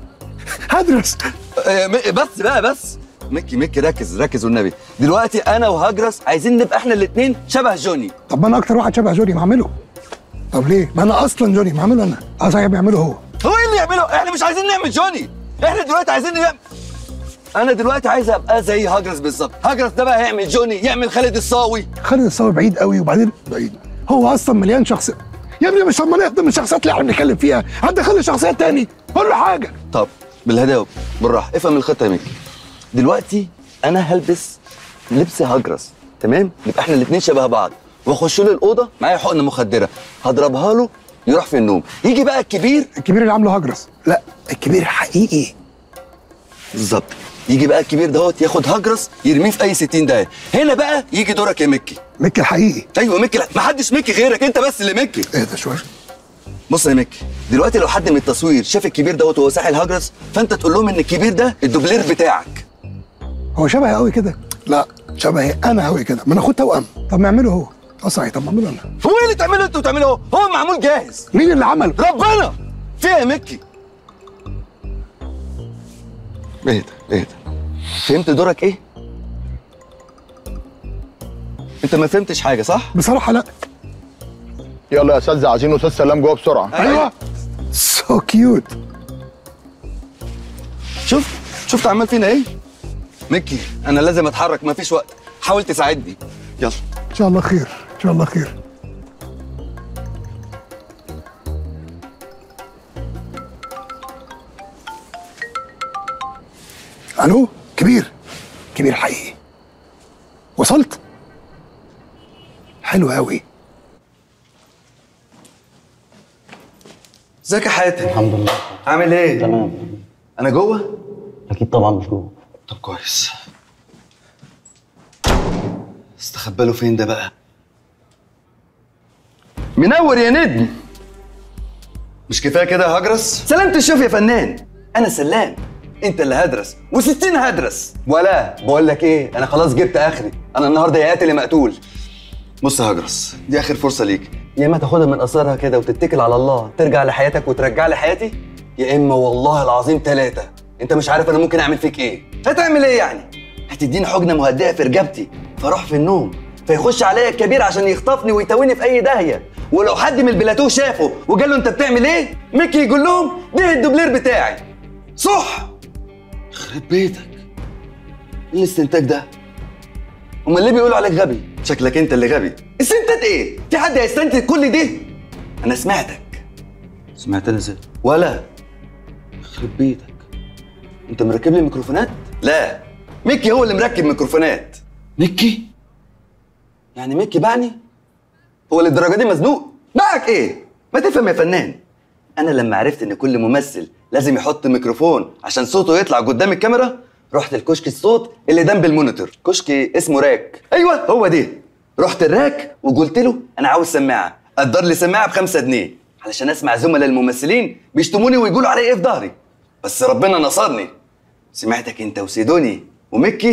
هدرس آه، م- بس بقى بس ميكي ميكي ركز ركز والنبي دلوقتي انا وهجرس عايزين نبقى احنا الاثنين شبه جوني طب ما انا اكتر واحد شبه جوني ما اعمله طب ليه ما انا اصلا جوني ما اعمله انا اه صحيح بيعمله هو هو ايه اللي يعمله احنا مش عايزين نعمل جوني احنا دلوقتي عايزين نعمل انا دلوقتي عايز ابقى زي هجرس بالظبط هجرس ده بقى هيعمل جوني يعمل خالد الصاوي خالد الصاوي بعيد قوي وبعدين بعيد هو اصلا مليان شخص يا ابني مش لما نقدم من الشخصيات اللي احنا بنتكلم فيها هتدخل شخصيات تاني قول له حاجه طب بالهداوه بالراحه افهم الخطه يا ميكي دلوقتي انا هلبس لبس هجرس تمام نبقى احنا الاثنين شبه بعض واخش له الاوضه معايا حقنه مخدره هضربها له يروح في النوم يجي بقى الكبير الكبير اللي عامله هجرس لا الكبير حقيقي بالظبط يجي بقى الكبير دوت ياخد هجرس يرميه في اي 60 دقيقه هنا بقى يجي دورك يا ميكي ميكي الحقيقي ايوه ميكي ما حدش ميكي غيرك انت بس اللي ميكي اهدى شويه بص يا ميكي دلوقتي لو حد من التصوير شاف الكبير دوت وهو ساحل هجرس فانت تقول لهم ان الكبير ده الدوبلير بتاعك هو شبهي قوي كده لا شبهي انا قوي كده ما انا اخوه توأم طب ما اعمله هو اه صحيح طب ما اعمله انا هو ايه اللي تعمله انت وتعمله هو هو معمول جاهز مين اللي عمله ربنا فيها يا ميكي اهدى اهدى فهمت دورك ايه انت ما فهمتش حاجه صح بصراحه لا يلا يا اساتذه عايزين استاذ سلام جوه بسرعه ايوه سو كيوت شوف شفت عمال فينا ايه ميكي انا لازم اتحرك ما فيش وقت حاول تساعدني يلا ان شاء الله خير ان شاء الله خير الو كبير كبير حقيقي وصلت حلو قوي ازيك يا حاتم الحمد لله عامل ايه تمام انا جوه اكيد طبعا مش جوه طب كويس استخبى له فين ده بقى منور يا نجم مش كفايه كده يا هجرس سلامة الشوف يا فنان انا سلام انت اللي هدرس و60 هدرس ولا بقول لك ايه انا خلاص جبت اخري انا النهارده يا قاتل يا مقتول بص يا هجرس دي اخر فرصه ليك يا اما تاخدها من اثارها كده وتتكل على الله ترجع لحياتك وترجع لي حياتي يا اما والله العظيم ثلاثه انت مش عارف انا ممكن اعمل فيك ايه هتعمل ايه يعني هتديني حجنه مهدئه في رقبتي فاروح في النوم فيخش عليا الكبير عشان يخطفني ويتويني في اي داهيه ولو حد من البلاتو شافه وقال له انت بتعمل ايه ميكي يقول لهم ده الدوبلير بتاعي صح يخرب بيتك ايه الاستنتاج ده امال ليه بيقولوا عليك غبي شكلك انت اللي غبي استنتاج ايه في حد هيستنتج كل ده انا سمعتك سمعتني ازاي ولا يخرب بيتك انت مركب لي ميكروفونات لا ميكي هو اللي مركب ميكروفونات ميكي يعني ميكي باعني هو للدرجه دي مزنوق باعك ايه ما تفهم يا فنان انا لما عرفت ان كل ممثل لازم يحط ميكروفون عشان صوته يطلع قدام الكاميرا رحت الكشك الصوت اللي جنب المونيتور كشك اسمه راك ايوه هو ده رحت الراك وقلت له انا عاوز سماعه قدر لي سماعه بخمسة جنيه علشان اسمع زملاء الممثلين بيشتموني ويقولوا علي ايه في ظهري بس ربنا نصرني سمعتك انت وسيدوني ومكي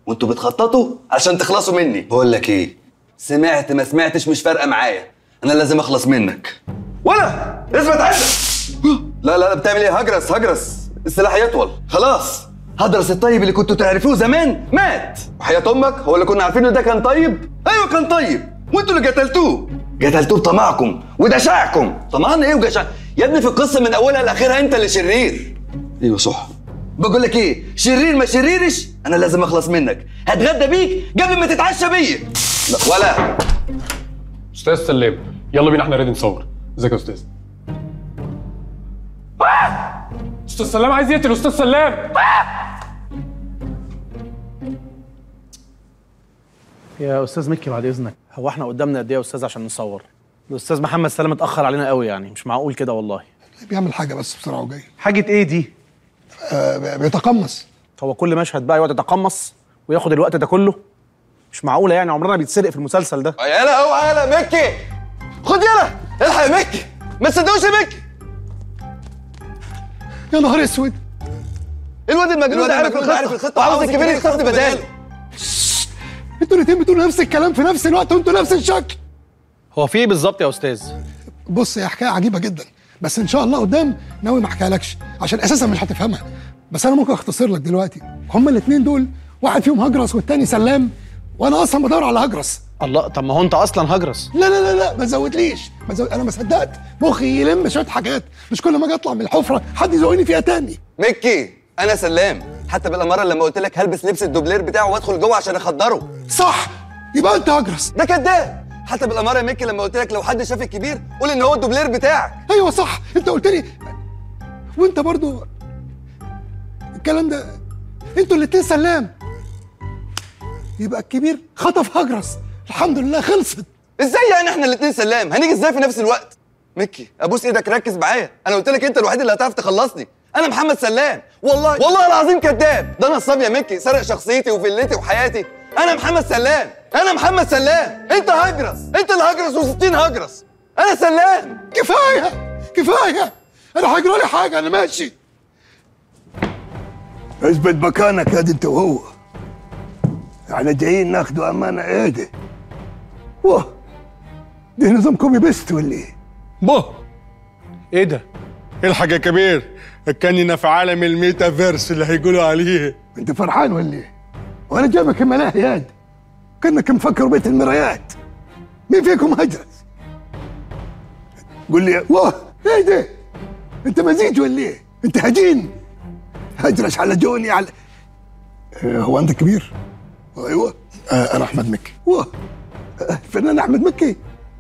وانتوا بتخططوا عشان تخلصوا مني بقول لك ايه سمعت ما سمعتش مش فارقه معايا انا لازم اخلص منك ولا اثبت عندك لا لا لا بتعمل ايه هجرس هجرس السلاح يطول خلاص هدرس الطيب اللي كنتوا تعرفوه زمان مات وحياة امك هو اللي كنا عارفين ان ده كان طيب ايوه كان طيب وانتوا اللي قتلتوه قتلتوه بطمعكم ودشعكم طمعنا ايه وجشع يا ابني في القصه من اولها لاخرها انت اللي شرير ايوه صح بقول لك ايه شرير ما شريرش انا لازم اخلص منك هتغدى بيك قبل ما تتعشى بيا لا ولا استاذ سلام يلا بينا احنا ريدي نصور ازيك يا استاذ استاذ سلام عايز يقتل استاذ سلام يا استاذ مكي بعد اذنك هو احنا قدامنا قد ايه يا استاذ عشان نصور الاستاذ محمد سلام اتاخر علينا قوي يعني مش معقول كده والله بيعمل حاجه بس بسرعه وجاي حاجه ايه دي آه بيتقمص هو كل مشهد بقى يقعد يتقمص وياخد الوقت ده كله مش معقوله يعني عمرنا بيتسرق في المسلسل ده يلا اوعى يلا مكي خد يلا الحق يا مكي ما تصدقوش يا مكي يا نهار اسود الواد المجنون ده عارف الخطه الخطه وعاوز الكبير يخطف بداله انتوا الاتنين بتقولوا نفس الكلام في نفس الوقت وانتوا نفس الشكل هو في ايه بالظبط يا استاذ بص هي حكايه عجيبه جدا بس ان شاء الله قدام ناوي ما احكيهالكش عشان اساسا مش هتفهمها بس انا ممكن اختصر لك دلوقتي هما الاثنين دول واحد فيهم هجرس والتاني سلام وانا اصلا بدور على هجرس الله طب ما هو انت اصلا هجرس لا لا لا لا ما تزودليش ما زود... انا ما صدقت مخي يلم شويه حاجات مش كل ما اجي اطلع من الحفره حد يزقني فيها تاني مكي انا سلام حتى بالاماره لما قلت لك هلبس لبس الدوبلير بتاعه وادخل جوه عشان اخدره صح يبقى انت هجرس ده كداب حتى بالاماره يا مكي لما قلت لك لو حد شاف الكبير قول ان هو الدوبلير بتاعك ايوه صح انت قلت لي وانت برضو الكلام ده انتوا الاتنين سلام يبقى الكبير خطف هجرس الحمد لله خلصت ازاي يعني احنا الاثنين سلام هنيجي ازاي في نفس الوقت مكي ابوس ايدك ركز معايا انا قلت لك انت الوحيد اللي هتعرف تخلصني انا محمد سلام والله والله العظيم كذاب ده نصاب يا مكي سرق شخصيتي وفيلتي وحياتي انا محمد سلام انا محمد سلام انت هجرس انت اللي هجرس و60 هجرس انا سلام كفايه كفايه انا هجرى لي حاجه انا ماشي اثبت مكانك يا دي انت وهو احنا جايين ناخدوا امانه ايه ده؟ واه ده نظام كوبي بيست ولا ايه؟ بو ايه ده؟ الحاج يا كبير كاننا في عالم الميتافيرس اللي هيقولوا عليه انت فرحان ولا ايه؟ وانا جايبك ملاهي ياد كانك مفكر بيت المرايات مين فيكم هجرس؟ قول لي واه ايه ده؟ انت مزيج ولا ايه؟ انت هجين هجرس على جوني على اه هو انت كبير؟ ايوه آه انا احمد مكي واه الفنان احمد مكي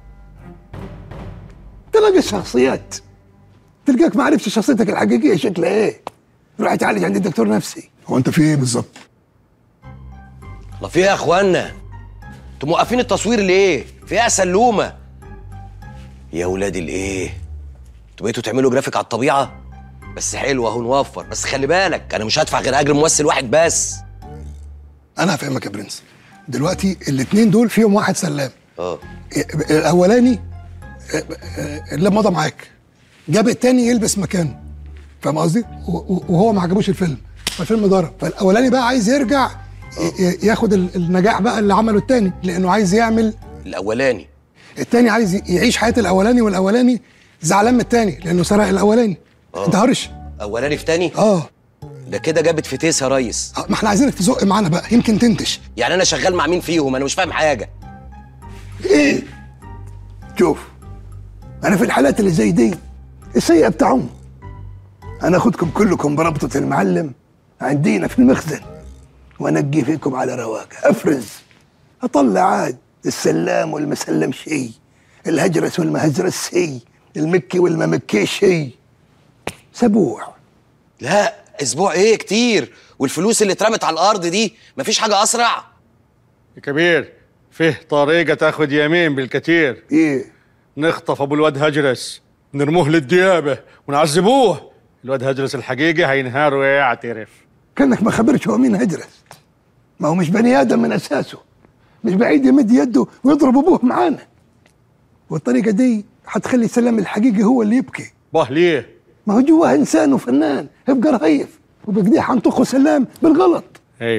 تلاقي الشخصيات تلقاك ما عرفتش شخصيتك الحقيقيه شكلها ايه روح تعالج عند الدكتور نفسي هو انت في ايه بالظبط؟ الله في ايه يا اخوانا انتوا موقفين التصوير ليه في ايه يا سلومه يا ولاد الايه انتوا بقيتوا تعملوا جرافيك على الطبيعه بس حلو اهو نوفر بس خلي بالك انا مش هدفع غير اجر ممثل واحد بس انا هفهمك يا برنس دلوقتي الاثنين دول فيهم واحد سلام اه الاولاني آه، آه، اللي مضى معاك جاب التاني يلبس مكانه فاهم قصدي؟ و- و- وهو ما عجبوش الفيلم فالفيلم ضرب فالاولاني بقى عايز يرجع ي- ي- ياخد ال- النجاح بقى اللي عمله التاني لانه عايز يعمل الاولاني التاني عايز ي- يعيش حياه الاولاني والاولاني زعلان من التاني لانه سرق الاولاني انت هرش اولاني في تاني اه ده كده جابت فتيس يا ريس ما احنا عايزينك تزق معانا بقى يمكن تنتش يعني انا شغال مع مين فيهم انا مش فاهم حاجه ايه شوف انا في الحالات اللي زي دي السيئه بتاعهم انا اخدكم كلكم بربطه المعلم عندينا في المخزن وانقي فيكم على رواقه افرز اطلع عاد السلام والمسلم شيء الهجرس والمهجرس شيء المكي والممكي شيء سبوع لا اسبوع ايه كتير والفلوس اللي اترمت على الارض دي مفيش حاجه اسرع يا كبير فيه طريقة تاخد يمين بالكتير ايه نخطف ابو الواد هجرس نرموه للديابة ونعذبوه الواد هجرس الحقيقي هينهار ويعترف كانك ما خبرش هو مين هجرس ما هو مش بني ادم من اساسه مش بعيد يمد يده ويضرب ابوه معانا والطريقه دي هتخلي سلام الحقيقي هو اللي يبكي باه ليه ما هو جواه انسان وفنان يبقى رهيف وبكده حنطخه سلام بالغلط ايه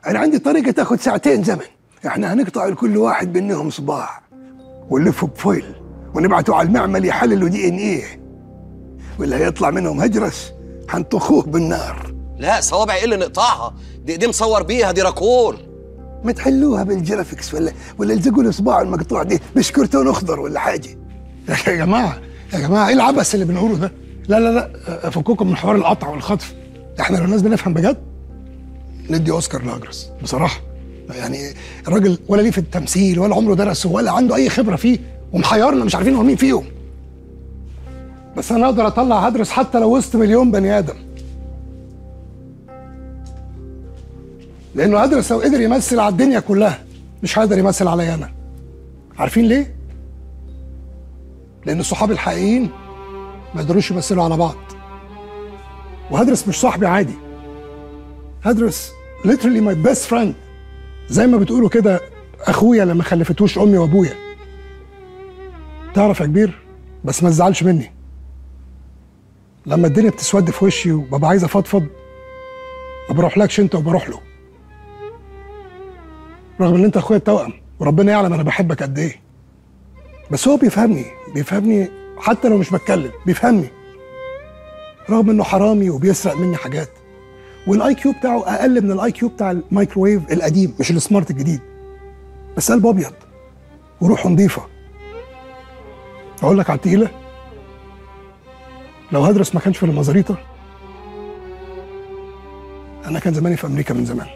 انا عندي طريقه تاخد ساعتين زمن احنا هنقطع لكل واحد منهم صباع ونلفه بفويل ونبعته على المعمل يحللوا دي ان ايه واللي هيطلع منهم هجرس هنطخوه بالنار لا صوابع ايه اللي نقطعها دي دي مصور بيها دي راكور ما تحلوها بالجرافيكس ولا ولا الزقوا لي صباعه المقطوع دي مش كرتون اخضر ولا حاجه يا جماعه يا جماعه ايه العبث اللي بنقوله ده لا لا لا فكوكم من حوار القطع والخطف احنا لو الناس بنفهم بجد ندي اوسكار لاجرس بصراحه يعني الراجل ولا ليه في التمثيل ولا عمره درسه ولا عنده اي خبره فيه ومحيرنا مش عارفين هو مين فيهم بس انا اقدر اطلع هدرس حتى لو وسط مليون بني ادم لانه هدرس لو قدر يمثل على الدنيا كلها مش هيقدر يمثل عليا انا عارفين ليه لان الصحاب الحقيقيين ما يقدروش يمثلوا على بعض وهدرس مش صاحبي عادي هدرس literally my best friend زي ما بتقولوا كده اخويا لما خلفتوش امي وابويا تعرف يا كبير بس ما تزعلش مني لما الدنيا بتسود في وشي وببقى عايز افضفض ما بروحلكش انت وبروح له رغم ان انت اخويا التوأم وربنا يعلم انا بحبك قد ايه بس هو بيفهمني بيفهمني حتى لو مش بتكلم بيفهمني رغم انه حرامي وبيسرق مني حاجات والاي كيو بتاعه اقل من الاي كيو بتاع الميكروويف القديم مش السمارت الجديد بس قلبه ابيض وروحه نظيفه اقول لك على التقيله لو هدرس ما كانش في المزاريطه انا كان زماني في امريكا من زمان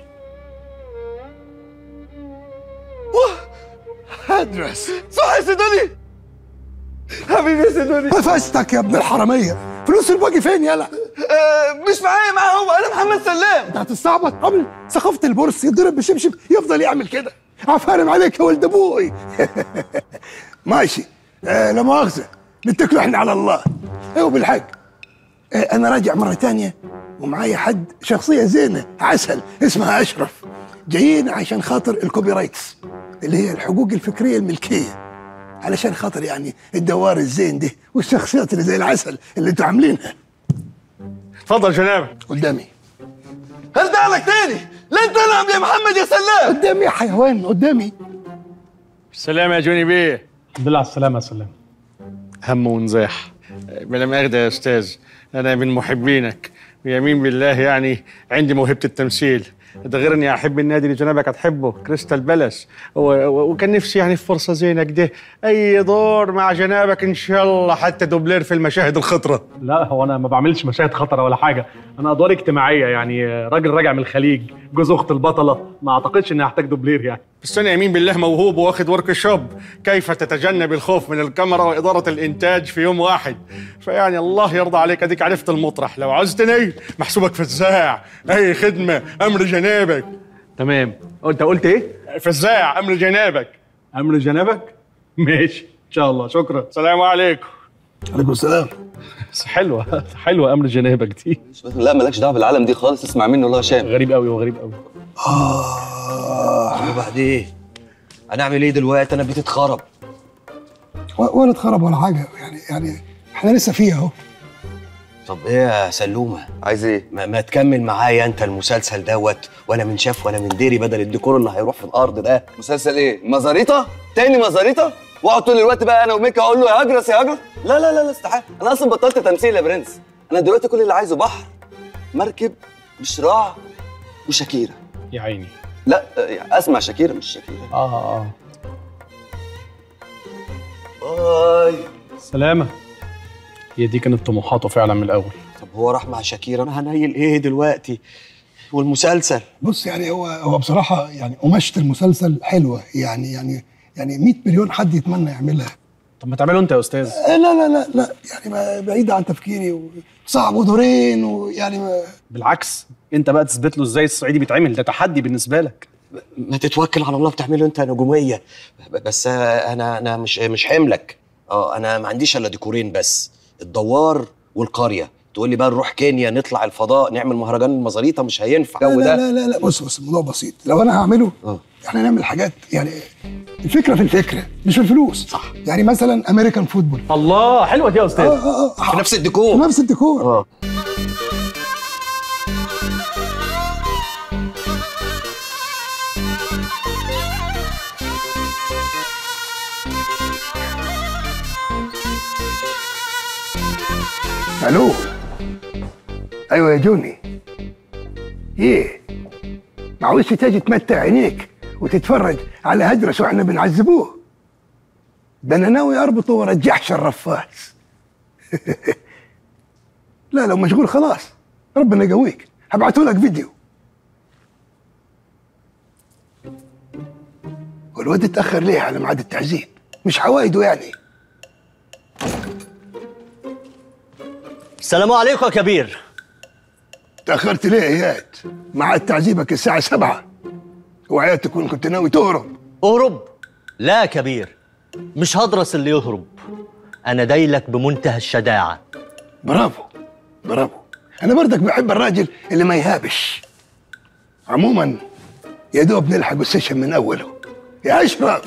هدرس صح يا سيدوني حبيبي يا سيدوني قفشتك يا ابن الحراميه فلوس الباقي فين يلا آه مش معايا معاه هو انا محمد سلام انت هتستعبط قبل ثقافه البورس يضرب بشبشب يفضل يعمل كده عفارم عليك يا ولد ابوي ماشي آه لا مؤاخذه نتكلوا احنا على الله ايوه بالحق آه انا راجع مره تانية ومعايا حد شخصيه زينه عسل اسمها اشرف جايين عشان خاطر الكوبي رايتس اللي هي الحقوق الفكريه الملكيه علشان خاطر يعني الدوار الزين ده والشخصيات اللي زي العسل اللي انتوا عاملينها اتفضل جنابك قدامي هل لك تاني لن تنام يا محمد يا سلام قدامي يا حيوان قدامي السلام يا جوني بيه الحمد لله على السلامة يا سلام هم ونزاح بلا مؤاخذة يا أستاذ أنا من محبينك ويمين بالله يعني عندي موهبة التمثيل ده غير اني احب النادي اللي جنابك هتحبه كريستال بالاس و- و- وكان نفسي يعني في فرصه زينه كده اي دور مع جنابك ان شاء الله حتى دوبلير في المشاهد الخطره لا هو انا ما بعملش مشاهد خطره ولا حاجه انا ادوار اجتماعيه يعني راجل راجع من الخليج جوز اخت البطله ما اعتقدش اني هحتاج دوبلير يعني بس انا يمين بالله موهوب واخد ورك شوب كيف تتجنب الخوف من الكاميرا واداره الانتاج في يوم واحد فيعني الله يرضى عليك اديك عرفت المطرح لو عاوزتني محسوبك فزاع اي خدمه امر جنابك تمام انت قلت ايه فزاع امر جنابك امر جنابك ماشي ان شاء الله شكرا السلام عليكم عليكم السلام حلوه حلوه امر جنابك دي لا مالكش دعوه بالعالم دي خالص اسمع منه الله هشام غريب قوي وغريب قوي اه وبعدين هنعمل ايه دلوقتي انا بيتي اتخرب و- ولا اتخرب ولا حاجه يعني يعني احنا لسه فيها اهو طب ايه يا سلومه عايز ايه ما, ما تكمل معايا انت المسلسل دوت ولا من شاف ولا من ديري بدل الديكور اللي هيروح في الارض ده مسلسل ايه مزاريطه تاني مزاريطه واقعد طول الوقت بقى انا وميكا اقول له يا هجرس يا هجرس لا لا لا لا استحاله انا اصلا بطلت تمثيل يا برنس انا دلوقتي كل اللي عايزه بحر مركب بشراع وشاكيرا يا عيني لا يعني اسمع شاكيرا مش شاكيرا اه اه باي سلامه هي دي كانت طموحاته فعلا من الاول طب هو راح مع شاكيرا انا هنيل ايه دلوقتي والمسلسل بص يعني هو هو بصراحه يعني قماشه المسلسل حلوه يعني يعني يعني 100 مليون حد يتمنى يعملها طب ما تعمله انت يا استاذ آه، لا لا لا لا يعني ما بعيده عن تفكيري وصعب دورين ويعني ما بالعكس انت بقى تثبت له ازاي الصعيدي بيتعمل ده تحدي بالنسبه لك ما تتوكل على الله بتعمله انت نجوميه ب- بس انا انا مش مش حملك اه انا ما عنديش الا ديكورين بس الدوار والقريه تقول لي بقى نروح كينيا نطلع الفضاء نعمل مهرجان المزاريطه مش هينفع لا الجو لا, ده لا لا لا بص بص الموضوع بسيط لو انا هعمله احنا نعمل حاجات يعني الفكره في الفكره مش في الفلوس صح يعني مثلا امريكان فوتبول الله حلوه دي يا استاذ آه آه آه. في نفس الديكور في نفس الديكور اه الو ايوه يا جوني ايه معوش تجي تمتع عينيك وتتفرج على هجرس واحنا بنعذبوه ده انا ناوي اربطه ورا الجحش الرفاس لا لو مشغول خلاص ربنا يقويك هبعته لك فيديو والواد اتاخر ليه على ميعاد التعذيب مش حوايده يعني السلام عليكم يا كبير تأخرت ليه يا اياد؟ ميعاد تعذيبك الساعة سبعة وعياد تكون كنت ناوي تهرب اهرب لا يا كبير مش هدرس اللي يهرب انا دايلك بمنتهى الشجاعه برافو برافو أنا برضك بحب الراجل اللي ما يهابش عموما يا دوب نلحق السيشن من أوله يا أشرف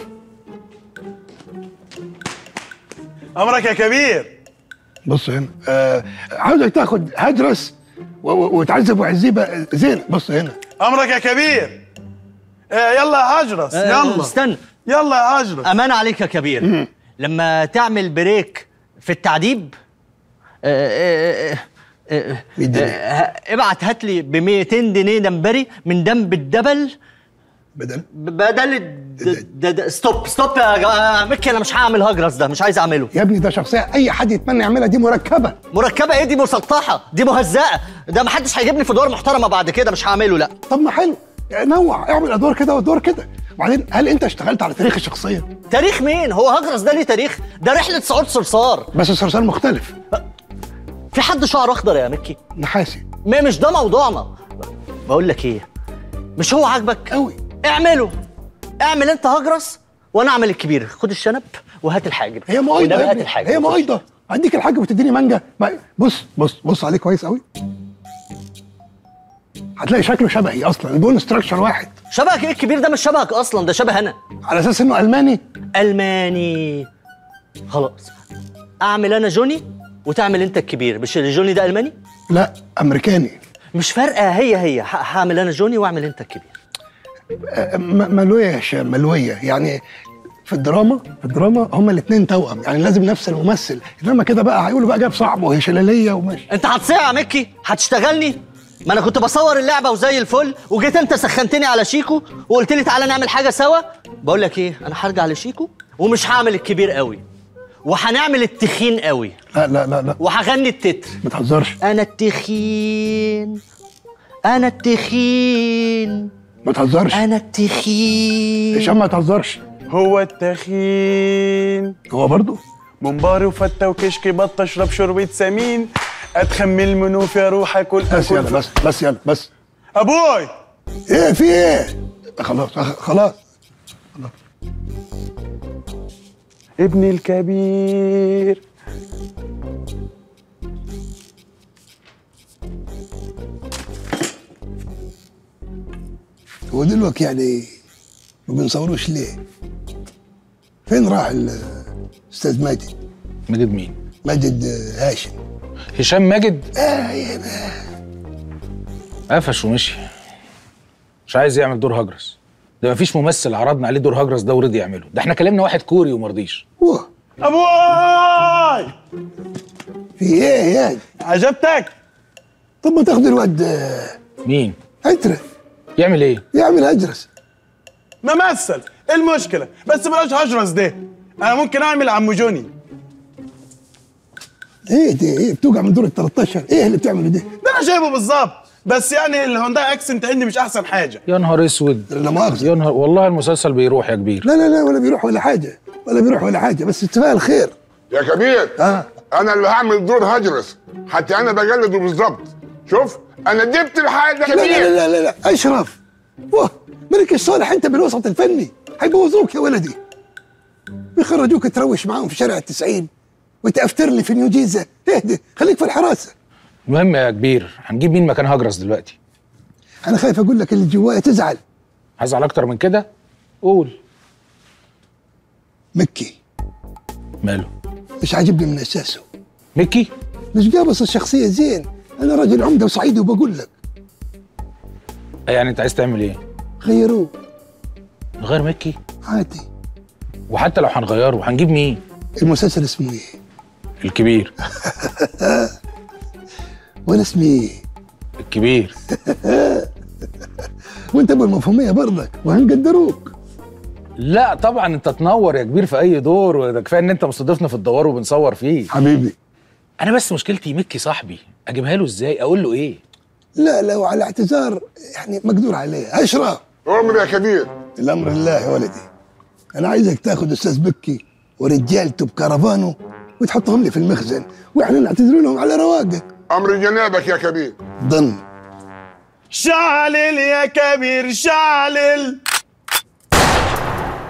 امرك يا كبير بص هنا آه عاوزك تاخد هجرس و- و- وتعذب وعزيبة زين بص هنا امرك يا كبير آه، يلا يا هجرس آه، يلا استنى يلا يا هجرس امان عليك يا كبير لما تعمل بريك في التعذيب آه، آه، آه، آه، آه، ابعت هات لي ب 200 جنيه دمبري من دم الدبل بدل بدل الد- د- د- ستوب ستوب يا جماعة. مكي انا مش هعمل هجرس ده مش عايز اعمله يا ابني ده شخصية أي حد يتمنى يعملها دي مركبة مركبه ايه دي مسطحه دي مهزأه ده ما حدش هيجيبني في دور محترمه بعد كده مش هعمله لا طب ما حلو يعني نوع اعمل أدوار كده وأدوار كده وبعدين هل أنت اشتغلت على تاريخ الشخصية؟ تاريخ مين هو هجرس ده ليه تاريخ ده رحله صعود صرصار بس الصرصار مختلف في حد شعره اخضر يا مكي نحاسي ما مش ده موضوعنا بقول لك ايه مش هو عاجبك قوي اعمله اعمل انت هجرس وانا اعمل الكبير خد الشنب وهات الحاجب هي مؤيدة والنبي يا هات ابني، الحاجب هي مؤيدة هديك الحاجة وتديني مانجا ما- بص بص بص عليه كويس قوي هتلاقي شكله شبهي اصلا البون ستراكشر واحد شبهك ايه الكبير ده مش شبهك اصلا ده شبه انا على اساس انه الماني الماني خلاص اعمل انا جوني وتعمل انت الكبير مش جوني ده الماني لا امريكاني مش فارقه هي هي ه- هعمل انا جوني واعمل انت الكبير آه، م- ملوية يا هشام ملوية يعني في الدراما في الدراما هما الاثنين توأم يعني لازم نفس الممثل انما كده بقى هيقولوا بقى جاب صعب وهي شلاليه ومش انت هتصيع يا مكي هتشتغلني ما انا كنت بصور اللعبه وزي الفل وجيت انت سخنتني على شيكو وقلت لي تعالى نعمل حاجه سوا بقول لك ايه انا هرجع لشيكو ومش هعمل الكبير قوي وهنعمل التخين قوي لا لا لا لا وهغني التتر ما تهزرش انا التخين انا التخين ما تهزرش انا التخين هشام ما تهزرش هو التخين هو برضه منبار وفتة وكشك بطة اشرب شوربة سمين اتخن من المنوف يا روح اكل بس اكل يلا بس بس يلا بس ابوي ايه في ايه خلاص أخ- خلاص ابني الكبير هو دلوقتي يعني ما بنصوروش ليه فين راح الاستاذ ماجد ماجد مين؟ ماجد آه، هاشم هشام ماجد اه يا بقى. قفش ومشي مش عايز يعمل دور هجرس ده مفيش ممثل عرضنا عليه دور هجرس ده ورضي يعمله ده احنا كلمنا واحد كوري ومرضيش ابوي في ايه يا عجبتك طب ما تاخد الواد آه، مين هجرة يعمل ايه يعمل هجرس ممثل ايه المشكلة بس بلاش هجرس ده انا ممكن اعمل عم جوني ايه دي ايه بتوقع من دور ال 13 ايه اللي بتعمله ده ده انا جايبه بالظبط بس يعني الهوندا اكسنت عندي مش احسن حاجة يا نهار اسود لا مؤاخذة يا نهار والله المسلسل بيروح يا كبير لا لا لا ولا بيروح ولا حاجه ولا بيروح ولا حاجه بس اتفاق الخير يا كبير اه انا اللي هعمل دور هجرس حتى انا بجلده بالظبط شوف انا جبت الحاجه لا لا لا لا لا, لا. اشرف واه ملك الصالح انت بالوسط الفني هيبوظوك يا ولدي بيخرجوك تروش معاهم في شارع التسعين وتأفتر لي في نيو جيزة اهدي خليك في الحراسة المهم يا كبير هنجيب مين مكان هجرس دلوقتي أنا خايف أقول لك اللي جوايا تزعل هزعل اكتر من كده قول مكي ماله مش عاجبني من أساسه مكي مش قابص الشخصية زين أنا راجل عمدة وصعيدي وبقول لك يعني انت عايز تعمل ايه غيروه غير مكي عادي وحتى لو هنغيره هنجيب مين المسلسل اسمه ايه الكبير وانا اسمي ايه الكبير وانت ابو المفهوميه برضك وهنقدروك لا طبعا انت تنور يا كبير في اي دور وده كفايه ان انت مستضيفنا في الدوار وبنصور فيه حبيبي انا بس مشكلتي مكي صاحبي اجيبها له ازاي اقول له ايه لا لو على اعتذار يعني مقدور عليه اشرف امر يا كبير الامر لله يا ولدي انا عايزك تاخد استاذ بكي ورجالته بكرفانه وتحطهم لي في المخزن واحنا نعتذر لهم على رواقه امر جنابك يا كبير ضن شعلل يا كبير شعلل